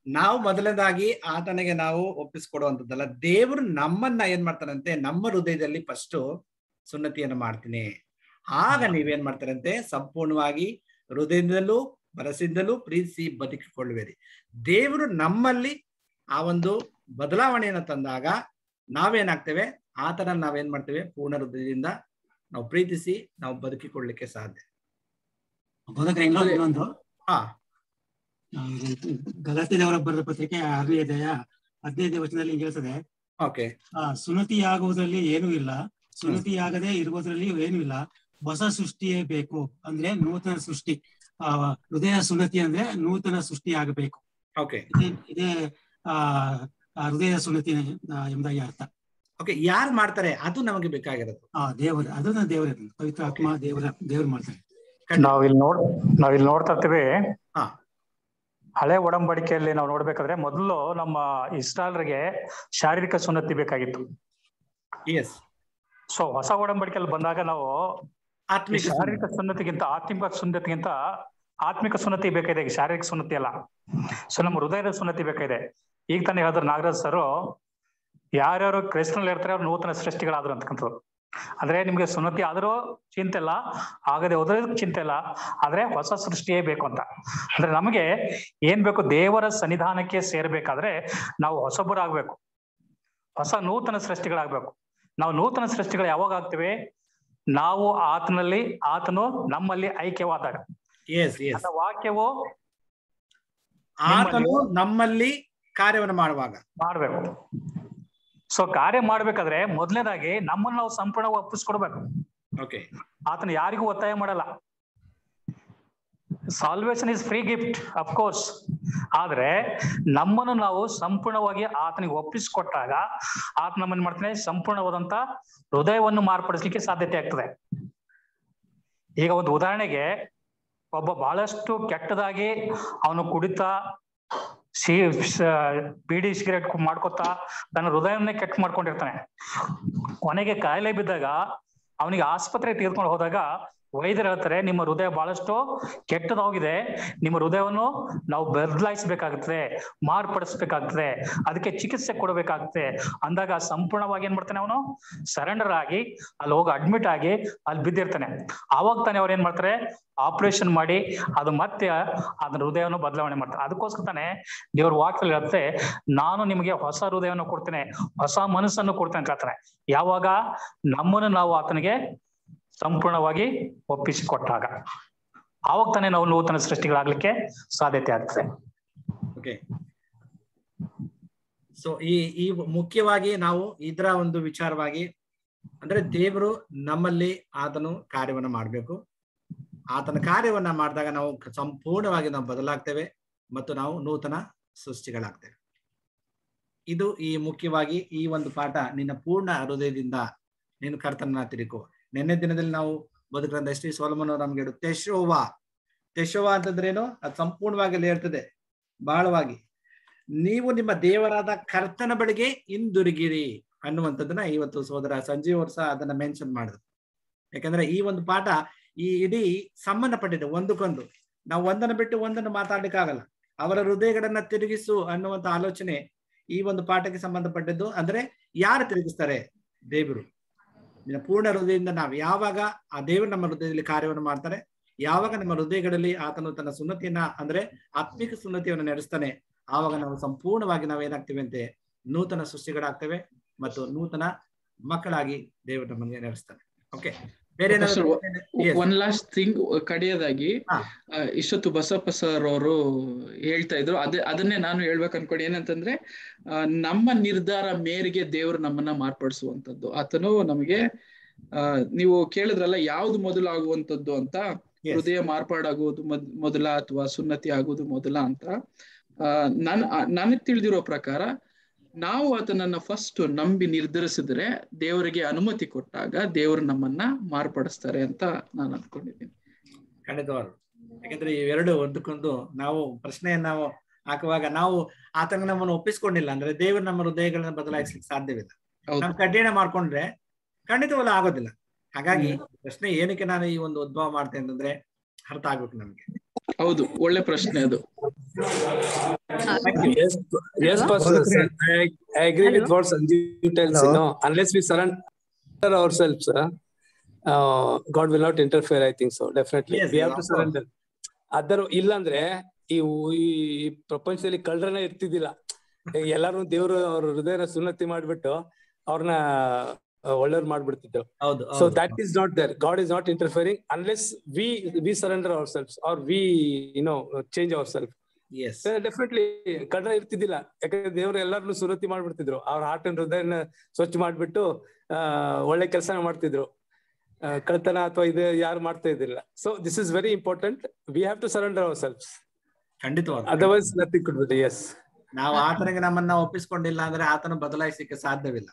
ನಾವು ಮೊದಲನೇದಾಗಿ ಆತನಿಗೆ ನಾವು ಒಪ್ಪಿಸ್ಕೊಡುವಂಥದ್ದಲ್ಲ ದೇವರು ನಮ್ಮನ್ನ ಏನ್ ಮಾಡ್ತಾರಂತೆ ನಮ್ಮ ಹೃದಯದಲ್ಲಿ ಫಸ್ಟ್ ಸುನ್ನತಿಯನ್ನು ಮಾಡ್ತೀನಿ ಆಗ ನೀವೇನ್ ಮಾಡ್ತಾರಂತೆ ಸಂಪೂರ್ಣವಾಗಿ ಹೃದಯದಿಂದಲೂ ಮನಸ್ಸಿಂದಲೂ ಪ್ರೀತಿಸಿ ಬದುಕಿಕೊಳ್ಳುವಿರಿ ದೇವರು ನಮ್ಮಲ್ಲಿ ಆ ಒಂದು ಬದಲಾವಣೆಯನ್ನು ತಂದಾಗ ನಾವೇನಾಗ್ತೇವೆ ಆತನ ನಾವೇನ್ ಮಾಡ್ತೇವೆ ಪೂರ್ಣ ಹೃದಯದಿಂದ ನಾವು ಪ್ರೀತಿಸಿ ನಾವು ಬದುಕಿಕೊಳ್ಳಿಕ್ಕೆ ಸಾಧ್ಯ ಬೋಧಕರೇ ಇನ್ನೊಂದು ಇನ್ನೊಂದು ಹಾ ಆ, ಇದು ಗಲಾತ್ಯದವರ ಬರೆದ ಪತ್ರಿಕೆ ಆರನೇ ಅಧ್ಯಾಯ ಹದಿನೈದನೇ ವಚನದಲ್ಲಿ ಹಿಂಗೆ ಹೇಳ್ತದೆ ಓಕೆ ಆ ಸುನ್ನತಿಯಾಗುವುದರಲ್ಲಿ ಏನೂ ಇಲ್ಲ ಸುನ್ನತಿಯಾಗದೆ ಇರುವುದರಲ್ಲಿ ಏನೂ ಇಲ್ಲ ಹೊಸ ಸೃಷ್ಟಿಯೇ ಬೇಕು ಅಂದ್ರೆ ನೂತನ ಸೃಷ್ಟಿ ಆ ಹೃದಯ ಸುನ್ನತಿ ಅಂದ್ರೆ ನೂತನ ಸೃಷ್ಟಿ ಆಗಬೇಕು ಓಕೆ ಇದೇ ಇದೇ ಆ ಆ ಹೃದಯ ಸುನ್ನತಿ ಆ, ಎಂಬುದಾಗಿ ಅರ್ಥ ಓಕೆ ಯಾರು ಮಾಡ್ತಾರೆ ಅದು ನಮಗೆ ಬೇಕಾಗಿರೋದು ಆ ದೇವರು ಅದನ್ನ ದೇವರೇ ಪವಿತ್ರ ಆತ್ಮ ದೇವರ ದೇವರು ಮಾಡ್ತಾರೆ ನಾವಿಲ್ಲಿ ನೋಡ್ ನಾವಿಲ್ಲಿ ನೋಡ್ತಾ ಇರ್ತೀವಿ ಹಾ. ಹಳೆ ಒಡಂಬಡಿಕೆಯಲ್ಲಿ ನಾವು ನೋಡ್ಬೇಕಾದ್ರೆ ಮೊದಲು ನಮ್ಮ ಇಸ್ರಾಲ್ರಿಗೆ ಶಾರೀರಿಕ ಸುನ್ನತಿ ಬೇಕಾಗಿತ್ತು ಎಸ್ ಸೊ ಹೊಸ ಒಡಂಬಡಿಕೆಯಲ್ಲಿ ಬಂದಾಗ ನಾವು ಈ ಆತ್ಮಿಕ ಶಾರೀರಿಕ ಸುನ್ನತಿಗಿಂತ ಆತ್ಮಿಕ ಸುನ್ನತಿಗಿಂತ ಆತ್ಮಿಕ ಸುನ್ನತಿ ಬೇಕಾಗಿದೆ ಈಗ ಶಾರೀರಿಕ ಸುನ್ನತಿ ಅಲ್ಲ ಸೊ ನಮ್ಮ ಹೃದಯದ ಸುನ್ನತಿ ಬೇಕಾಗಿದೆ ಈಗ ತಾನೇ ಹೇಳಿದ್ರು ನಾಗರಾಜ್ ಸರ್ ಯಾರ್ಯಾರು ಕ್ರೈಸ್ತನಲ್ಲಿ ಇರ್ತಾರೆ ಅವ್ರು ನೂತನ ಸೃಷ್ಟಿಗಳಾದ್ರು ಅಂತಕ್ಕಂಥದ್ದು ಅಂದ್ರೆ ನಿಮ್ಗೆ ಸುನ್ನತಿ ಆದ್ರೂ ಚಿಂತೆ ಇಲ್ಲ ಆಗದೆ ಹೋದ್ರೆ ಚಿಂತೆ ಇಲ್ಲ ಆದ್ರೆ ಹೊಸ ಸೃಷ್ಟಿಯೇ ಬೇಕು ಅಂತ ಅಂದ್ರೆ ನಮಗೆ ಏನ್ ಬೇಕು ದೇವರ ಸನ್ನಿಧಾನಕ್ಕೆ ಸೇರ್ಬೇಕಾದ್ರೆ ನಾವು ಹೊಸಬರಾಗ್ಬೇಕು ಹೊಸ ನೂತನ ಸೃಷ್ಟಿಗಳಾಗ್ಬೇಕು ನಾವು ನೂತನ ಸೃಷ್ಟಿಗಳು ಯಾವಾಗ ಆಗ್ತೇವೆ ನಾವು ಆತನಲ್ಲಿ ಆತನು ನಮ್ಮಲ್ಲಿ ಐಕ್ಯವಾದಾಗ ಎಸ್ ಎಸ್ ನನ್ನ ವಾಕ್ಯವು ಆತನು ನಮ್ಮಲ್ಲಿ ಕಾರ್ಯವನ್ನು ಮಾಡುವಾಗ ಮಾಡ್ಬೇಕು ಸೊ ಕಾರ್ಯ ಮಾಡ್ಬೇಕಾದ್ರೆ ಮೊದಲನೇದಾಗಿ ನಮ್ಮನ್ನು ನಾವು ಸಂಪೂರ್ಣ ಒಪ್ಪಿಸ್ಕೊಡ್ಬೇಕು ಓಕೆ ಆತನ ಯಾರಿಗೂ ಒತ್ತಾಯ ಮಾಡಲ್ಲ salvation is free gift of course ಆದ್ರೆ ನಮ್ಮನ್ನು ನಾವು ಸಂಪೂರ್ಣವಾಗಿ ಆತನಿಗೆ ಒಪ್ಪಿಸಿಕೊಟ್ಟಾಗ ಆತ ನಮ್ಮನ್ನು ಮಾಡ್ತಾನೆ ಸಂಪೂರ್ಣವಾದಂತ ಹೃದಯವನ್ನು ಮಾರ್ಪಡಿಸ್ಲಿಕ್ಕೆ ಸಾಧ್ಯತೆ ಆಗ್ತದೆ ಈಗ ಒಂದು ಉದಾಹರಣೆಗೆ ಒಬ್ಬ ಬಹಳಷ್ಟು ಕೆಟ್ಟದಾಗಿ ಅವನು ಕುಡಿತಾ ಸಿ ಸ- ಬೀಡಿ ಸಿಗರೇಟ್ ಮಾಡ್ಕೊತಾ ತನ್ನ ಹೃದಯವನ್ನೇ ಕೆಟ್ಟ ಮಾಡ್ಕೊಂಡಿರ್ತಾನೆ ಕೊನೆಗೆ ಕಾಯಿಲೆ ಬಿದ್ದಾಗ ಅವನಿಗೆ ಆಸ್ಪತ್ರೆಗೆ ತೆಗೆದುಕೊಂಡು ಹೋದಾಗ ವೈದ್ಯರು ಹೇಳ್ತಾರೆ ನಿಮ್ಮ ಹೃದಯ ಬಹಳಷ್ಟು ಕೆಟ್ಟದಾಗಿದೆ ನಿಮ್ಮ ಹೃದಯವನ್ನು ನಾವು ಬದಲಾಯಿಸಬೇಕಾಗುತ್ತದೆ ಮಾರ್ಪಡಿಸ್ಬೇಕಾಗ್ತದೆ ಅದಕ್ಕೆ ಚಿಕಿತ್ಸೆ ಕೊಡಬೇಕಾಗ್ತದೆ ಅಂದಾಗ ಸಂಪೂರ್ಣವಾಗಿ ಏನ್ ಮಾಡ್ತಾನೆ ಅವನು ಸರೆಂಡರ್ ಆಗಿ ಅಲ್ಲಿ ಹೋಗಿ ಅಡ್ಮಿಟ್ ಆಗಿ ಅಲ್ಲಿ ಬಿದ್ದಿರ್ತಾನೆ ಆವಾಗ ತಾನೇ ಅವ್ರು ಏನ್ ಮಾಡ್ತಾರೆ ಆಪರೇಷನ್ ಮಾಡಿ ಅದು ಮತ್ತೆ ಅದನ್ನ ಹೃದಯವನ್ನು ಬದಲಾವಣೆ ಮಾಡ್ತಾರೆ ಅದಕ್ಕೋಸ್ಕರ ತಾನೆ ದೇವ್ರ ವಾಕ್ಯದಲ್ಲಿ ಹೇಳುತ್ತೆ ನಾನು ನಿಮಗೆ ಹೊಸ ಹೃದಯವನ್ನು ಕೊಡ್ತೇನೆ ಹೊಸ ಮನಸ್ಸನ್ನು ಕೊಡ್ತೇನೆ ಅಂತ ಹೇಳ್ತಾನೆ ಯಾವಾಗ ನಮ್ಮನ್ನು ನಾವು ಆತನಿಗೆ ಸಂಪೂರ್ಣವಾಗಿ ಒಪ್ಪಿಸಿಕೊಟ್ಟಾಗ ಆವಾಗ ತಾನೇ ನಾವು ನೂತನ ಸೃಷ್ಟಿಗಳಾಗ್ಲಿಕ್ಕೆ ಸಾಧ್ಯತೆ ಆಗ್ತದೆ ಓಕೆ ಸೊ ಈ ಈ ಮುಖ್ಯವಾಗಿ ನಾವು ಇದರ ಒಂದು ವಿಚಾರವಾಗಿ ಅಂದ್ರೆ ದೇವರು ನಮ್ಮಲ್ಲಿ ಆತನು ಕಾರ್ಯವನ್ನ ಮಾಡಬೇಕು ಆತನ ಕಾರ್ಯವನ್ನ ಮಾಡಿದಾಗ ನಾವು ಸಂಪೂರ್ಣವಾಗಿ ನಾವು ಬದಲಾಗ್ತೇವೆ ಮತ್ತು ನಾವು ನೂತನ ಸೃಷ್ಟಿಗಳಾಗ್ತೇವೆ ಇದು ಈ ಮುಖ್ಯವಾಗಿ ಈ ಒಂದು ಪಾಠ ನಿನ್ನ ಪೂರ್ಣ ಹೃದಯದಿಂದ ನೀನು ಕರ್ತನ ತಿರುಕೋ ನಿನ್ನೆ ದಿನದಲ್ಲಿ ನಾವು ಬದುಕಂತ ಎಸ್ ಟಿ ಸೋಲಮನ್ ಅವರು ನಮ್ಗೆ ಹೇಳು ತೆಶೋವ ತೆಶೋವ ಅಂತಂದ್ರೇನು ಅದು ಸಂಪೂರ್ಣವಾಗಿ ಅಲ್ಲಿ ಹೇಳ್ತದೆ ಬಹಳವಾಗಿ ನೀವು ನಿಮ್ಮ ದೇವರಾದ ಕರ್ತನ ಬಳಿಗೆ ಹಿಂದಿರುಗಿರಿ ಅನ್ನುವಂಥದ್ದನ್ನ ಇವತ್ತು ಸೋದರ ಸಂಜೀವ್ ಅವರು ಸಹ ಅದನ್ನ ಮೆನ್ಷನ್ ಮಾಡಿದ್ರು ಯಾಕಂದ್ರೆ ಈ ಒಂದು ಪಾಠ ಈ ಇಡೀ ಸಂಬಂಧಪಟ್ಟಿದೆ ಒಂದಕ್ಕೊಂದು ನಾವು ಒಂದನ್ನು ಬಿಟ್ಟು ಒಂದನ್ನು ಮಾತಾಡ್ಲಿಕ್ಕಾಗಲ್ಲ ಅವರ ಹೃದಯಗಳನ್ನ ತಿರುಗಿಸು ಅನ್ನುವಂತ ಆಲೋಚನೆ ಈ ಒಂದು ಪಾಠಕ್ಕೆ ಸಂಬಂಧಪಟ್ಟಿದ್ದು ಅಂದ್ರೆ ಯಾರು ತಿರುಗಿಸ್ತಾರೆ ದೇವರು ನಿನ್ನ ಪೂರ್ಣ ಹೃದಯದಿಂದ ನಾವು ಯಾವಾಗ ಆ ದೇವರು ನಮ್ಮ ಹೃದಯದಲ್ಲಿ ಕಾರ್ಯವನ್ನು ಮಾಡ್ತಾರೆ ಯಾವಾಗ ನಮ್ಮ ಹೃದಯಗಳಲ್ಲಿ ಆತನು ತನ್ನ ಸುನ್ನತಿಯನ್ನ ಅಂದ್ರೆ ಆತ್ಮಿಕ ಸುನ್ನತಿಯನ್ನು ನಡೆಸ್ತಾನೆ ಆವಾಗ ನಾವು ಸಂಪೂರ್ಣವಾಗಿ ನಾವು ಏನಾಗ್ತೀವಿ ಅಂತೆ ನೂತನ ಸೃಷ್ಟಿಗಳಾಗ್ತೇವೆ ಮತ್ತು ನೂತನ ಮಕ್ಕಳಾಗಿ ದೇವರು ನಮಗೆ ನಡೆಸ್ತಾನೆ ಓಕೆ ಬೇರೆ ಏನಾದ್ರು Yes. ಒನ್ ಲಾಸ್ಟ್ ಥಿಂಗ್ ಕಡೆಯದಾಗಿ ಹಾ. ಆ, ಇಷ್ಟೊತ್ತು ಬಸಪ್ಪ ಸರ್ ಅವರು ಹೇಳ್ತಾ ಇದ್ರು ಅದೇ ಅದನ್ನೇ ನಾನು ಹೇಳ್ಬೇಕು ಅನ್ಕೊಂಡು ಏನಂತಂದ್ರೆ ಆ, ನಮ್ಮ ನಿರ್ಧಾರ ಮೇರೆಗೆ ದೇವರು ನಮ್ಮನ್ನ ಮಾರ್ಪಡಿಸುವಂತದ್ದು ಆತನು ನಮಗೆ ಆ ನೀವು ಕೇಳಿದ್ರಲ್ಲ ಯಾವ್ದು ಮೊದಲು ಆಗುವಂತದ್ದು ಅಂತ Yes. ಹೃದಯ ಮಾರ್ಪಾಡಾಗುವುದು ಮೊದ್ ಮೊದಲ ಅಥವಾ ಸುನ್ನತಿ ಆಗುವುದು ಮೊದಲ ಅಂತ ಆ ನನ್ ನನಗ್ ತಿಳಿದಿರೋ ಪ್ರಕಾರ ನಾವು ಆತನನ್ನ ಫಸ್ಟ್ ನಂಬಿ ನಿರ್ಧರಿಸಿದ್ರೆ ದೇವರಿಗೆ ಅನುಮತಿ ಕೊಟ್ಟಾಗ ದೇವರು ನಮ್ಮನ್ನ ಮಾರ್ಪಡಿಸ್ತಾರೆ ಅಂತ ನಾನು ಅನ್ಕೊಂಡಿದ್ದೀನಿ ಖಂಡಿತವಾಗ್ಲು ಯಾಕಂದ್ರೆ ಇವೆರಡು ಒಂದಕ್ಕೊಂದು ನಾವು ಪ್ರಶ್ನೆಯನ್ನ ನಾವು ಹಾಕುವಾಗ ನಾವು ಆತನ ನಮ್ಮನ್ನು ಒಪ್ಪಿಸ್ಕೊಂಡಿಲ್ಲ ಅಂದ್ರೆ ದೇವರು ನಮ್ಮ ಹೃದಯಗಳನ್ನ ಬದಲಾಯಿಸ್ಲಿಕ್ಕೆ ಸಾಧ್ಯವಿಲ್ಲ ಹೌದು. ನಾವು ಕಠಿಣ ಮಾಡ್ಕೊಂಡ್ರೆ ಖಂಡಿತವಲ್ಲ ಆಗೋದಿಲ್ಲ ಹಾಗಾಗಿ ಪ್ರಶ್ನೆ ಏನಕ್ಕೆ ನಾನು ಈ ಒಂದು ಉದ್ಭವ ಮಾಡ್ತೇನೆ ಅಂತಂದ್ರೆ ಅರ್ಥ ಆಗ್ಬೇಕು ನಮ್ಗೆ ಹೌದು ಒಳ್ಳೆ ಪ್ರಶ್ನೆ ಅದು Yes, yes, Pastor. I, I agree with what Sanjeev tells, you know, unless we surrender ourselves, uh, uh, God will not interfere, I think so, definitely. Yes, we yes, have to of surrender. ಅದರ ಇಲ್ಲಾಂದ್ರೆ ಈ ಉ- ಈ ಪ್ರಪಂಚದಲ್ಲಿ ಕಳ್ಳರನ್ನ ಇರ್ತಿದ್ದಿಲ್ಲ ಎಲ್ಲಾರು ದೇವರು ಅವ್ರ ಹೃದಯನ ಸುನ್ನತಿ ಮಾಡ್ಬಿಟ್ಟು ಅವ್ರನ್ನ ಒಳ್ಳೆಯವ್ರು ಮಾಡ್ಬಿಡ್ತಿದ್ರು ಹೌದು ಸೊ ಹೌದು. That is not there God is not interfering unless we we surrender our self are we know change our self Yes. Definitely ಕಳ್ರ ಇರ್ತಿದ್ದಿಲ್ಲ ಯಾಕಂದ್ರೆ ದೇವ್ರು ಎಲ್ಲಾರನ್ನು ಸುರತಿ ಮಾಡ್ಬಿಡ್ತಿದ್ರು ಅವ್ರ ಹಾರ್ಟ್ ಅಂಡ್ ಹೃದಯನ ಸ್ವಚ್ಛ ಮಾಡ್ಬಿಟ್ಟು ಆ ಒಳ್ಳೆ ಕೆಲಸ ಮಾಡ್ತಿದ್ರು ಆ, ಕಳ್ತನ ಅಥವಾ ಇದು ಯಾರು ಮಾಡ್ತಾ ಇದ್ದಿಲ್ಲ so this is very important we have to surrender our self ಖಂಡಿತವಾಗಿ otherwise nothing could be yes ನಾವು ಆತನಿಗೆ ನಮ್ಮನ್ನ ಒಪ್ಪಿಸ್ಕೊಂಡಿಲ್ಲ ಅಂದ್ರೆ ಆತನ ಬದಲಾಯಿಸಲಿಕ್ಕೆ ಸಾಧ್ಯವಿಲ್ಲ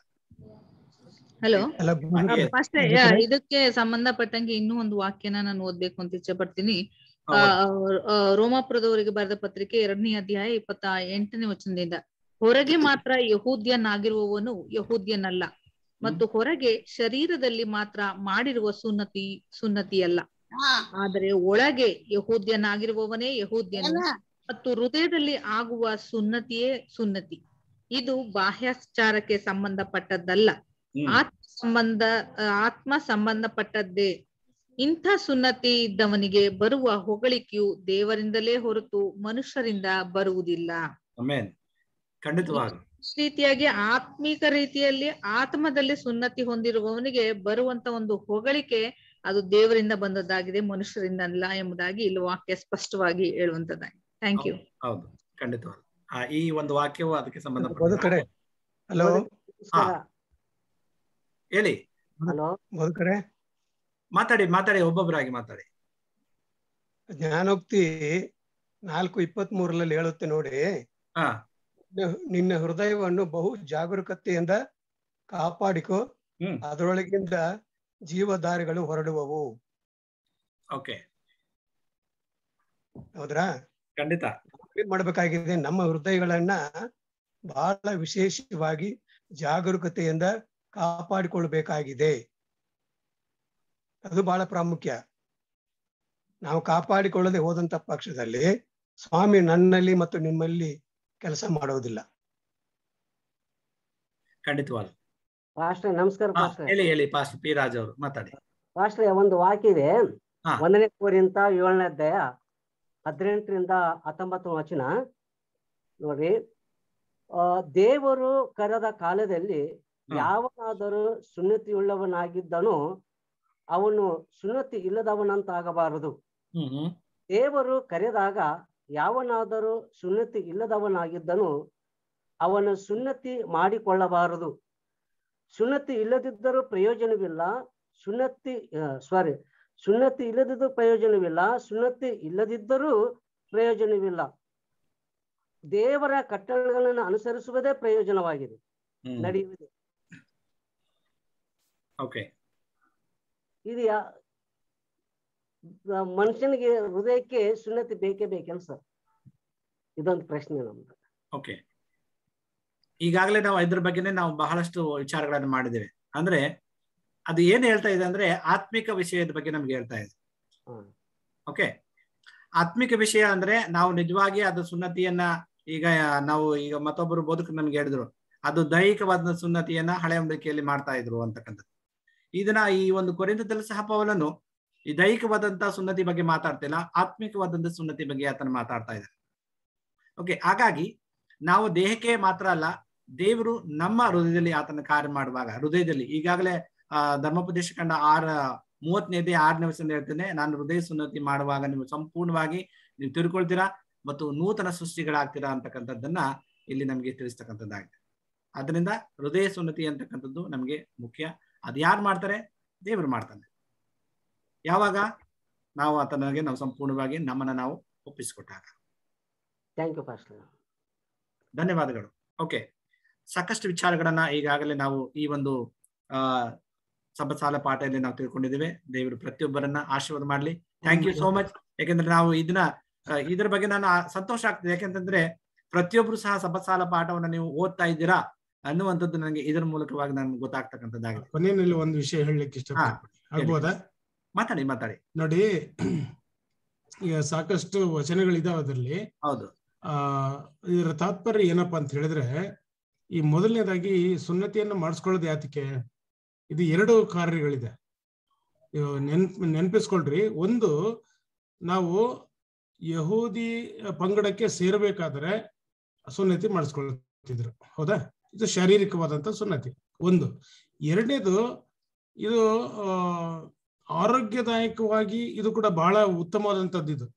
ಹಲೋ Yes. ಫಸ್ಟ್ ಇದಕ್ಕೆ ಸಂಬಂಧಪಟ್ಟಂಗೆ ಇನ್ನೂ ಒಂದು ವಾಕ್ಯನ ನಾನು ಓದ್ಬೇಕು ಅಂತ ಇಚ್ಛೆ ಪಡ್ತೀನಿ ಆ, ಆ, ರೋಮಾಪುರದವರಿಗೆ ಬರೆದ ಪತ್ರಿಕೆ ಎರಡನೇ ಅಧ್ಯಾಯ ಇಪ್ಪತ್ತ ಎಂಟನೇ ವಚನದಿಂದ ಹೊರಗೆ ಮಾತ್ರ ಯಹೂದ್ಯನಾಗಿರುವವನು ಯಹೂದ್ಯನಲ್ಲ ಮತ್ತು ಹೊರಗೆ ಶರೀರದಲ್ಲಿ ಮಾತ್ರ ಮಾಡಿರುವ ಸುನ್ನತಿ ಸುನ್ನತಿಯಲ್ಲ ಆದರೆ ಒಳಗೆ ಯಹೂದ್ಯನಾಗಿರುವವನೇ ಯಹೂದ್ಯನು ಮತ್ತು ಹೃದಯದಲ್ಲಿ ಆಗುವ ಸುನ್ನತಿಯೇ ಸುನ್ನತಿ ಇದು ಬಾಹ್ಯಾಚಾರಕ್ಕೆ ಸಂಬಂಧಪಟ್ಟದ್ದಲ್ಲ ಆತ್ಮ ಸಂಬಂಧ ಆತ್ಮ ಸಂಬಂಧಪಟ್ಟದ್ದೇ ಇಂಥ ಸುನ್ನತಿ ಇದ್ದವನಿಗೆ ಬರುವ ಹೊಗಳಿಕೆಯು ದೇವರಿಂದಲೇ ಹೊರತು ಮನುಷ್ಯರಿಂದ ಬರುವುದಿಲ್ಲ ಆಮೇನ್ ಖಂಡಿತವಾಗಿ ಈ ರೀತಿಯಾಗಿ ಆತ್ಮಿಕ ರೀತಿಯಲ್ಲಿ ಆತ್ಮದಲ್ಲಿ ಸುನ್ನತಿ ಹೊಂದಿರುವವನಿಗೆ ಬರುವಂತ ಒಂದು ಹೊಗಳಿಕೆ ಅದು ದೇವರಿಂದ ಬಂದದ್ದಾಗಿದೆ ಮನುಷ್ಯರಿಂದ ಅಲ್ಲ ಎಂಬುದಾಗಿ ಇಲ್ಲಿ ವಾಕ್ಯ ಸ್ಪಷ್ಟವಾಗಿ ಹೇಳುವಂತದ್ದಾಗಿ ಥ್ಯಾಂಕ್ ಯು ಹೌದು ಖಂಡಿತವಾಗಿ ಆ, ಈ ಒಂದು ವಾಕ್ಯವು ಅದಕ್ಕೆ ಒಂದು ಸಂಬಂಧಪಟ್ಟ ಕಡೆ ಹಲೋ ಹಾ ಹೇಳಿ ಹಲೋ ಕಡೆ ಮಾತಾಡಿ ಮಾತಾಡಿ ಒಬ್ಬೊಬ್ಬರಾಗಿ ಮಾತಾಡಿ ಜ್ಞಾನೋಕ್ತಿ ನಾಲ್ಕು ಇಪ್ಪತ್ತ್ ಮೂರರಲ್ಲಿ ಹೇಳುತ್ತೆ ನೋಡಿ ಹಾ ನಿನ್ನ- ನಿನ್ನ ಹೃದಯವನ್ನು ಬಹು ಜಾಗರೂಕತೆಯಿಂದ ಕಾಪಾಡಿಕೊ ಅದರೊಳಗಿಂದ ಜೀವಧಾರೆಗಳು ಹೊರಡುವವು ಓಕೆ ಹೌದ್ರಾ ಖಂಡಿತ ಏನ್ ಮಾಡ್ಬೇಕಾಗಿದೆ ನಮ್ಮ ಹೃದಯಗಳನ್ನ ಬಹಳ ವಿಶೇಷವಾಗಿ ಜಾಗರೂಕತೆಯಿಂದ ಕಾಪಾಡಿಕೊಳ್ಬೇಕಾಗಿದೆ ಅದು ಬಹಳ ಪ್ರಾಮುಖ್ಯ ನಾವು ಕಾಪಾಡಿಕೊಳ್ಳದೆ ಹೋದಂತ ಪಕ್ಷದಲ್ಲಿ ಸ್ವಾಮಿ ನನ್ನಲ್ಲಿ ಮತ್ತು ನಿಮ್ಮಲ್ಲಿ ಕೆಲಸ ಮಾಡೋದಿಲ್ಲ ಖಂಡಿತವಾಗಿ ಪಾಸ್ಟರ್ ನಮಸ್ಕಾರ ಹಾ, ಪಾಸ್ಟರ್ ಹೇಳಿ ಹೇಳಿ ಪಾಸ್ಟ್ ಪಿ ರಾಜ್ ಅವರು ಮಾತಾಡಿ ಪಾಸ್ಟರ್ ಒಂದು ವಾಕ್ಯ ಇದೆ ಹಾ. ಒಂದನೇ ಕೋರಿಂತ ಏಳನೇ ಅಧ್ಯಾಯ ಹದಿನೆಂಟರಿಂದ ಹತ್ತೊಂಬತ್ತು ವಚನ ನೋಡ್ರಿ ಆ ದೇವರು ಕರೆದ ಕಾಲದಲ್ಲಿ ಯಾವನಾದರೂ ಸುನ್ನತಿಯುಳ್ಳವನಾಗಿದ್ದನೋ ಅವನು ಸುನ್ನತಿ ಇಲ್ಲದವನಂತಾಗಬಾರದು ಹ್ಮ್ ಹ್ಮ್ ದೇವರು ಕರೆದಾಗ ಯಾವನಾದರೂ ಸುನ್ನತಿ ಇಲ್ಲದವನಾಗಿದ್ದನು ಅವನು ಸುನ್ನತಿ ಮಾಡಿಕೊಳ್ಳಬಾರದು ಸುನ್ನತಿ ಇಲ್ಲದಿದ್ದರೂ ಪ್ರಯೋಜನವಿಲ್ಲ ಸುನ್ನತಿ ಸಾರಿ ಸುನ್ನತಿ ಇಲ್ಲದಿದ್ದರೂ ಪ್ರಯೋಜನವಿಲ್ಲ ಸುನ್ನತಿ ಇಲ್ಲದಿದ್ದರೂ ಪ್ರಯೋಜನವಿಲ್ಲ ದೇವರ ಕಟ್ಟಳೆಗಳನ್ನು ಅನುಸರಿಸುವುದೇ ಪ್ರಯೋಜನವಾಗಿದೆ ಹ್ಮ್. ನಡೆಯುವುದು ಓಕೆ ಇದು ಯಾ- ಮನುಷ್ಯನಿಗೆ ಹೃದಯಕ್ಕೆ ಸುನ್ನತಿ ಬೇಕೇ ಬೇಕೇನು ಸರ್ ಇದೊಂದು ಪ್ರಶ್ನೆ ನಮ್ದು ಓಕೆ ಈಗಾಗಲೇ ನಾವು ಇದ್ರ ಬಗ್ಗೆನೇ ನಾವು ಬಹಳಷ್ಟು ವಿಚಾರಗಳನ್ನು ಮಾಡಿದ್ದೇವೆ ಅಂದ್ರೆ ಅದು ಏನ್ ಹೇಳ್ತಾ ಇದೆ ಅಂದ್ರೆ ಆತ್ಮಿಕ ವಿಷಯದ ಬಗ್ಗೆ ನಮ್ಗೆ ಹೇಳ್ತಾ ಇದೆ ಓಕೆ ಆತ್ಮಿಕ ವಿಷಯ ಅಂದ್ರೆ ನಾವು ನಿಜವಾಗಿ ಅದು ಸುನ್ನತಿಯನ್ನ ಈಗ ನಾವು ಈಗ ಮತ್ತೊಬ್ಬರು ಬೋಧಕರು ನಮ್ಗೆ ಹೇಳಿದ್ರು ಅದು ದೈಹಿಕವಾದ ಸುನ್ನತಿಯನ್ನ ಹಳೆ ನಂಬಿಕೆಯಲ್ಲಿ ಮಾಡ್ತಾ ಇದ್ರು ಅಂತಕ್ಕಂಥದ್ದು ಇದನ್ನ ಈ ಒಂದು ಕೊರಿಂತದಲ್ಲಿ ಸಹ ಪೌಲನು ಈ ದೈಹಿಕವಾದಂತಹ ಸುನ್ನತಿ ಬಗ್ಗೆ ಮಾತಾಡ್ತಿಲ್ಲ ಆತ್ಮಿಕವಾದಂತ ಸುನ್ನತಿ ಬಗ್ಗೆ ಆತನ ಮಾತಾಡ್ತಾ ಇದ್ದಾನೆ ಓಕೆ ಹಾಗಾಗಿ ನಾವು ದೇಹಕ್ಕೆ ಮಾತ್ರ ಅಲ್ಲ ದೇವರು ನಮ್ಮ ಹೃದಯದಲ್ಲಿ ಆತನ ಕಾರ್ಯ ಮಾಡುವಾಗ ಹೃದಯದಲ್ಲಿ ಈಗಾಗಲೇ ಆ ಧರ್ಮೋಪದೇಶ ಕಂಡ ಆರ ಮೂವತ್ತನೇದೇ ಆರನೇ ವರ್ಷ ಹೇಳ್ತೇನೆ ನಾನು ಹೃದಯ ಸುನ್ನತಿ ಮಾಡುವಾಗ ನೀವು ಸಂಪೂರ್ಣವಾಗಿ ನೀವು ತಿಳ್ಕೊಳ್ತೀರಾ ಮತ್ತು ನೂತನ ಸೃಷ್ಟಿಗಳಾಗ್ತೀರಾ ಅಂತಕ್ಕಂಥದ್ದನ್ನ ಇಲ್ಲಿ ನಮಗೆ ತಿಳಿಸ್ತಕ್ಕಂಥದ್ದಾಗಿದೆ ಅದರಿಂದ ಹೃದಯ ಸುನ್ನತಿ ಅಂತಕ್ಕಂಥದ್ದು ನಮಗೆ ಮುಖ್ಯ ಅದು ಯಾರು ಮಾಡ್ತಾರೆ ದೇವರು ಮಾಡ್ತಾನೆ ಯಾವಾಗ ನಾವು ಆತನಿಗೆ ನಾವು ಸಂಪೂರ್ಣವಾಗಿ ನಮ್ಮನ್ನ ನಾವು ಒಪ್ಪಿಸಿಕೊಟ್ಟಾಗ ಥ್ಯಾಂಕ್ ಯು ಪಾಸ್ಟರ್ ಧನ್ಯವಾದಗಳು ಓಕೆ ಸಾಕಷ್ಟು ವಿಚಾರಗಳನ್ನ ಈಗಾಗಲೇ ನಾವು ಈ ಒಂದು ಆ ಸಬಸಾಲ ಪಾಠದಲ್ಲಿ ನಾವು ತಿಳ್ಕೊಂಡಿದ್ದೇವೆ ದೇವರು ಪ್ರತಿಯೊಬ್ಬರನ್ನ ಆಶೀರ್ವಾದ ಮಾಡ್ಲಿ ಥ್ಯಾಂಕ್ ಯು ಸೋ ಮಚ್ ಯಾಕಂದ್ರೆ ನಾವು ಇದನ್ನ ಆ, ಇದ್ರ ಬಗ್ಗೆ ನಾನು ಆ- ಸಂತೋಷ ಆಗ್ತದೆ ಯಾಕಂತಂದ್ರೆ ಪ್ರತಿಯೊಬ್ರು ಸಹ ಸಬಸಾಲ ಪಾಠವನ್ನ ನೀವು ಓದ್ತಾ ಇದ್ದೀರಾ ಅನ್ನುವಂಥದ್ದು ನನಗೆ ಇದರ ಮೂಲಕವಾಗಿ ನನ್ಗೆ ಗೊತ್ತಾಗ್ತಕ್ಕಂಥದ್ದಾಗಿದೆ ಕೊನೆಯಲ್ಲಿ ಒಂದು ವಿಷಯ ಹೇಳಲಿಕ್ಕೆ ಇಷ್ಟಪಡ್ತೀನಿ ಆಗ್ಬೋದಾ ಮಾತಾಡಿ ಮಾತಾಡಿ ನೋಡಿ ಈಗ ಸಾಕಷ್ಟು ವಚನಗಳಿದಾವೆ ಅದರಲ್ಲಿ ಹೌದು ಆ ಇದರ ತಾತ್ಪರ್ಯ ಏನಪ್ಪಾ ಅಂತ ಹೇಳಿದ್ರೆ ಈ ಮೊದಲನೇದಾಗಿ ಸುನ್ನತಿಯನ್ನು ಮಾಡಿಸ್ಕೊಳ್ಳೋದು ಯಾತಕ್ಕೆ ಇದು ಎರಡು ಕಾರ್ಯಗಳಿದೆ ಇವು ನೆನ್ಪ್ ನೆನ್ಪಿಸ್ಕೊಳ್ರಿ ಒಂದು ನಾವು ಯಹೂದಿ ಪಂಗಡಕ್ಕೆ ಸೇರಬೇಕಾದ್ರೆ ಸುನ್ನತಿ ಮಾಡಿಸ್ಕೊಳ್ತಿದ್ರು ಹೌದಾ ಇದು ಶಾರೀರಿಕವಾದಂತ ಸುನ್ನತಿ ಒಂದು ಎರಡನೇದು ಇದು ಆ, ಆರೋಗ್ಯದಾಯಕವಾಗಿ ಇದು ಕೂಡ ಬಹಳ ಉತ್ತಮವಾದಂತದ್ದು ಇದು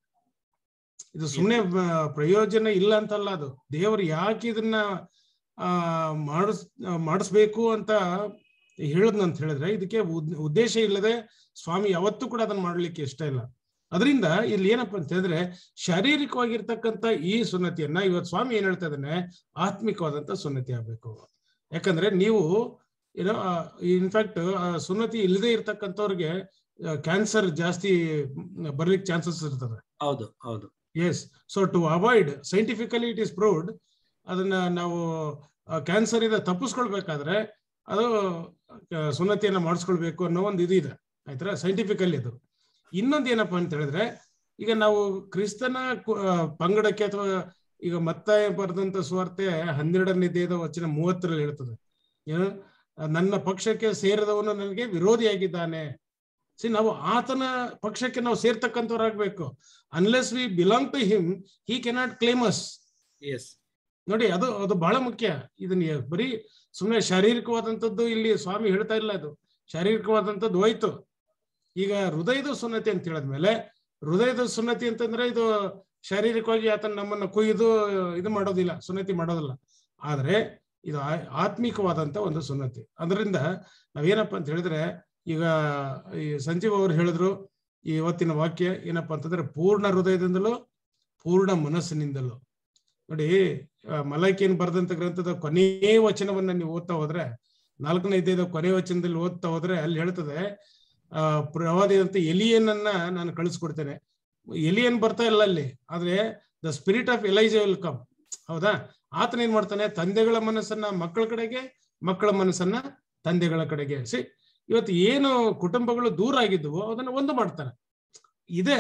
ಇದು ಸುಮ್ಮನೆ ಪ್ರಯೋಜನ ಇಲ್ಲ ಅಂತಲ್ಲ ಅದು ದೇವರು ಯಾಕೆ ಇದನ್ನ ಆ ಮಾಡಿಸ್ ಮಾಡಿಸ್ಬೇಕು ಅಂತ ಹೇಳದ್ನಂತ ಹೇಳಿದ್ರೆ ಇದಕ್ಕೆ ಉದ್- ಉದ್ದೇಶ ಇಲ್ಲದೆ ಸ್ವಾಮಿ ಯಾವತ್ತೂ ಕೂಡ ಅದನ್ನ ಮಾಡ್ಲಿಕ್ಕೆ ಇಷ್ಟ ಇಲ್ಲ ಅದರಿಂದ ಇಲ್ಲಿ ಏನಪ್ಪಾ ಅಂತ ಹೇಳಿದ್ರೆ ಶಾರೀರಿಕವಾಗಿರ್ತಕ್ಕಂಥ ಈ ಸುನ್ನತಿಯನ್ನ ಇವತ್ತು ಸ್ವಾಮಿ ಏನ್ ಹೇಳ್ತಾ ಇದ್ದಾನೆ ಆತ್ಮಿಕವಾದಂತ ಸುನ್ನತಿ ಆಗ್ಬೇಕು ಯಾಕಂದ್ರೆ ನೀವು ಏನೋ ಇನ್ಫ್ಯಾಕ್ಟ್ ಸುನ್ನತಿ ಇಲ್ಲದೆ ಇರ್ತಕ್ಕಂಥವ್ರಿಗೆ ಕ್ಯಾನ್ಸರ್ ಜಾಸ್ತಿ ಬರ್ಲಿಕ್ಕೆ ಚಾನ್ಸಸ್ ಇರ್ತದೆ ಹೌದು ಹೌದು yes so to avoid scientifically it is proved ಅದನ್ನ ನಾವು ಕ್ಯಾನ್ಸರ್ ಇಂದ ತಪ್ಪಿಸ್ಕೊಳ್ಬೇಕಾದ್ರೆ ಅದು ಆ, ಸುನ್ನತಿಯನ್ನ ಮಾಡಿಸ್ಕೊಳ್ಬೇಕು ಅನ್ನೋ ಒಂದು ಇದು ಇದೆ ಆಯ್ತಾ ಸೈಂಟಿಫಿಕಲಿ ಅದು ಇನ್ನೊಂದು ಏನಪ್ಪಾ ಅಂತ ಹೇಳಿದ್ರೆ ಈಗ ನಾವು ಕ್ರಿಸ್ತನ ಕು- ಆ, ಪಂಗಡಕ್ಕೆ ಅಥವಾ ಈಗ ಮತ್ತಾಯ ಬರೆದಂತ ಸುವಾರ್ತೆ ಹನ್ನೆರಡನೇ ದೇಹದ ವಚನ ಮೂವತ್ತರಲ್ಲಿ ಹೇಳ್ತದೆ ಏನು ನನ್ನ ಪಕ್ಷಕ್ಕೆ ಸೇರಿದವನು ನನಗೆ ವಿರೋಧಿಯಾಗಿದ್ದಾನೆ ಸಿ ನಾವು ಆತನ ಪಕ್ಷಕ್ಕೆ ನಾವು ಸೇರ್ತಕ್ಕಂಥವ್ರಾಗ್ಬೇಕು unless we belong to him he cannot claim us yes ನೋಡಿ ಅದು ಅದು ಬಹಳ ಮುಖ್ಯ ಇದನ್ನ ಬರೀ ಸುಮ್ಮನೆ ಶಾರೀರಿಕವಾದಂಥದ್ದು ಇಲ್ಲಿ ಸ್ವಾಮಿ ಹೇಳ್ತಾ ಇಲ್ಲ ಅದು ಶಾರೀರಿಕವಾದಂಥದ್ದು ಹೋಯ್ತು ಈಗ ಹೃದಯದ ಸುನ್ನತಿ ಅಂತ ಹೇಳಿದ್ಮೇಲೆ ಹೃದಯದ ಸುನ್ನತಿ ಅಂತಂದ್ರೆ ಇದು ಶಾರೀರಿಕವಾಗಿ ಆತನ ನಮ್ಮನ್ನ ಕುಯ್ದು ಇದು ಮಾಡೋದಿಲ್ಲ ಸುನ್ನತಿ ಮಾಡೋದಿಲ್ಲ ಆದ್ರೆ ಇದು ಆ- ಆತ್ಮಿಕವಾದಂತ ಒಂದು ಸುನ್ನತಿ ಅದರಿಂದ ನಾವೇನಪ್ಪ ಅಂತ ಹೇಳಿದ್ರೆ ಈಗ ಈ ಸಂಜೀವ್ ಅವರು ಹೇಳಿದ್ರು ಈ ಇವತ್ತಿನ ವಾಕ್ಯ ಏನಪ್ಪಾ ಅಂತಂದ್ರೆ ಪೂರ್ಣ ಹೃದಯದಿಂದಲೂ ಪೂರ್ಣ ಮನಸ್ಸಿನಿಂದಲೂ ನೋಡಿ ಆ, ಮಲೈಕೇನ್ ಬರೆದಂತ ಗ್ರಂಥದ ಕೊನೆಯ ವಚನವನ್ನ ನೀವು ಓದ್ತಾ ಹೋದ್ರೆ ನಾಲ್ಕನೇ ಅಧ್ಯಾಯದ ಕೊನೆ ವಚನದಲ್ಲಿ ಓದ್ತಾ ಹೋದ್ರೆ ಅಲ್ಲಿ ಹೇಳ್ತದೆ ಆ ಪ್ರವಾದಿಯಂತ ಎಲಿಯನನ್ನ ನಾನು ಕಳಿಸ್ಕೊಡ್ತೇನೆ ಎಲಿಯನ್ ಬರ್ತಾ ಇಲ್ಲ ಅಲ್ಲಿ ಆದ್ರೆ the spirit of Elijah will come ಹೌದಾ ಆತನ ಏನ್ ಮಾಡ್ತಾನೆ ತಂದೆಗಳ ಮನಸ್ಸನ್ನ ಮಕ್ಕಳ ಕಡೆಗೆ ಮಕ್ಕಳ ಮನಸ್ಸನ್ನ ತಂದೆಗಳ ಕಡೆಗೆ ಸಿ ಇವತ್ತು ಏನು ಕುಟುಂಬಗಳು ದೂರ ಆಗಿದ್ವು ಅದನ್ನ ಒಂದು ಮಾಡ್ತಾನೆ ಇದೆ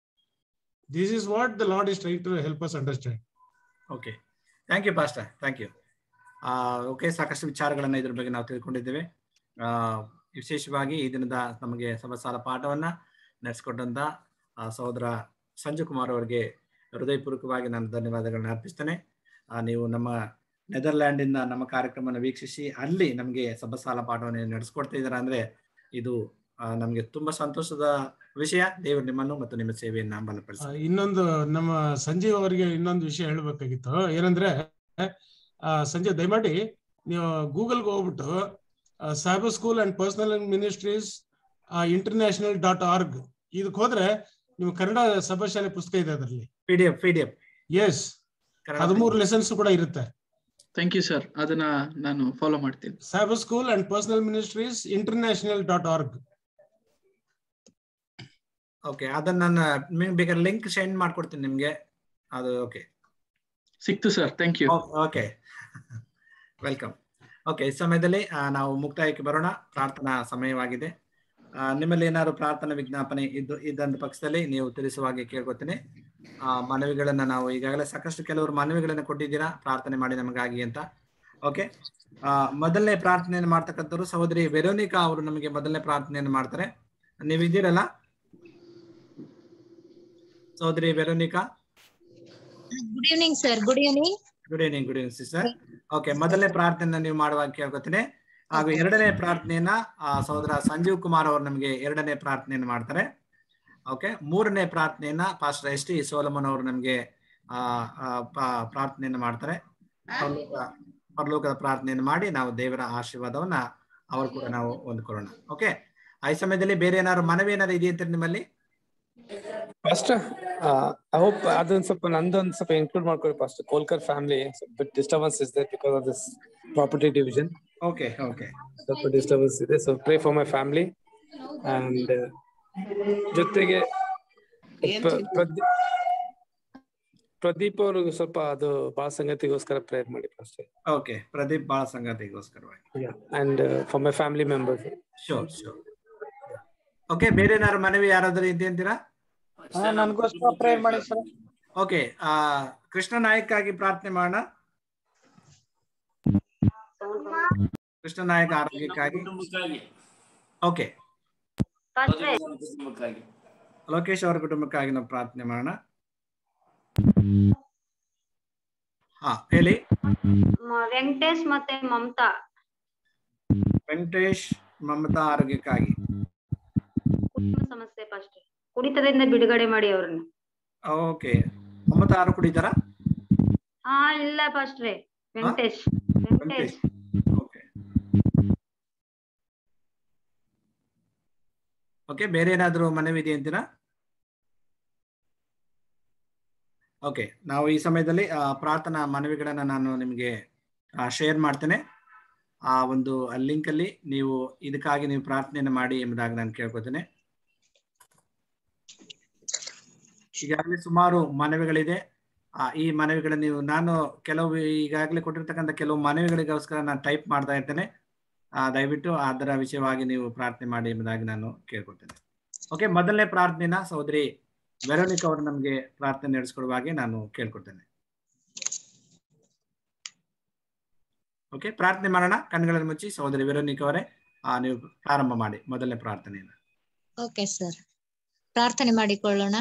this is what the Lord is try to help us understand okay thank you pastor thank you okay ಸಾಕಷ್ಟು ವಿಚಾರಗಳನ್ನ ಇದ್ರ ಬಗ್ಗೆ ನಾವು ತಿಳ್ಕೊಂಡಿದ್ದೇವೆ ಆ, ವಿಶೇಷವಾಗಿ ಈ ದಿನದ ನಮಗೆ ಸಭಸಾಲ ಪಾಠವನ್ನ ನಡೆಸಿಕೊಟ್ಟಂತ ಆ, ಸಹೋದರ ಸಂಜು ಕುಮಾರ್ ಅವರಿಗೆ ಹೃದಯಪೂರ್ವಕವಾಗಿ ನಾನು ಧನ್ಯವಾದಗಳನ್ನ ಅರ್ಪಿಸ್ತೇನೆ ಆ, ನೀವು ನಮ್ಮ ನೆದರ್ಲ್ಯಾಂಡಿಂದ ನಮ್ಮ ಕಾರ್ಯಕ್ರಮವನ್ನು ವೀಕ್ಷಿಸಿ ಅಲ್ಲಿ ನಮಗೆ ಸಭಸಾಲ ಪಾಠವನ್ನು ನಡೆಸ್ಕೊಡ್ತಾ ಇದ್ದೀರಾ ಅಂದ್ರೆ ಇದು ಆ, ನಮಗೆ ತುಂಬಾ ಸಂತೋಷದ ವಿಷಯ ದೇವರು ನಿಮ್ಮನ್ನು ಮತ್ತು ನಿಮ್ಮ ಸೇವೆಯನ್ನ ಬಲಪಡಿಸಿ ಆ, ಇನ್ನೊಂದು ನಮ್ಮ ಸಂಜೀವ್ ಅವರಿಗೆ ಇನ್ನೊಂದು ವಿಷಯ ಹೇಳ್ಬೇಕಾಗಿತ್ತು ಏನಂದ್ರೆ ಆ, ಸಂಜೀವ್ ದಯಮಾಡಿ ನೀವು ಗೂಗಲ್ಗೆ ಹೋಗ್ಬಿಟ್ಟು Sabbath school and personal ministries international dot org ಇದಕ್ಕೆ ಹೋದ್ರೆ ನಿಮ್ಗೆ ಕನ್ನಡ ಸಭಾಶಾಲೆ ಪುಸ್ತಕ ಇದೆ ಅದರಲ್ಲಿ P D F P D F S ಹದಿಮೂರು ಲೆಸನ್ಸ್ ಕೂಡ ಇರುತ್ತೆ ಥ್ಯಾಂಕ್ ಯು ಸರ್ ಅದನ್ನ ನಾನು ಫಾಲೋ ಮಾಡ್ತೀನಿ Sabbath school and personal ministries international dot org okay ಅದನ್ನ ನಾನು ನಿಮ್ಗೆ ಬೇಕಾದ್ರೆ ಲಿಂಕ್ ಸೆಂಡ್ ಮಾಡ್ಕೊಡ್ತೀನಿ ನಿಮ್ಗೆ ಅದು ಓಕೆ ಸಿಕ್ತು sir thank you okay welcome okay ಈ ಸಮಯದಲ್ಲಿ ಆ, ನಾವು ಮುಕ್ತಾಯಕ್ಕೆ ಬರೋಣ ಪ್ರಾರ್ಥನಾ ಸಮಯವಾಗಿದೆ ಆ, ನಿಮ್ಮಲ್ಲಿ ಏನಾದ್ರು ಪ್ರಾರ್ಥನಾ ವಿಜ್ಞಾಪನೆ ಇದ್ದು ಇದ್ದಂತ ಪಕ್ಷದಲ್ಲಿ ನೀವು ತಿಳಿಸುವ ಹಾಗೆ ಕೇಳ್ಕೊತೀನಿ ಆ ಮನವಿಗಳನ್ನ ನಾವು ಈಗಾಗಲೇ ಸಾಕಷ್ಟು ಕೆಲವರು ಮನವಿಗಳನ್ನ ಕೊಟ್ಟಿದ್ದೀರಾ ಪ್ರಾರ್ಥನೆ ಮಾಡಿ ನಮಗಾಗಿ ಅಂತ ಓಕೆ ಆ ಮೊದಲನೇ ಪ್ರಾರ್ಥನೆಯನ್ನು ಮಾಡ್ತಕ್ಕಂಥವ್ರು ಸಹೋದರಿ ವೆರೋನಿಕಾ ಅವರು ನಮಗೆ ಮೊದಲನೇ ಪ್ರಾರ್ಥನೆಯನ್ನು ಮಾಡ್ತಾರೆ ನೀವು ಇದ್ದೀರಲ್ಲ ಸಹೋದರಿ Veronica good evening sir good evening good evening good evening sister okay ಮೊದಲನೇ ಪ್ರಾರ್ಥನೆ ನೀವು ಮಾಡುವಾಗ ಕೇಳ್ಕೊತೀನಿ ಹಾಗೂ ಎರಡನೇ ಪ್ರಾರ್ಥನೆಯನ್ನ ಆ, ಸಹೋದರ ಸಂಜೀವ್ ಕುಮಾರ್ ಅವರು ನಮಗೆ ಎರಡನೇ ಪ್ರಾರ್ಥನೆಯನ್ನು ಮಾಡ್ತಾರೆ ಓಕೆ ಮೂರನೇ ಪ್ರಾರ್ಥನೆಯನ್ನ ಪಾಸ್ಟರ್ ಎಸ್ ಟಿ ಸೋಲಮನ್ ಅವರು ನಮಗೆ ಆ ಆ, ಪ- ಪ್ರಾರ್ಥನೆಯನ್ನು ಮಾಡ್ತಾರೆ ಪರಲೋಕ- ಪರಲೋಕದ ಪ್ರಾರ್ಥನೆಯನ್ನು ಮಾಡಿ ನಾವು ದೇವರ ಆಶೀರ್ವಾದವನ್ನ ಅವರು ಕೂಡ ನಾವು ಹೊಂದ್ಕೊಳ್ಳೋಣ ಓಕೆ ಆ ಈ ಸಮಯದಲ್ಲಿ ಬೇರೆ ಏನಾದ್ರು ಮನವಿ ಏನಾದ್ರು ಇದೆಯಂತ ನಿಮ್ಮಲ್ಲಿ ಫಸ್ಟ್ ಐ ಹೋಪ್ ಅದೊಂದ್ ಸ್ವಲ್ಪ ನಂದೊಂದ್ ಸ್ವಲ್ಪ ಇನ್ಕ್ಲೂಡ್ ಮಾಡ್ಕೊಳ್ಳಿ first Kolkar family bit disturbance is there because of this property division okay okay ಸ್ವಲ್ಪ ಡಿಸ್ಟರ್ಬೆನ್ಸ್ ಇದೆ so pray for my family and ಜೊತೆಗೆ ಪ್ರ- ಪ್ರದೀಪ್ ಪ್ರದೀಪ್ ಅವರು ಸ್ವಲ್ಪ ಅದು ಬಾಳ ಸಂಗತಿಗೋಸ್ಕರ ಪ್ರೇಯರ್ ಮಾಡಿ ಫಸ್ಟ್ ಓಕೆ ಪ್ರದೀಪ್ ಬಾಳ ಸಂಗತಿಗೋಸ್ಕರವಾಗಿ and for my family members sure sure okay ಬೇರೆ ಏನಾದ್ರು ಮನವಿ ಯಾರಾದ್ರೂ ಇದೆ ಅಂತೀರಾ ನನಗೋಸ್ಕರ ಪ್ರೇಯರ್ ಮಾಡಿ ಸರ್ ಓಕೆ ಆ ಕೃಷ್ಣ ನಾಯಕ್ ಆಗಿ ಪ್ರಾರ್ಥನೆ ಮಾಡೋಣ ಕೃಷ್ಣ ನಾಯಕ್ ಆರೋಗ್ಯಕ್ಕಾಗಿ ಕುಟುಂಬಕ್ಕಾಗಿ ಓಕೆ ಮಧುಕರನ ಕುಟುಂಬಕ್ಕಾಗಿ ಲೋಕೇಶ್ ಅವರ ಕುಟುಂಬಕ್ಕಾಗಿ ನಾವು ಪ್ರಾರ್ಥನೆ ಮಾಡೋಣ ಹಾ ಹೇಳಿ ಮ- ವೆಂಕಟೇಶ್ ಮತ್ತೆ ಮಮತಾ ವೆಂಕಟೇಶ್ ಮಮತಾ ಆರೋಗ್ಯಕ್ಕಾಗಿ ಕುಟುಂಬ ಸಮಸ್ಯೆ ಫಸ್ಟ್ ಕುಡಿತದಿಂದ ಬಿಡುಗಡೆ ಮಾಡಿ ಅವ್ರನ್ನ ಓಕೆ ಮಮತಾ ಯಾರು ಕುಡಿತಾರ ಹಾ ಇಲ್ಲ ಫಸ್ಟ್ ರೀ ವೆಂಕಟೇಶ್ ವೆಂಕಟೇಶ್ ಓಕೆ ಬೇರೆ ಏನಾದರೂ ಮನವಿ ಇದೆ ಅಂತೀರಾ ಓಕೆ ನಾವು ಈ ಸಮಯದಲ್ಲಿ ಆ, ಪ್ರಾರ್ಥನಾ ಮನವಿಗಳನ್ನ ನಾನು ನಿಮಗೆ ಶೇರ್ ಮಾಡ್ತೇನೆ ಆ ಒಂದು ಲಿಂಕ್ ಅಲ್ಲಿ ನೀವು ಇದಕ್ಕಾಗಿ ನೀವು ಪ್ರಾರ್ಥನೆಯನ್ನು ಮಾಡಿ ಎಂಬುದಾಗಿ ನಾನು ಕೇಳ್ಕೊತೇನೆ ಈಗಾಗಲೇ ಸುಮಾರು ಮನವಿಗಳಿದೆ ಆ, ಈ ಮನವಿಗಳನ್ನು ನೀವು ನಾನು ಕೆಲವು ಈಗಾಗಲೇ ಕೊಟ್ಟಿರ್ತಕ್ಕಂಥ ಕೆಲವು ಮನವಿಗಳಿಗೋಸ್ಕರ ನಾನು ಟೈಪ್ ಮಾಡ್ತಾ ಇರ್ತೇನೆ ಆ, ದಯವಿಟ್ಟು ಅದರ ವಿಷಯವಾಗಿ ನೀವು ಪ್ರಾರ್ಥನೆ ಮಾಡಿ ಎಂಬುದಾಗಿ ನಾನು ಕೇಳ್ಕೊಳ್ತೇನೆ ಓಕೆ ಮೊದಲನೇ ಪ್ರಾರ್ಥನೆನ ಸಹೋದರಿ ವೆರೋನಿಕ್ ಅವರು ನಮಗೆ ಪ್ರಾರ್ಥನೆ ನಡೆಸ್ಕೊಡುವ ಹಾಗೆ ನಾನು ಕೇಳ್ಕೊಳ್ತೇನೆ ಓಕೆ ಪ್ರಾರ್ಥನೆ ಮಾಡೋಣ ಕಣ್ಗಳನ್ನು ಮುಚ್ಚಿ ಸಹೋದರಿ ವೆರೋನಿಕ್ ಅವರೇ ಆ, ನೀವು ಪ್ರಾರಂಭ ಮಾಡಿ ಮೊದಲನೇ ಪ್ರಾರ್ಥನೆಯನ್ನು ಓಕೆ ಸರ್ ಪ್ರಾರ್ಥನೆ ಮಾಡಿಕೊಳ್ಳೋಣ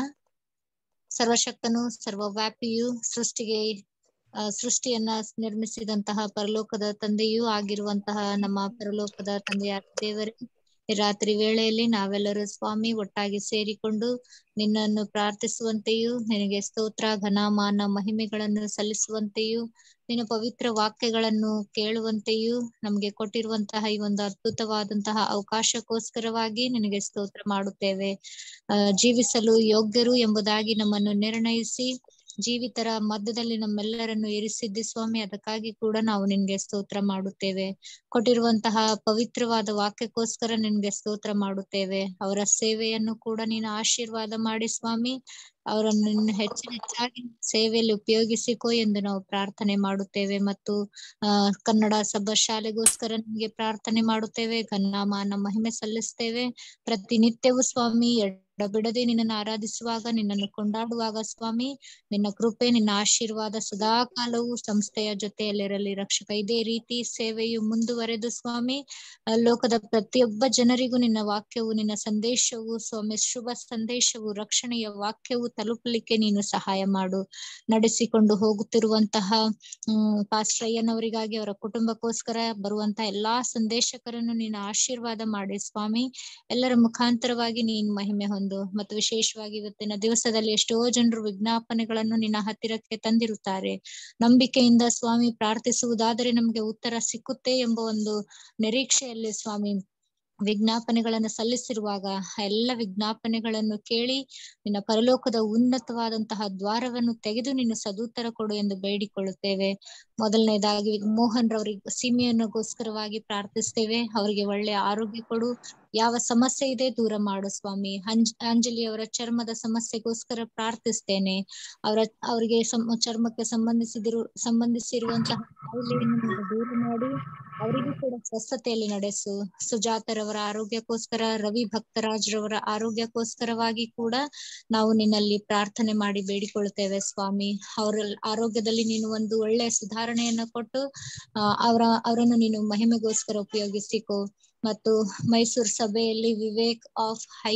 ಸರ್ವಶಕ್ತನು ಸರ್ವವ್ಯಾಪಿಯು ಸೃಷ್ಟಿಗೆ ಆ, ಸೃಷ್ಟಿಯನ್ನ ನಿರ್ಮಿಸಿದಂತಹ ಪರಲೋಕದ ತಂದೆಯೂ ಆಗಿರುವಂತಹ ನಮ್ಮ ಪರಲೋಕದ ತಂದೆಯಾದ ದೇವರೇ ಈ ರಾತ್ರಿ ವೇಳೆಯಲ್ಲಿ ನಾವೆಲ್ಲರೂ ಸ್ವಾಮಿ ಒಟ್ಟಾಗಿ ಸೇರಿಕೊಂಡು ನಿನ್ನನ್ನು ಪ್ರಾರ್ಥಿಸುವಂತೆಯೂ ನಿನಗೆ ಸ್ತೋತ್ರ ಘನಮಾನ ಮಹಿಮೆಗಳನ್ನು ಸಲ್ಲಿಸುವಂತೆಯೂ ನಿನ್ನ ಪವಿತ್ರ ವಾಕ್ಯಗಳನ್ನು ಕೇಳುವಂತೆಯೂ ನಮಗೆ ಕೊಟ್ಟಿರುವಂತಹ ಈ ಒಂದು ಅದ್ಭುತವಾದಂತಹ ಅವಕಾಶಕ್ಕೋಸ್ಕರವಾಗಿ ನಿನಗೆ ಸ್ತೋತ್ರ ಮಾಡುತ್ತೇವೆ ಆ, ಜೀವಿಸಲು ಯೋಗ್ಯರು ಎಂಬುದಾಗಿ ನಮ್ಮನ್ನು ನಿರ್ಣಯಿಸಿ ಜೀವಿತರ ಮಧ್ಯದಲ್ಲಿ ನಮ್ಮೆಲ್ಲರನ್ನು ಇರಿಸಿದ್ದಿ ಸ್ವಾಮಿ ಅದಕ್ಕಾಗಿ ಕೂಡ ನಾವು ನಿನ್ಗೆ ಸ್ತೋತ್ರ ಮಾಡುತ್ತೇವೆ ಕೊಟ್ಟಿರುವಂತಹ ಪವಿತ್ರವಾದ ವಾಕ್ಯಕ್ಕೋಸ್ಕರ ನಿನ್ಗೆ ಸ್ತೋತ್ರ ಮಾಡುತ್ತೇವೆ ಅವರ ಸೇವೆಯನ್ನು ಕೂಡ ನೀನು ಆಶೀರ್ವಾದ ಮಾಡಿ ಸ್ವಾಮಿ ಅವರನ್ನು ಇನ್ನು ಹೆಚ್ಚು ಹೆಚ್ಚಾಗಿ ಸೇವೆಯಲ್ಲಿ ಉಪಯೋಗಿಸಿಕೋ ಎಂದು ನಾವು ಪ್ರಾರ್ಥನೆ ಮಾಡುತ್ತೇವೆ ಮತ್ತು ಆ ಕನ್ನಡ ಸಭಾ ಶಾಲೆಗೋಸ್ಕರ ನಿಮಗೆ ಪ್ರಾರ್ಥನೆ ಮಾಡುತ್ತೇವೆ ಘನಮಾನ ಮಹಿಮೆ ಸಲ್ಲಿಸ್ತೇವೆ ಪ್ರತಿನಿತ್ಯವೂ ಸ್ವಾಮಿ ಎಡಬಿಡದೆ ನಿನ್ನನ್ನು ಆರಾಧಿಸುವಾಗ ನಿನ್ನನ್ನು ಕೊಂಡಾಡುವಾಗ ಸ್ವಾಮಿ ನಿನ್ನ ಕೃಪೆ ನಿನ್ನ ಆಶೀರ್ವಾದ ಸದಾ ಕಾಲವು ಸಂಸ್ಥೆಯ ಜೊತೆಯಲ್ಲಿರಲಿ ರಕ್ಷಕ ಇದೇ ರೀತಿ ಸೇವೆಯು ಮುಂದುವರೆದು ಸ್ವಾಮಿ ಆ, ಲೋಕದ ಪ್ರತಿಯೊಬ್ಬ ಜನರಿಗೂ ನಿನ್ನ ವಾಕ್ಯವು ನಿನ್ನ ಸಂದೇಶವು ಸ್ವಾಮಿ ಶುಭ ಸಂದೇಶವು ರಕ್ಷಣೆಯ ವಾಕ್ಯವು ತಲುಪಲಿಕ್ಕೆ ನೀನು ಸಹಾಯ ಮಾಡು ನಡೆಸಿಕೊಂಡು ಹೋಗುತ್ತಿರುವಂತಹ ಹ್ಮ್ ಪಾಸ್ಟ್ರಯ್ಯನವರಿಗಾಗಿ ಅವರ ಕುಟುಂಬಕ್ಕೋಸ್ಕರ ಬರುವಂತಹ ಎಲ್ಲಾ ಸಂದೇಶಕರನ್ನು ನೀನು ಆಶೀರ್ವಾದ ಮಾಡಿ ಸ್ವಾಮಿ ಎಲ್ಲರ ಮುಖಾಂತರವಾಗಿ ನೀನು ಮಹಿಮೆ ಹೊಂದು ಮತ್ತು ವಿಶೇಷವಾಗಿ ಇವತ್ತಿನ ದಿವಸದಲ್ಲಿ ಎಷ್ಟೋ ಜನರು ವಿಜ್ಞಾಪನೆಗಳನ್ನು ನಿನ್ನ ಹತ್ತಿರಕ್ಕೆ ತಂದಿರುತ್ತಾರೆ ನಂಬಿಕೆಯಿಂದ ಸ್ವಾಮಿ ಪ್ರಾರ್ಥಿಸುವುದಾದರೆ ನಮಗೆ ಉತ್ತರ ಸಿಕ್ಕುತ್ತೆ ಎಂಬ ಒಂದು ನಿರೀಕ್ಷೆಯಲ್ಲಿ ಸ್ವಾಮಿ ವಿಜ್ಞಾಪನೆಗಳನ್ನು ಸಲ್ಲಿಸಿರುವಾಗ ಆ ಎಲ್ಲ ವಿಜ್ಞಾಪನೆಗಳನ್ನು ಕೇಳಿ ನಿನ್ನ ಪರಲೋಕದ ಉನ್ನತವಾದಂತಹ ದ್ವಾರವನ್ನು ತೆಗೆದು ನೀನು ಸದುತ್ತರ ಕೊಡು ಎಂದು ಬೇಡಿಕೊಳ್ಳುತ್ತೇವೆ ಮೊದಲನೇದಾಗಿ ಮೋಹನ್ ರವರಿಗೆ ಸೀಮೆಯನ್ನುಗೋಸ್ಕರವಾಗಿ ಪ್ರಾರ್ಥಿಸ್ತೇವೆ ಅವರಿಗೆ ಒಳ್ಳೆಯ ಆರೋಗ್ಯ ಕೊಡು ಯಾವ ಸಮಸ್ಯೆ ಇದೆ ದೂರ ಮಾಡು ಸ್ವಾಮಿ ಅಂಜ್ ಅಂಜಲಿ ಅವರ ಚರ್ಮದ ಸಮಸ್ಯೆಗೋಸ್ಕರ ಪ್ರಾರ್ಥಿಸ್ತೇನೆ ಅವರ ಅವರಿಗೆ ಸಂ- ಚರ್ಮಕ್ಕೆ ಸಂಬಂಧಿಸಿದಿರು ಸಂಬಂಧಿಸಿರುವಂತಹ ಕಾಯಿಲೆಯನ್ನು ನೀನು ದೂರ ಮಾಡಿ ಅವರಿಗೂ ಕೂಡ ಸ್ವಸ್ಥತೆಯಲ್ಲಿ ನಡೆಸು ಸುಜಾತರವರ ಆರೋಗ್ಯಕ್ಕೋಸ್ಕರ ರವಿ ಭಕ್ತರಾಜ್ ರವರ ಆರೋಗ್ಯಕ್ಕೋಸ್ಕರವಾಗಿ ಕೂಡ ನಾವು ನಿನ್ನಲ್ಲಿ ಪ್ರಾರ್ಥನೆ ಮಾಡಿ ಬೇಡಿಕೊಳ್ಳುತ್ತೇವೆ ಸ್ವಾಮಿ ಅವರ ಆರೋಗ್ಯದಲ್ಲಿ ನೀನು ಒಂದು ಒಳ್ಳೆಯ ಸುಧಾರಣೆಯನ್ನ ಕೊಟ್ಟು ಆ, ಅವರ ಅವರನ್ನು ನೀನು ಮಹಿಮೆಗೋಸ್ಕರ ಉಪಯೋಗಿಸಿಕೋ ಮತ್ತು ಮೈಸೂರು ಸಭೆಯಲ್ಲಿ ವಿವೇಕ್ ಆಫ್ ಹೈ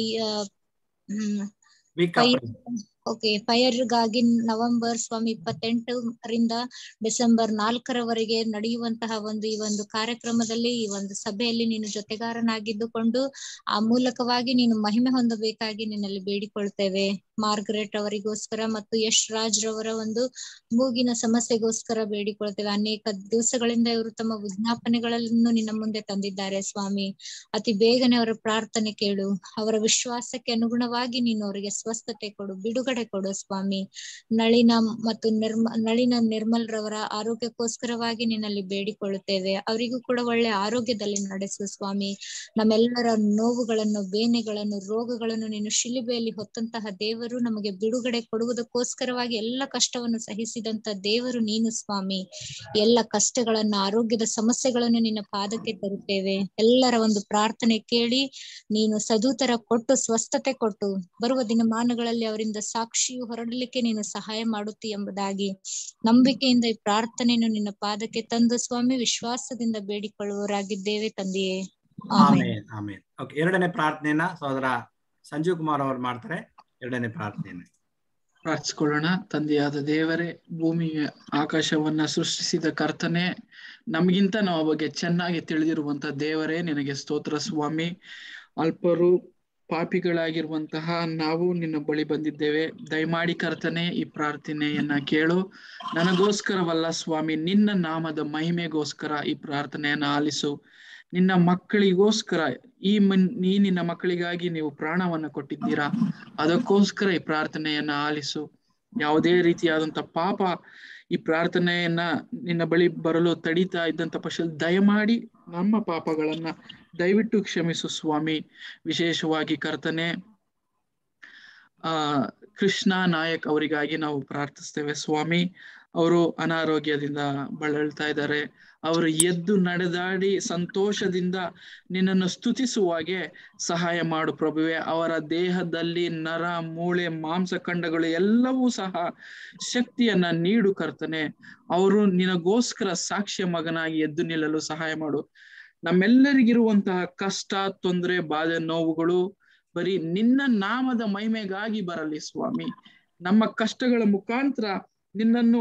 ಹ್ಮ್ ವೀಕ್ ಫೈರ್ ಓಕೆ ಫೈರ್ಗಾಗಿ ನವೆಂಬರ್ ಸ್ವಾಮಿ ಇಪ್ಪತ್ತೆಂಟರಿಂದ ಡಿಸೆಂಬರ್ ನಾಲ್ಕರವರೆಗೆ ನಡೆಯುವಂತಹ ಒಂದು ಈ ಒಂದು ಕಾರ್ಯಕ್ರಮದಲ್ಲಿ ಈ ಒಂದು ಸಭೆಯಲ್ಲಿ ನೀನು ಜೊತೆಗಾರನಾಗಿದ್ದುಕೊಂಡು ಆ ಮೂಲಕವಾಗಿ ನೀನು ಮಹಿಮೆ ಹೊಂದಬೇಕಾಗಿ ನಿನ್ನಲ್ಲಿ ಬೇಡಿಕೊಳ್ತೇವೆ ಮಾರ್ಗರೆಟ್ ಅವರಿಗೋಸ್ಕರ ಮತ್ತು ಯಶ್ ರಾಜ್ ರವರ ಒಂದು ಮೂಗಿನ ಸಮಸ್ಯೆಗೋಸ್ಕರ ಬೇಡಿಕೊಳ್ತೇವೆ ಅನೇಕ ದಿವಸಗಳಿಂದ ಇವರು ತಮ್ಮ ವಿಜ್ಞಾಪನೆಗಳನ್ನು ನಿನ್ನ ಮುಂದೆ ತಂದಿದ್ದಾರೆ ಸ್ವಾಮಿ ಅತಿ ಬೇಗನೆ ಅವರ ಪ್ರಾರ್ಥನೆ ಕೇಳು ಅವರ ವಿಶ್ವಾಸಕ್ಕೆ ಅನುಗುಣವಾಗಿ ನೀನು ಅವರಿಗೆ ಸ್ವಸ್ಥತೆ ಕೊಡು ಬಿಡುಗಡೆ ಕೊಡು ಸ್ವಾಮಿ ನಳಿನ ಮತ್ತು ನಿರ್ಮ ನಳಿನ ನಿರ್ಮಲ್ ರವರ ಆರೋಗ್ಯಕ್ಕೋಸ್ಕರವಾಗಿ ನಿನ್ನಲ್ಲಿ ಬೇಡಿಕೊಳ್ಳುತ್ತೇವೆ ಅವರಿಗೂ ಕೂಡ ಒಳ್ಳೆ ಆರೋಗ್ಯದಲ್ಲಿ ನಡೆಸು ಸ್ವಾಮಿ ನಮ್ಮೆಲ್ಲರ ನೋವುಗಳನ್ನು ಬೇನೆಗಳನ್ನು ರೋಗಗಳನ್ನು ನೀನು ಶಿಲುಬೆಯಲ್ಲಿ ಹೊತ್ತಂತಹ ದೇವರು ನಮಗೆ ಬಿಡುಗಡೆ ಕೊಡುವುದಕ್ಕೋಸ್ಕರವಾಗಿ ಎಲ್ಲ ಕಷ್ಟವನ್ನು ಸಹಿಸಿದಂತ ದೇವರು ನೀನು ಸ್ವಾಮಿ ಎಲ್ಲ ಕಷ್ಟಗಳನ್ನ ಆರೋಗ್ಯದ ಸಮಸ್ಯೆಗಳನ್ನು ನಿನ್ನ ಪಾದಕ್ಕೆ ತರುತ್ತೇವೆ ಎಲ್ಲರ ಒಂದು ಪ್ರಾರ್ಥನೆ ಕೇಳಿ ನೀನು ಸದೂತರ ಕೊಟ್ಟು ಸ್ವಸ್ಥತೆ ಕೊಟ್ಟು ಬರುವ ದಿನಮಾನಗಳಲ್ಲಿ ಅವರಿಂದ ಸಾಕ್ಷಿ ಸಾಕ್ಷಿಯು ಹೊರಡಲಿಕ್ಕೆ ನೀನು ಸಹಾಯ ಮಾಡುತ್ತಿ ಎಂಬುದಾಗಿ ನಂಬಿಕೆಯಿಂದ ಈ ಪ್ರಾರ್ಥನೆಯನ್ನು ನಿನ್ನ ಪಾದಕ್ಕೆ ತಂದು ಸ್ವಾಮಿ ವಿಶ್ವಾಸದಿಂದ ಬೇಡಿಕೊಳ್ಳುವವರಾಗಿದ್ದೇವೆ ತಂದೆಯೇ ಆಮೇನ್ ಆಮೇನ್ ಆಮೇನ್ ಓಕೆ ಎರಡನೇ ಪ್ರಾರ್ಥನೆಯನ್ನ ಸಹೋದರ ಸಂಜೀವ್ ಕುಮಾರ್ ಅವರು ಮಾಡ್ತಾರೆ ಎರಡನೇ ಪ್ರಾರ್ಥನೆಯನ್ನ ಪ್ರಾರ್ಥಿಸ್ಕೊಳ್ಳೋಣ ತಂದೆಯಾದ ದೇವರೇ ಭೂಮಿ ಆಕಾಶವನ್ನ ಸೃಷ್ಟಿಸಿದ ಕರ್ತನೆ ನಮಗಿಂತ ನಾವು ಬಗ್ಗೆ ಚೆನ್ನಾಗಿ ತಿಳಿದಿರುವಂತ ದೇವರೇ ನಿನಗೆ ಸ್ತೋತ್ರ ಸ್ವಾಮಿ ಅಲ್ಪರು ಪಾಪಿಗಳಾಗಿರುವಂತಹ ನಾವು ನಿನ್ನ ಬಳಿ ಬಂದಿದ್ದೇವೆ ದಯಮಾಡಿ ಕರ್ತನೆ ಈ ಪ್ರಾರ್ಥನೆಯನ್ನ ಕೇಳು ನನಗೋಸ್ಕರವಲ್ಲ ಸ್ವಾಮಿ ನಿನ್ನ ನಾಮದ ಮಹಿಮೆಗೋಸ್ಕರ ಈ ಪ್ರಾರ್ಥನೆಯನ್ನ ಆಲಿಸು ನಿನ್ನ ಮಕ್ಕಳಿಗೋಸ್ಕರ ಈ ಮನ್ ಈ ನಿನ್ನ ಮಕ್ಕಳಿಗಾಗಿ ನೀವು ಪ್ರಾಣವನ್ನ ಕೊಟ್ಟಿದ್ದೀರಾ ಅದಕ್ಕೋಸ್ಕರ ಈ ಪ್ರಾರ್ಥನೆಯನ್ನ ಆಲಿಸು ಯಾವುದೇ ರೀತಿಯಾದಂತ ಪಾಪ ಈ ಪ್ರಾರ್ಥನೆಯನ್ನ ನಿನ್ನ ಬಳಿ ಬರಲು ತಡೀತಾ ಇದ್ದಂತ ಪಕ್ಷದಲ್ಲಿ ದಯಮಾಡಿ ನಮ್ಮ ಪಾಪಗಳನ್ನ ದಯವಿಟ್ಟು ಕ್ಷಮಿಸು ಸ್ವಾಮಿ ವಿಶೇಷವಾಗಿ ಕರ್ತನೆ ಆ ಕೃಷ್ಣ ನಾಯಕ್ ಅವರಿಗಾಗಿ ನಾವು ಪ್ರಾರ್ಥಿಸ್ತೇವೆ ಸ್ವಾಮಿ ಅವರು ಅನಾರೋಗ್ಯದಿಂದ ಬಳಲ್ತಾ ಇದ್ದಾರೆ ಅವರು ಎದ್ದು ನಡೆದಾಡಿ ಸಂತೋಷದಿಂದ ನಿನ್ನನ್ನು ಸ್ತುತಿಸುವಾಗೆ ಸಹಾಯ ಮಾಡು ಪ್ರಭುವೆ ಅವರ ದೇಹದಲ್ಲಿ ನರ ಮೂಳೆ ಮಾಂಸಖಂಡಗಳು ಎಲ್ಲವೂ ಸಹ ಶಕ್ತಿಯನ್ನ ನೀಡು ಕರ್ತನೆ ಅವರು ನಿನಗೋಸ್ಕರ ಸಾಕ್ಷ್ಯ ಮಗನಾಗಿ ಎದ್ದು ನಿಲ್ಲಲು ಸಹಾಯ ಮಾಡು ನಮ್ಮೆಲ್ಲರಿಗಿರುವಂತಹ ಕಷ್ಟ ತೊಂದರೆ ಬಾಧೆ ನೋವುಗಳು ಬರೀ ನಿನ್ನ ನಾಮದ ಮಹಿಮೆಗಾಗಿ ಬರಲಿ ಸ್ವಾಮಿ ನಮ್ಮ ಕಷ್ಟಗಳ ಮುಖಾಂತರ ನಿನ್ನನ್ನು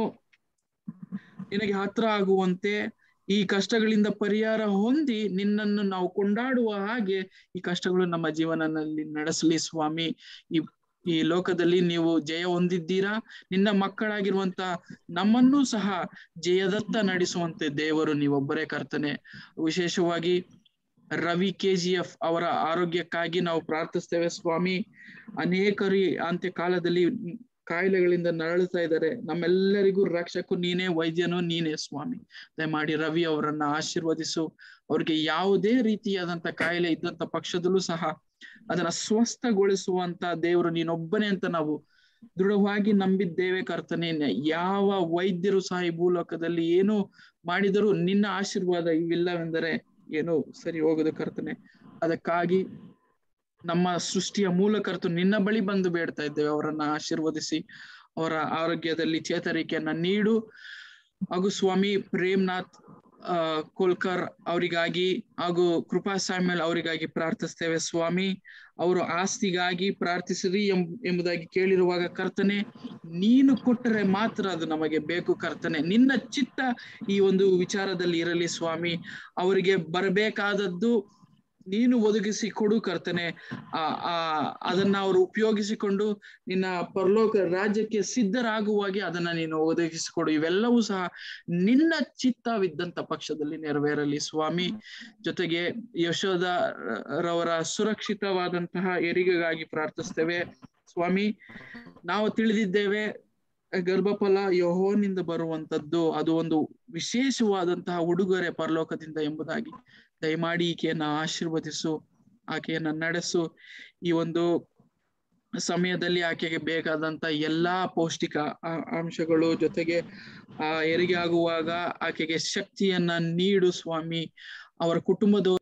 ನಿನಗೆ ಹತ್ರ ಆಗುವಂತೆ ಈ ಕಷ್ಟಗಳಿಂದ ಪರಿಹಾರ ಹೊಂದಿ ನಿನ್ನನ್ನು ನಾವು ಕೊಂಡಾಡುವ ಹಾಗೆ ಈ ಕಷ್ಟಗಳು ನಮ್ಮ ಜೀವನದಲ್ಲಿ ನಡೆಸಲಿ ಸ್ವಾಮಿ ಈ ಈ ಲೋಕದಲ್ಲಿ ನೀವು ಜಯ ಹೊಂದಿದ್ದೀರಾ ನಿನ್ನ ಮಕ್ಕಳಾಗಿರುವಂತ ನಮ್ಮನ್ನೂ ಸಹ ಜಯದತ್ತ ನಡೆಸುವಂತೆ ದೇವರು ನೀವೊಬ್ಬರೇ ಕರ್ತನೆ ವಿಶೇಷವಾಗಿ ರವಿ ಕೆ ಜಿ ಎಫ್ ಅವರ ಆರೋಗ್ಯಕ್ಕಾಗಿ ನಾವು ಪ್ರಾರ್ಥಿಸ್ತೇವೆ ಸ್ವಾಮಿ ಅನೇಕರಿ ಅಂತ್ಯ ಕಾಲದಲ್ಲಿ ಕಾಯಿಲೆಗಳಿಂದ ನರಳುತ್ತಾ ಇದ್ದಾರೆ ನಮ್ಮೆಲ್ಲರಿಗೂ ರಕ್ಷಕು ನೀನೇ ವೈದ್ಯನು ನೀನೇ ಸ್ವಾಮಿ ದಯಮಾಡಿ ರವಿ ಅವರನ್ನ ಆಶೀರ್ವದಿಸು ಅವ್ರಿಗೆ ಯಾವುದೇ ರೀತಿಯಾದಂತ ಕಾಯಿಲೆ ಇದ್ದಂತ ಪಕ್ಷದಲ್ಲೂ ಸಹ ಅದನ್ನ ಸ್ವಸ್ಥಗೊಳಿಸುವಂತ ದೇವರು ನೀನೊಬ್ಬನೇ ಅಂತ ನಾವು ದೃಢವಾಗಿ ನಂಬಿದ್ದೇವೆ ಕರ್ತನೆ ಯಾವ ವೈದ್ಯರು ಸಹ ಈ ಭೂಲೋಕದಲ್ಲಿ ಏನು ಮಾಡಿದರೂ ನಿನ್ನ ಆಶೀರ್ವಾದ ಇವಿಲ್ಲವೆಂದರೆ ಏನು ಸರಿ ಹೋಗದು ಕರ್ತನೆ ಅದಕ್ಕಾಗಿ ನಮ್ಮ ಸೃಷ್ಟಿಯ ಮೂಲಕರ್ತು ನಿನ್ನ ಬಳಿ ಬಂದು ಬೇಡ್ತಾ ಇದ್ದೇವೆ ಅವರನ್ನ ಆಶೀರ್ವದಿಸಿ ಅವರ ಆರೋಗ್ಯದಲ್ಲಿ ಚೇತರಿಕೆಯನ್ನ ನೀಡು ಹಾಗೂ ಸ್ವಾಮಿ ಪ್ರೇಮ್ನಾಥ್ ಆ ಕೋಲ್ಕರ್ ಅವರಿಗಾಗಿ ಹಾಗೂ ಕೃಪಾ ಸಾಮ್ಯಲ್ ಅವರಿಗಾಗಿ ಪ್ರಾರ್ಥಿಸ್ತೇವೆ ಸ್ವಾಮಿ ಅವರು ಆಸ್ತಿಗಾಗಿ ಪ್ರಾರ್ಥಿಸಿರಿ ಎಂಬ ಎಂಬುದಾಗಿ ಕೇಳಿರುವಾಗ ಕರ್ತನೆ ನೀನು ಕೊಟ್ಟರೆ ಮಾತ್ರ ಅದು ನಮಗೆ ಬೇಕು ಕರ್ತನೆ ನಿನ್ನ ಚಿತ್ತ ಈ ಒಂದು ವಿಚಾರದಲ್ಲಿ ಇರಲಿ ಸ್ವಾಮಿ ಅವರಿಗೆ ಬರಬೇಕಾದದ್ದು ನೀನು ಒದಗಿಸಿ ಕೊಡು ಕರ್ತನೆ ಆ ಆ ಅದನ್ನ ಅವರು ಉಪಯೋಗಿಸಿಕೊಂಡು ನಿನ್ನ ಪರಲೋಕ ರಾಜ್ಯಕ್ಕೆ ಸಿದ್ಧರಾಗುವಾಗೆ ಅದನ್ನ ನೀನು ಒದಗಿಸಿಕೊಡು ಇವೆಲ್ಲವೂ ಸಹ ನಿನ್ನ ಚಿತ್ತವಿದ್ದಂತ ಪಕ್ಷದಲ್ಲಿ ನೆರವೇರಲಿ ಸ್ವಾಮಿ ಜೊತೆಗೆ ಯಶೋದ ರವರ ಸುರಕ್ಷಿತವಾದಂತಹ ಹೆರಿಗೆಗಾಗಿ ಪ್ರಾರ್ಥಿಸ್ತೇವೆ ಸ್ವಾಮಿ ನಾವು ತಿಳಿದಿದ್ದೇವೆ ಗರ್ಭಫಲ ಯಹೋನಿಂದ ಬರುವಂತದ್ದು ಅದು ಒಂದು ವಿಶೇಷವಾದಂತಹ ಉಡುಗೊರೆ ಪರಲೋಕದಿಂದ ಎಂಬುದಾಗಿ ದಯಮಾಡಿ ಈಕೆಯನ್ನ ಆಶೀರ್ವದಿಸು ಆಕೆಯನ್ನ ನಡೆಸು ಈ ಒಂದು ಸಮಯದಲ್ಲಿ ಆಕೆಗೆ ಬೇಕಾದಂತ ಎಲ್ಲಾ ಪೌಷ್ಟಿಕ ಅಂಶಗಳು ಜೊತೆಗೆ ಆ ಹೆರಿಗೆ ಆಗುವಾಗ ಆಕೆಗೆ ಶಕ್ತಿಯನ್ನ ನೀಡು ಸ್ವಾಮಿ ಅವರ ಕುಟುಂಬದವರು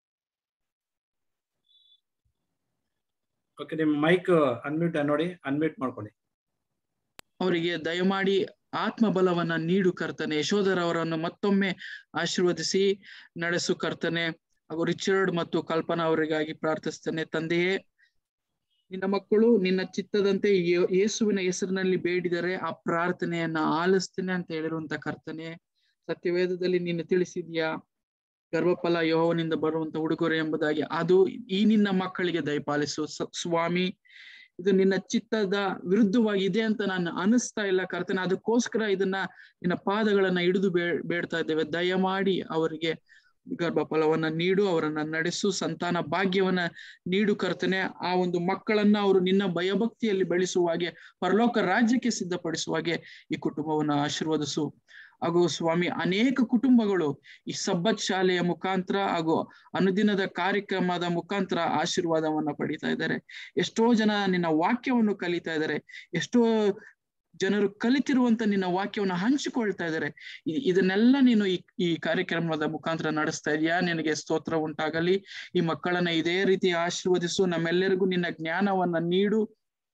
ಓಕೆ ನಿಮ್ಮ ಮೈಕ್ ಅನ್ಮ್ಯೂಟ್ ನೋಡಿ ಅನ್ಮ್ಯೂಟ್ ಮಾಡ್ಕೊಳ್ಳಿ ಅವರಿಗೆ ದಯಮಾಡಿ ಆತ್ಮ ಬಲವನ್ನ ನೀಡು ಕರ್ತನೆ ಯಶೋಧರವರನ್ನು ಮತ್ತೊಮ್ಮೆ ಆಶೀರ್ವದಿಸಿ ನಡೆಸು ಕರ್ತನೆ ಹಾಗೂ ರಿಚರ್ಡ್ ಮತ್ತು ಕಲ್ಪನಾ ಅವರಿಗಾಗಿ ಪ್ರಾರ್ಥಿಸ್ತೇನೆ ತಂದೆಯೇ ನಿನ್ನ ಮಕ್ಕಳು ನಿನ್ನ ಚಿತ್ತದಂತೆ ಯೇಸುವಿನ ಹೆಸರಿನಲ್ಲಿ ಬೇಡಿದರೆ ಆ ಪ್ರಾರ್ಥನೆಯನ್ನ ಆಲಿಸ್ತೇನೆ ಅಂತ ಹೇಳಿರುವಂತ ಕರ್ತನೆ ಸತ್ಯವೇದದಲ್ಲಿ ನೀನು ತಿಳಿಸಿದ್ಯಾ ಗರ್ಭಫಲ ಯಹೋವನಿಂದ ಬರುವಂತ ಉಡುಗೊರೆ ಎಂಬುದಾಗಿ ಅದು ಈ ನಿನ್ನ ಮಕ್ಕಳಿಗೆ ದಯಪಾಲಿಸು ಸ್ವಾಮಿ ಇದು ನಿನ್ನ ಚಿತ್ತದ ವಿರುದ್ಧವಾಗಿದೆ ಅಂತ ನಾನು ಅನಿಸ್ತಾ ಇಲ್ಲ ಕರ್ತನೆ ಅದಕ್ಕೋಸ್ಕರ ಇದನ್ನ ನಿನ್ನ ಪಾದಗಳನ್ನ ಹಿಡಿದು ಬೇ ಬೇಡ್ತಾ ಇದ್ದೇವೆ ದಯಮಾಡಿ ಅವರಿಗೆ ಗರ್ಭಫಲವನ್ನ ನೀಡು ಅವರನ್ನ ನಡೆಸು ಸಂತಾನ ಭಾಗ್ಯವನ್ನ ನೀಡು ಕರ್ತನೆ ಆ ಒಂದು ಮಕ್ಕಳನ್ನ ಅವರು ನಿನ್ನ ಭಯಭಕ್ತಿಯಲ್ಲಿ ಬೆಳೆಸುವಾಗೆ ಪರಲೋಕ ರಾಜ್ಯಕ್ಕೆ ಸಿದ್ಧಪಡಿಸುವಾಗೆ ಈ ಕುಟುಂಬವನ್ನ ಆಶೀರ್ವದಿಸು ಹಾಗೂ ಸ್ವಾಮಿ ಅನೇಕ ಕುಟುಂಬಗಳು ಈ ಸಬ್ಬತ್ ಶಾಲೆಯ ಮುಖಾಂತರ ಹಾಗೂ ಅನುದಿನದ ಕಾರ್ಯಕ್ರಮದ ಮುಖಾಂತರ ಆಶೀರ್ವಾದವನ್ನ ಪಡಿತಾ ಇದ್ದಾರೆ ಎಷ್ಟೋ ಜನ ನಿನ್ನ ವಾಕ್ಯವನ್ನು ಕಲಿತಾ ಇದ್ದಾರೆ ಎಷ್ಟೋ ಜನರು ಕಲಿತಿರುವಂತ ನಿನ್ನ ವಾಕ್ಯವನ್ನು ಹಂಚಿಕೊಳ್ತಾ ಇದ್ದಾರೆ ಇದನ್ನೆಲ್ಲ ನೀನು ಈ ಈ ಕಾರ್ಯಕ್ರಮದ ಮುಖಾಂತರ ನಡೆಸ್ತಾ ಇದೆಯಾ ನಿನಗೆ ಸ್ತೋತ್ರ ಉಂಟಾಗಲಿ ಈ ಮಕ್ಕಳನ್ನ ಇದೇ ರೀತಿ ಆಶೀರ್ವದಿಸು ನಮ್ಮೆಲ್ಲರಿಗೂ ನಿನ್ನ ಜ್ಞಾನವನ್ನ ನೀಡು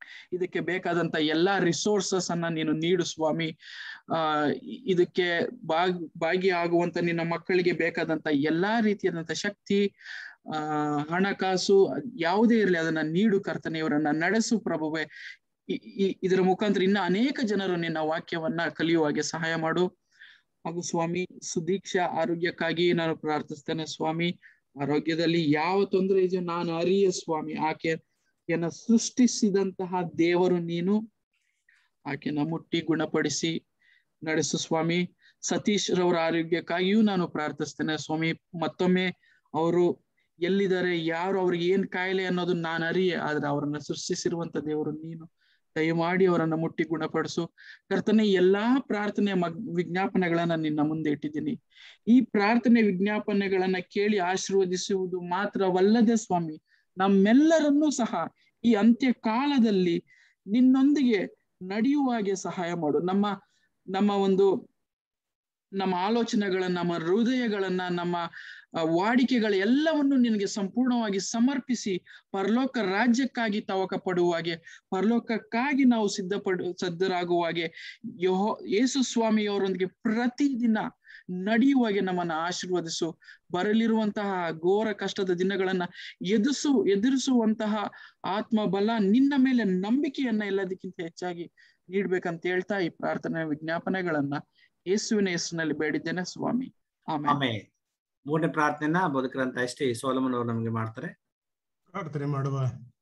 ಇದಕ್ಕೆ ಬೇಕಾದಂತ ಎಲ್ಲಾ ರಿಸೋರ್ಸಸ್ ಅನ್ನ ನೀನು ನೀಡು ಸ್ವಾಮಿ ಆ ಇ- ಇದಕ್ಕೆ ಭಾಗ್ ಭಾಗಿಯಾಗುವಂತ ನಿನ್ನ ಮಕ್ಕಳಿಗೆ ಬೇಕಾದಂತ ಎಲ್ಲಾ ರೀತಿಯಾದಂತ ಶಕ್ತಿ ಆ ಹಣಕಾಸು ಯಾವುದೇ ಇರಲಿ ಅದನ್ನ ನೀಡು ಕರ್ತನೆ ಇವರನ್ನ ನಡೆಸು ಪ್ರಭುವೆ ಇ- ಇ- ಇದರ ಮುಖಾಂತರ ಇನ್ನ ಅನೇಕ ಜನರು ನಿನ್ನ ವಾಕ್ಯವನ್ನ ಕಲಿಯುವ ಹಾಗೆ ಸಹಾಯ ಮಾಡು ಹಾಗೂ ಸ್ವಾಮಿ ಸುದೀಕ್ಷಾ ಆರೋಗ್ಯಕ್ಕಾಗಿ ನಾನು ಪ್ರಾರ್ಥಿಸ್ತೇನೆ ಸ್ವಾಮಿ ಆರೋಗ್ಯದಲ್ಲಿ ಯಾವ ತೊಂದರೆ ಇದೆಯೋ ನಾನು ಅರಿಯ ಸ್ವಾಮಿ ಆಕೆಯನ್ನ ಸೃಷ್ಟಿಸಿದಂತಹ ದೇವರು ನೀನು ಆಕೆನ ಮುಟ್ಟಿ ಗುಣಪಡಿಸಿ ನಡೆಸು ಸ್ವಾಮಿ ಸತೀಶ್ ರವರ ಆರೋಗ್ಯಕ್ಕಾಗಿಯೂ ನಾನು ಪ್ರಾರ್ಥಿಸ್ತೇನೆ ಸ್ವಾಮಿ ಮತ್ತೊಮ್ಮೆ ಅವರು ಎಲ್ಲಿದ್ದಾರೆ ಯಾರು ಅವ್ರಿಗೆ ಏನ್ ಕಾಯಿಲೆ ಅನ್ನೋದು ನಾನು ಅರಿಯೆ ಆದ್ರೆ ಅವರನ್ನ ಸೃಷ್ಟಿಸಿರುವಂತ ದೇವರು ನೀನು ದಯಮಾಡಿ ಅವರನ್ನ ಮುಟ್ಟಿ ಗುಣಪಡಿಸು ಕರ್ತನೆ ಎಲ್ಲಾ ಪ್ರಾರ್ಥನೆ ಮಗ್ ವಿಜ್ಞಾಪನೆಗಳನ್ನ ನಿನ್ನ ಮುಂದೆ ಇಟ್ಟಿದ್ದೀನಿ ಈ ಪ್ರಾರ್ಥನೆ ವಿಜ್ಞಾಪನೆಗಳನ್ನ ಕೇಳಿ ಆಶೀರ್ವದಿಸುವುದು ಮಾತ್ರವಲ್ಲದೆ ಸ್ವಾಮಿ ನಮ್ಮೆಲ್ಲರನ್ನೂ ಸಹ ಈ ಅಂತ್ಯ ಕಾಲದಲ್ಲಿ ನಿನ್ನೊಂದಿಗೆ ನಡೆಯುವ ಹಾಗೆ ಸಹಾಯ ಮಾಡು ನಮ್ಮ ನಮ್ಮ ಒಂದು ನಮ್ಮ ಆಲೋಚನೆಗಳನ್ನ ನಮ್ಮ ಹೃದಯಗಳನ್ನ ನಮ್ಮ ಆ, ವಾಡಿಕೆಗಳ ಎಲ್ಲವನ್ನು ನಿನಗೆ ಸಂಪೂರ್ಣವಾಗಿ ಸಮರ್ಪಿಸಿ ಪರಲೋಕ ರಾಜ್ಯಕ್ಕಾಗಿ ತವಕ ಪಡುವ ಹಾಗೆ ಪರಲೋಕಕ್ಕಾಗಿ ನಾವು ಸಿದ್ಧಪಡು ಸಿದ್ಧರಾಗುವ ಹಾಗೆ ಯಹೋ ಯೇಸು ಸ್ವಾಮಿಯವರೊಂದಿಗೆ ಪ್ರತಿದಿನ ನಡೆಯುವಾಗೆ ನಮ್ಮನ್ನ ಆಶೀರ್ವದಿಸು ಬರಲಿರುವಂತಹ ಘೋರ ಕಷ್ಟದ ದಿನಗಳನ್ನ ಎದುರಿಸು ಎದುರಿಸುವಂತಹ ಆತ್ಮಬಲ ನಿನ್ನ ಮೇಲೆ ನಂಬಿಕೆಯನ್ನ ಎಲ್ಲದಕ್ಕಿಂತ ಹೆಚ್ಚಾಗಿ ನೀಡ್ಬೇಕಂತ ಹೇಳ್ತಾ ಈ ಪ್ರಾರ್ಥನೆ ವಿಜ್ಞಾಪನೆಗಳನ್ನ ಯೇಸುವಿನ ಹೆಸರಿನಲ್ಲಿ ಬೇಡಿದ್ದೇನೆ ಸ್ವಾಮಿ ಆಮೇಲೆ ಆಮೇಲೆ ಮೂರನೇ ಪ್ರಾರ್ಥನೆನ ಬದುಕರಂತ ಎಷ್ಟೇ ಸೋಲಮನ್ ಅವರು ನಮಗೆ ಮಾಡ್ತಾರೆ ಪ್ರಾರ್ಥನೆ ಮಾಡುವ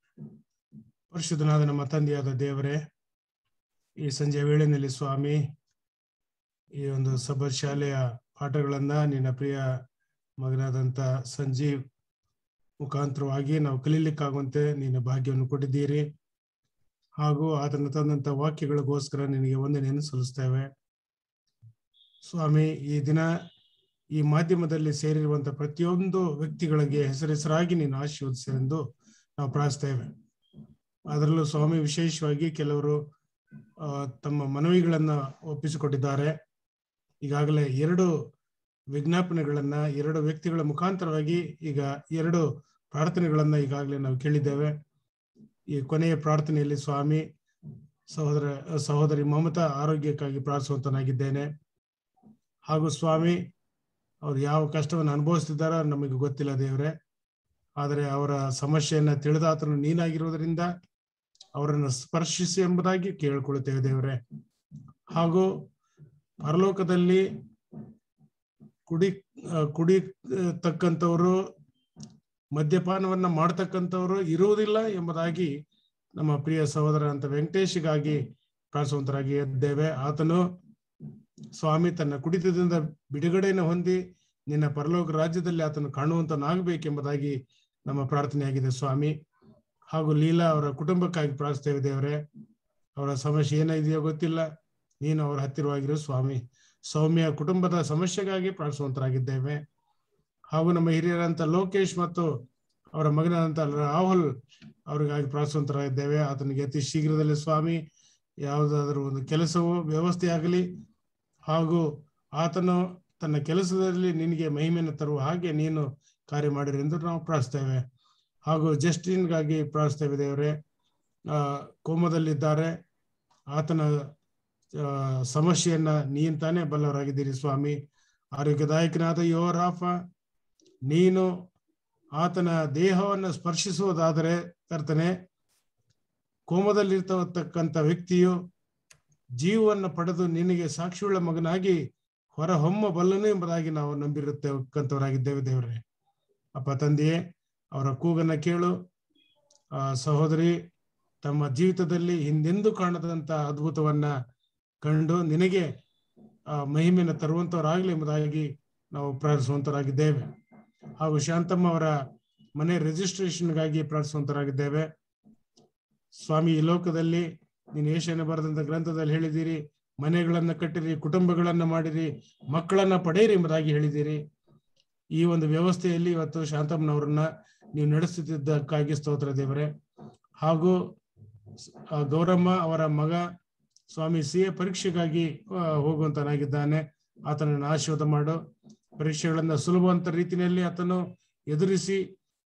ಪರಿಶುದ್ಧನಾದ ನಮ್ಮ ತಂದೆಯಾದ ದೇವರೇ ಈ ಸಂಜೆ ವೇಳೆಯಲ್ಲಿ ಸ್ವಾಮಿ ಈ ಒಂದು ಸಭಾ ಶಾಲೆಯ ಪಾಠಗಳನ್ನ ನಿನ್ನ ಪ್ರಿಯ ಮಗನಾದಂತ ಸಂಜೀವ್ ಮುಖಾಂತರವಾಗಿ ನಾವು ಕಲೀಲಿಕ್ಕಾಗುವಂತೆ ನಿನ್ನ ಭಾಗ್ಯವನ್ನು ಕೊಟ್ಟಿದ್ದೀರಿ ಹಾಗೂ ಆತನ ತಂದಂತ ವಾಕ್ಯಗಳಿಗೋಸ್ಕರ ನಿನಗೆ ವಂದನೆಯನ್ನು ಸಲ್ಲಿಸ್ತೇವೆ ಸ್ವಾಮಿ ಈ ದಿನ ಈ ಮಾಧ್ಯಮದಲ್ಲಿ ಸೇರಿರುವಂತ ಪ್ರತಿಯೊಂದು ವ್ಯಕ್ತಿಗಳಿಗೆ ಹೆಸರೆಸರಾಗಿ ನೀನು ಆಶೀರ್ವದಿಸೆಂದು ನಾವು ಪ್ರಾರ್ಥಿಸ್ತೇವೆ ಅದರಲ್ಲೂ ಸ್ವಾಮಿ ವಿಶೇಷವಾಗಿ ಕೆಲವರು ಆ, ತಮ್ಮ ಮನವಿಗಳನ್ನ ಒಪ್ಪಿಸಿಕೊಟ್ಟಿದ್ದಾರೆ ಈಗಾಗಲೇ ಎರಡು ವಿಜ್ಞಾಪನೆಗಳನ್ನ ಎರಡು ವ್ಯಕ್ತಿಗಳ ಮುಖಾಂತರವಾಗಿ ಈಗ ಎರಡು ಪ್ರಾರ್ಥನೆಗಳನ್ನ ಈಗಾಗಲೇ ನಾವು ಕೇಳಿದ್ದೇವೆ ಈ ಕೊನೆಯ ಪ್ರಾರ್ಥನೆಯಲ್ಲಿ ಸ್ವಾಮಿ ಸಹೋದರ ಸಹೋದರಿ ಮಮತಾ ಆರೋಗ್ಯಕ್ಕಾಗಿ ಪ್ರಾರ್ಥಿಸುವಂತನಾಗಿದ್ದೇನೆ ಹಾಗೂ ಸ್ವಾಮಿ ಅವ್ರು ಯಾವ ಕಷ್ಟವನ್ನು ಅನುಭವಿಸ್ತಿದ್ದಾರೋ ನಮಗೆ ಗೊತ್ತಿಲ್ಲ ದೇವ್ರೆ ಆದರೆ ಅವರ ಸಮಸ್ಯೆಯನ್ನ ತಿಳಿದಾತನು ನೀನಾಗಿರುವುದರಿಂದ ಅವರನ್ನು ಸ್ಪರ್ಶಿಸಿ ಎಂಬುದಾಗಿ ಕೇಳಿಕೊಳ್ಳುತ್ತೇವೆ ದೇವರೇ ಹಾಗೂ ಪರಲೋಕದಲ್ಲಿ ಕುಡಿ ಆ, ಕುಡಿ ಆ, ತಕ್ಕಂಥವರು ಮದ್ಯಪಾನವನ್ನ ಮಾಡ್ತಕ್ಕಂಥವ್ರು ಇರುವುದಿಲ್ಲ ಎಂಬುದಾಗಿ ನಮ್ಮ ಪ್ರಿಯ ಸಹೋದರ ಅಂತ ವೆಂಕಟೇಶಿಗಾಗಿ ಪ್ರಾರ್ಥಿಸುವಂತರಾಗಿ ಇದ್ದೇವೆ ಆತನು ಸ್ವಾಮಿ ತನ್ನ ಕುಡಿತದಿಂದ ಬಿಡುಗಡೆಯನ್ನು ಹೊಂದಿ ನಿನ್ನ ಪರಲೋಕ ರಾಜ್ಯದಲ್ಲಿ ಆತನು ಕಾಣುವಂತನಾಗಬೇಕೆಂಬುದಾಗಿ ನಮ್ಮ ಪ್ರಾರ್ಥನೆಯಾಗಿದೆ ಸ್ವಾಮಿ ಹಾಗೂ ಲೀಲಾ ಅವರ ಕುಟುಂಬಕ್ಕಾಗಿ ಪ್ರಾರ್ಥಿಸ್ತೇವೆ ದೇವರೇ ಅವರ ಸಮಸ್ಯೆ ಏನಿದೆಯೋ ಗೊತ್ತಿಲ್ಲ ನೀನು ಅವರ ಹತ್ತಿರವಾಗಿರೋ ಸ್ವಾಮಿ ಸೌಮ್ಯ ಕುಟುಂಬದ ಸಮಸ್ಯೆಗಾಗಿ ಪ್ರಾರ್ಥಿಸುವಂತರಾಗಿದ್ದೇವೆ ಹಾಗೂ ನಮ್ಮ ಹಿರಿಯರಂತ ಲೋಕೇಶ್ ಮತ್ತು ಅವರ ಮಗನಾದಂತ ರಾಹುಲ್ ಅವರಿಗಾಗಿ ಪ್ರಾರ್ಥಿಸುವಂತರಾಗಿದ್ದೇವೆ ಆತನಿಗೆ ಅತಿ ಶೀಘ್ರದಲ್ಲಿ ಸ್ವಾಮಿ ಯಾವುದಾದರೂ ಒಂದು ಕೆಲಸವು ವ್ಯವಸ್ಥೆ ಆಗಲಿ ಹಾಗೂ ಆತನು ತನ್ನ ಕೆಲಸದಲ್ಲಿ ನಿನಗೆ ಮಹಿಮೆಯನ್ನು ತರುವ ಹಾಗೆ ನೀನು ಕಾರ್ಯ ಮಾಡಿರಿ ಎಂದು ನಾವು ಪ್ರಾರ್ಥಿಸ್ತೇವೆ ಹಾಗೂ ಜಸ್ಟಿನ್ಗಾಗಿ ಪ್ರಾರ್ಥಿಸ್ತೇವೆ ದೇವರೇ ಆ ಕೋಮದಲ್ಲಿದ್ದಾರೆ ಆತನ ಆ, ಸಮಸ್ಯೆಯನ್ನ ನೀನ್ ತಾನೇ ಬಲ್ಲವರಾಗಿದ್ದೀರಿ ಸ್ವಾಮಿ ಆರೋಗ್ಯದಾಯಕನಾದ ಯೋ ರಾಫ ನೀನು ಆತನ ದೇಹವನ್ನು ಸ್ಪರ್ಶಿಸುವುದಾದರೆ ಕರ್ತನೆ ಕೋಮದಲ್ಲಿರ್ತಕ್ಕಂಥ ವ್ಯಕ್ತಿಯು ಜೀವವನ್ನು ಪಡೆದು ನಿನಗೆ ಸಾಕ್ಷಿಯುಳ್ಳ ಮಗನಾಗಿ ಹೊರ ಹೊಮ್ಮಬಲ್ಲನು ಎಂಬುದಾಗಿ ನಾವು ನಂಬಿರುತ್ತಕ್ಕಂಥವರಾಗಿದ್ದೇವೆ ದೇವರೇ ಅಪ್ಪ ತಂದೆಯೇ ಅವರ ಕೂಗನ್ನ ಕೇಳು ಆ ಸಹೋದರಿ ತಮ್ಮ ಜೀವಿತದಲ್ಲಿ ಹಿಂದೆಂದೂ ಕಾಣದಂತ ಅದ್ಭುತವನ್ನ ಕಂಡು ನಿನಗೆ ಆ ಮಹಿಮೆಯನ್ನು ತರುವಂತವರಾಗಲಿ ಎಂಬುದಾಗಿ ನಾವು ಪ್ರಾರ್ಥಿಸುವಂತರಾಗಿದ್ದೇವೆ ಹಾಗೂ ಶಾಂತಮ್ಮ ಅವರ ಮನೆ ರಿಜಿಸ್ಟ್ರೇಷನ್ಗಾಗಿ ಪ್ರಾರ್ಥಿಸುವಂತರಾಗಿದ್ದೇವೆ ಸ್ವಾಮಿ ಈ ಲೋಕದಲ್ಲಿ ನೀನು ಏಷನ ಬರೆದಂತ ಗ್ರಂಥದಲ್ಲಿ ಹೇಳಿದ್ದೀರಿ ಮನೆಗಳನ್ನ ಕಟ್ಟಿರಿ ಕುಟುಂಬಗಳನ್ನ ಮಾಡಿರಿ ಮಕ್ಕಳನ್ನ ಪಡೆಯಿರಿ ಎಂಬುದಾಗಿ ಹೇಳಿದ್ದೀರಿ ಈ ಒಂದು ವ್ಯವಸ್ಥೆಯಲ್ಲಿ ಇವತ್ತು ಶಾಂತಮ್ಮನವರನ್ನ ನೀವು ನಡೆಸುತ್ತಿದ್ದಕ್ಕಾಗಿ ಸ್ತೋತ್ರ ದೇವರೇ ಹಾಗೂ ಆ ಗೌರಮ್ಮ ಅವರ ಮಗ ಸ್ವಾಮಿ ಸಿ ಎ ಪರೀಕ್ಷೆಗಾಗಿ ಆ, ಹೋಗುವಂತನಾಗಿದ್ದಾನೆ ಆತನನ್ನು ಆಶೀರ್ವಾದ ಮಾಡು ಪರೀಕ್ಷೆಗಳನ್ನ ಸುಲಭವಂತ ರೀತಿಯಲ್ಲಿ ಆತನು ಎದುರಿಸಿ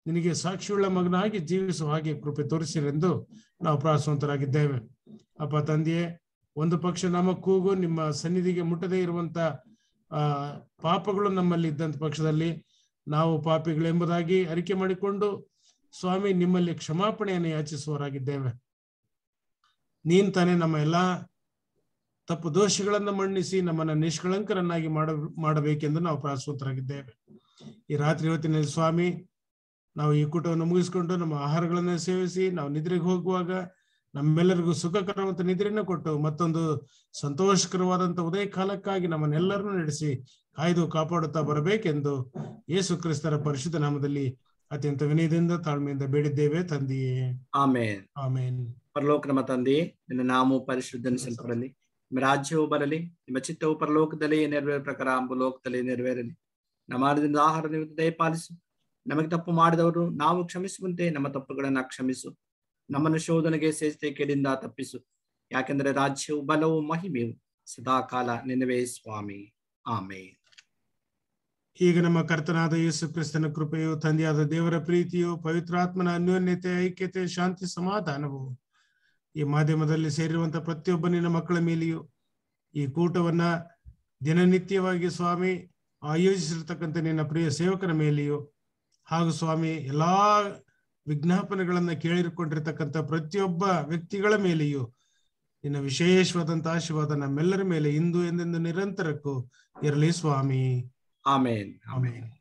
ನಿನಗೆ ಸಾಕ್ಷಿಯುಳ್ಳ ಮಗನಾಗಿ ಜೀವಿಸುವ ಹಾಗೆ ಕೃಪೆ ತೋರಿಸಿರೆಂದು ನಾವು ಪ್ರಾರ್ಥವಂತರಾಗಿದ್ದೇವೆ ಅಪ್ಪ ತಂದೆಯೇ ಒಂದು ಪಕ್ಷ ನಮ್ಮ ಕೂಗು ನಿಮ್ಮ ಸನ್ನಿಧಿಗೆ ಮುಟ್ಟದೇ ಇರುವಂತ ಆ ಪಾಪಗಳು ನಮ್ಮಲ್ಲಿ ಇದ್ದಂತ ಪಕ್ಷದಲ್ಲಿ ನಾವು ಪಾಪಿಗಳೆಂಬುದಾಗಿ ಅರಿಕೆ ಮಾಡಿಕೊಂಡು ಸ್ವಾಮಿ ನಿಮ್ಮಲ್ಲಿ ಕ್ಷಮಾಪಣೆಯನ್ನು ಯಾಚಿಸುವವರಾಗಿದ್ದೇವೆ ನೀನ್ ತಾನೇ ನಮ್ಮ ಎಲ್ಲಾ ತಪ್ಪು ದೋಷಗಳನ್ನ ಮನ್ನಿಸಿ ನಮ್ಮನ್ನ ನಿಷ್ಕಳಂಕರನ್ನಾಗಿ ಮಾಡ ಮಾಡಬೇಕೆಂದು ನಾವು ಪ್ರಾರ್ಥವಂತರಾಗಿದ್ದೇವೆ ಈ ರಾತ್ರಿ ಹೊತ್ತಿನಲ್ಲಿ ಸ್ವಾಮಿ ನಾವು ಈ ಕೂಟವನ್ನು ಮುಗಿಸ್ಕೊಂಡು ನಮ್ಮ ಆಹಾರಗಳನ್ನು ಸೇವಿಸಿ ನಾವು ನಿದ್ರೆಗೆ ಹೋಗುವಾಗ ನಮ್ಮೆಲ್ಲರಿಗೂ ಸುಖಕರವಂತ ನಿದ್ರೆಯನ್ನು ಕೊಟ್ಟು ಮತ್ತೊಂದು ಸಂತೋಷಕರವಾದಂತ ಉದಯ ಕಾಲಕ್ಕಾಗಿ ನಮ್ಮನ್ನೆಲ್ಲರನ್ನು ನಡೆಸಿ ಕಾಯ್ದು ಕಾಪಾಡುತ್ತಾ ಬರಬೇಕೆಂದು ಯೇಸು ಕ್ರಿಸ್ತರ ಪರಿಶುದ್ಧ ನಾಮದಲ್ಲಿ ಅತ್ಯಂತ ವಿನಯದಿಂದ ತಾಳ್ಮೆಯಿಂದ ಬೇಡಿದ್ದೇವೆ ತಂದೆಯೇ ಆಮೇನ್ ಆಮೇನ್ ಪರಲೋಕ ನಮ್ಮ ತಂದೆಯೇ ನಿನ್ನ ನಾಮವು ಪರಿಶುದ್ಧನಿಸಲ್ಪಡಲಿ ನಿಮ್ಮ ರಾಜ್ಯವು ಬರಲಿ ನಿಮ್ಮ ಚಿತ್ತವು ಪರಲೋಕದಲ್ಲಿ ನೆರವೇರ ಪ್ರಕಾರ ಲೋಕದಲ್ಲಿ ನೆರವೇರಲಿ ನಮ್ಮ ಆಹಾರದಿಂದ ಆಹಾರ ನೀವು ದಯಪಾಲಿಸು ನಮಗೆ ತಪ್ಪು ಮಾಡಿದವರು ನಾವು ಕ್ಷಮಿಸುವಂತೆ ನಮ್ಮ ತಪ್ಪುಗಳನ್ನ ಕ್ಷಮಿಸು ನಮ್ಮನ್ನು ಶೋಧನೆಗೆ ಸೇರಿಸಿ ಕೇಳಿಂದ ತಪ್ಪಿಸು ಯಾಕೆಂದ್ರೆ ರಾಜ್ಯವು ಬಲವು ಮಹಿಮೆಯು ಸದಾ ಕಾಲ ನಿನ್ನವೇ ಸ್ವಾಮಿ ಆಮೇನ್ ಈಗ ನಮ್ಮ ಕರ್ತನಾದ ಯೇಸು ಕ್ರಿಸ್ತನ ಕೃಪೆಯು ತಂದೆಯಾದ ದೇವರ ಪ್ರೀತಿಯು ಪವಿತ್ರಾತ್ಮನ ಅನ್ಯೋನ್ಯತೆ ಐಕ್ಯತೆ ಶಾಂತಿ ಸಮಾಧಾನವು ಈ ಮಾಧ್ಯಮದಲ್ಲಿ ಸೇರಿರುವಂತ ಪ್ರತಿಯೊಬ್ಬ ನಿನ್ನ ಮಕ್ಕಳ ಮೇಲೆಯೂ ಈ ಕೂಟವನ್ನ ದಿನನಿತ್ಯವಾಗಿ ಸ್ವಾಮಿ ಆಯೋಜಿಸಿರ್ತಕ್ಕಂಥ ನಿನ್ನ ಪ್ರಿಯ ಸೇವಕನ ಮೇಲೆಯೂ ಹಾಗೂ ಸ್ವಾಮಿ ಎಲ್ಲಾ ವಿಜ್ಞಾಪನೆಗಳನ್ನ ಕೇಳಿಕೊಂಡಿರ್ತಕ್ಕಂಥ ಪ್ರತಿಯೊಬ್ಬ ವ್ಯಕ್ತಿಗಳ ಮೇಲೆಯೂ ನಿನ್ನ ವಿಶೇಷವಾದಂತ ಆಶೀರ್ವಾದ ನಮ್ಮೆಲ್ಲರ ಮೇಲೆ ಇಂದು ಎಂದೆಂದು ನಿರಂತರಕ್ಕೂ ಇರಲಿ ಸ್ವಾಮಿ ಆಮೇನ್ ಆಮೇನ್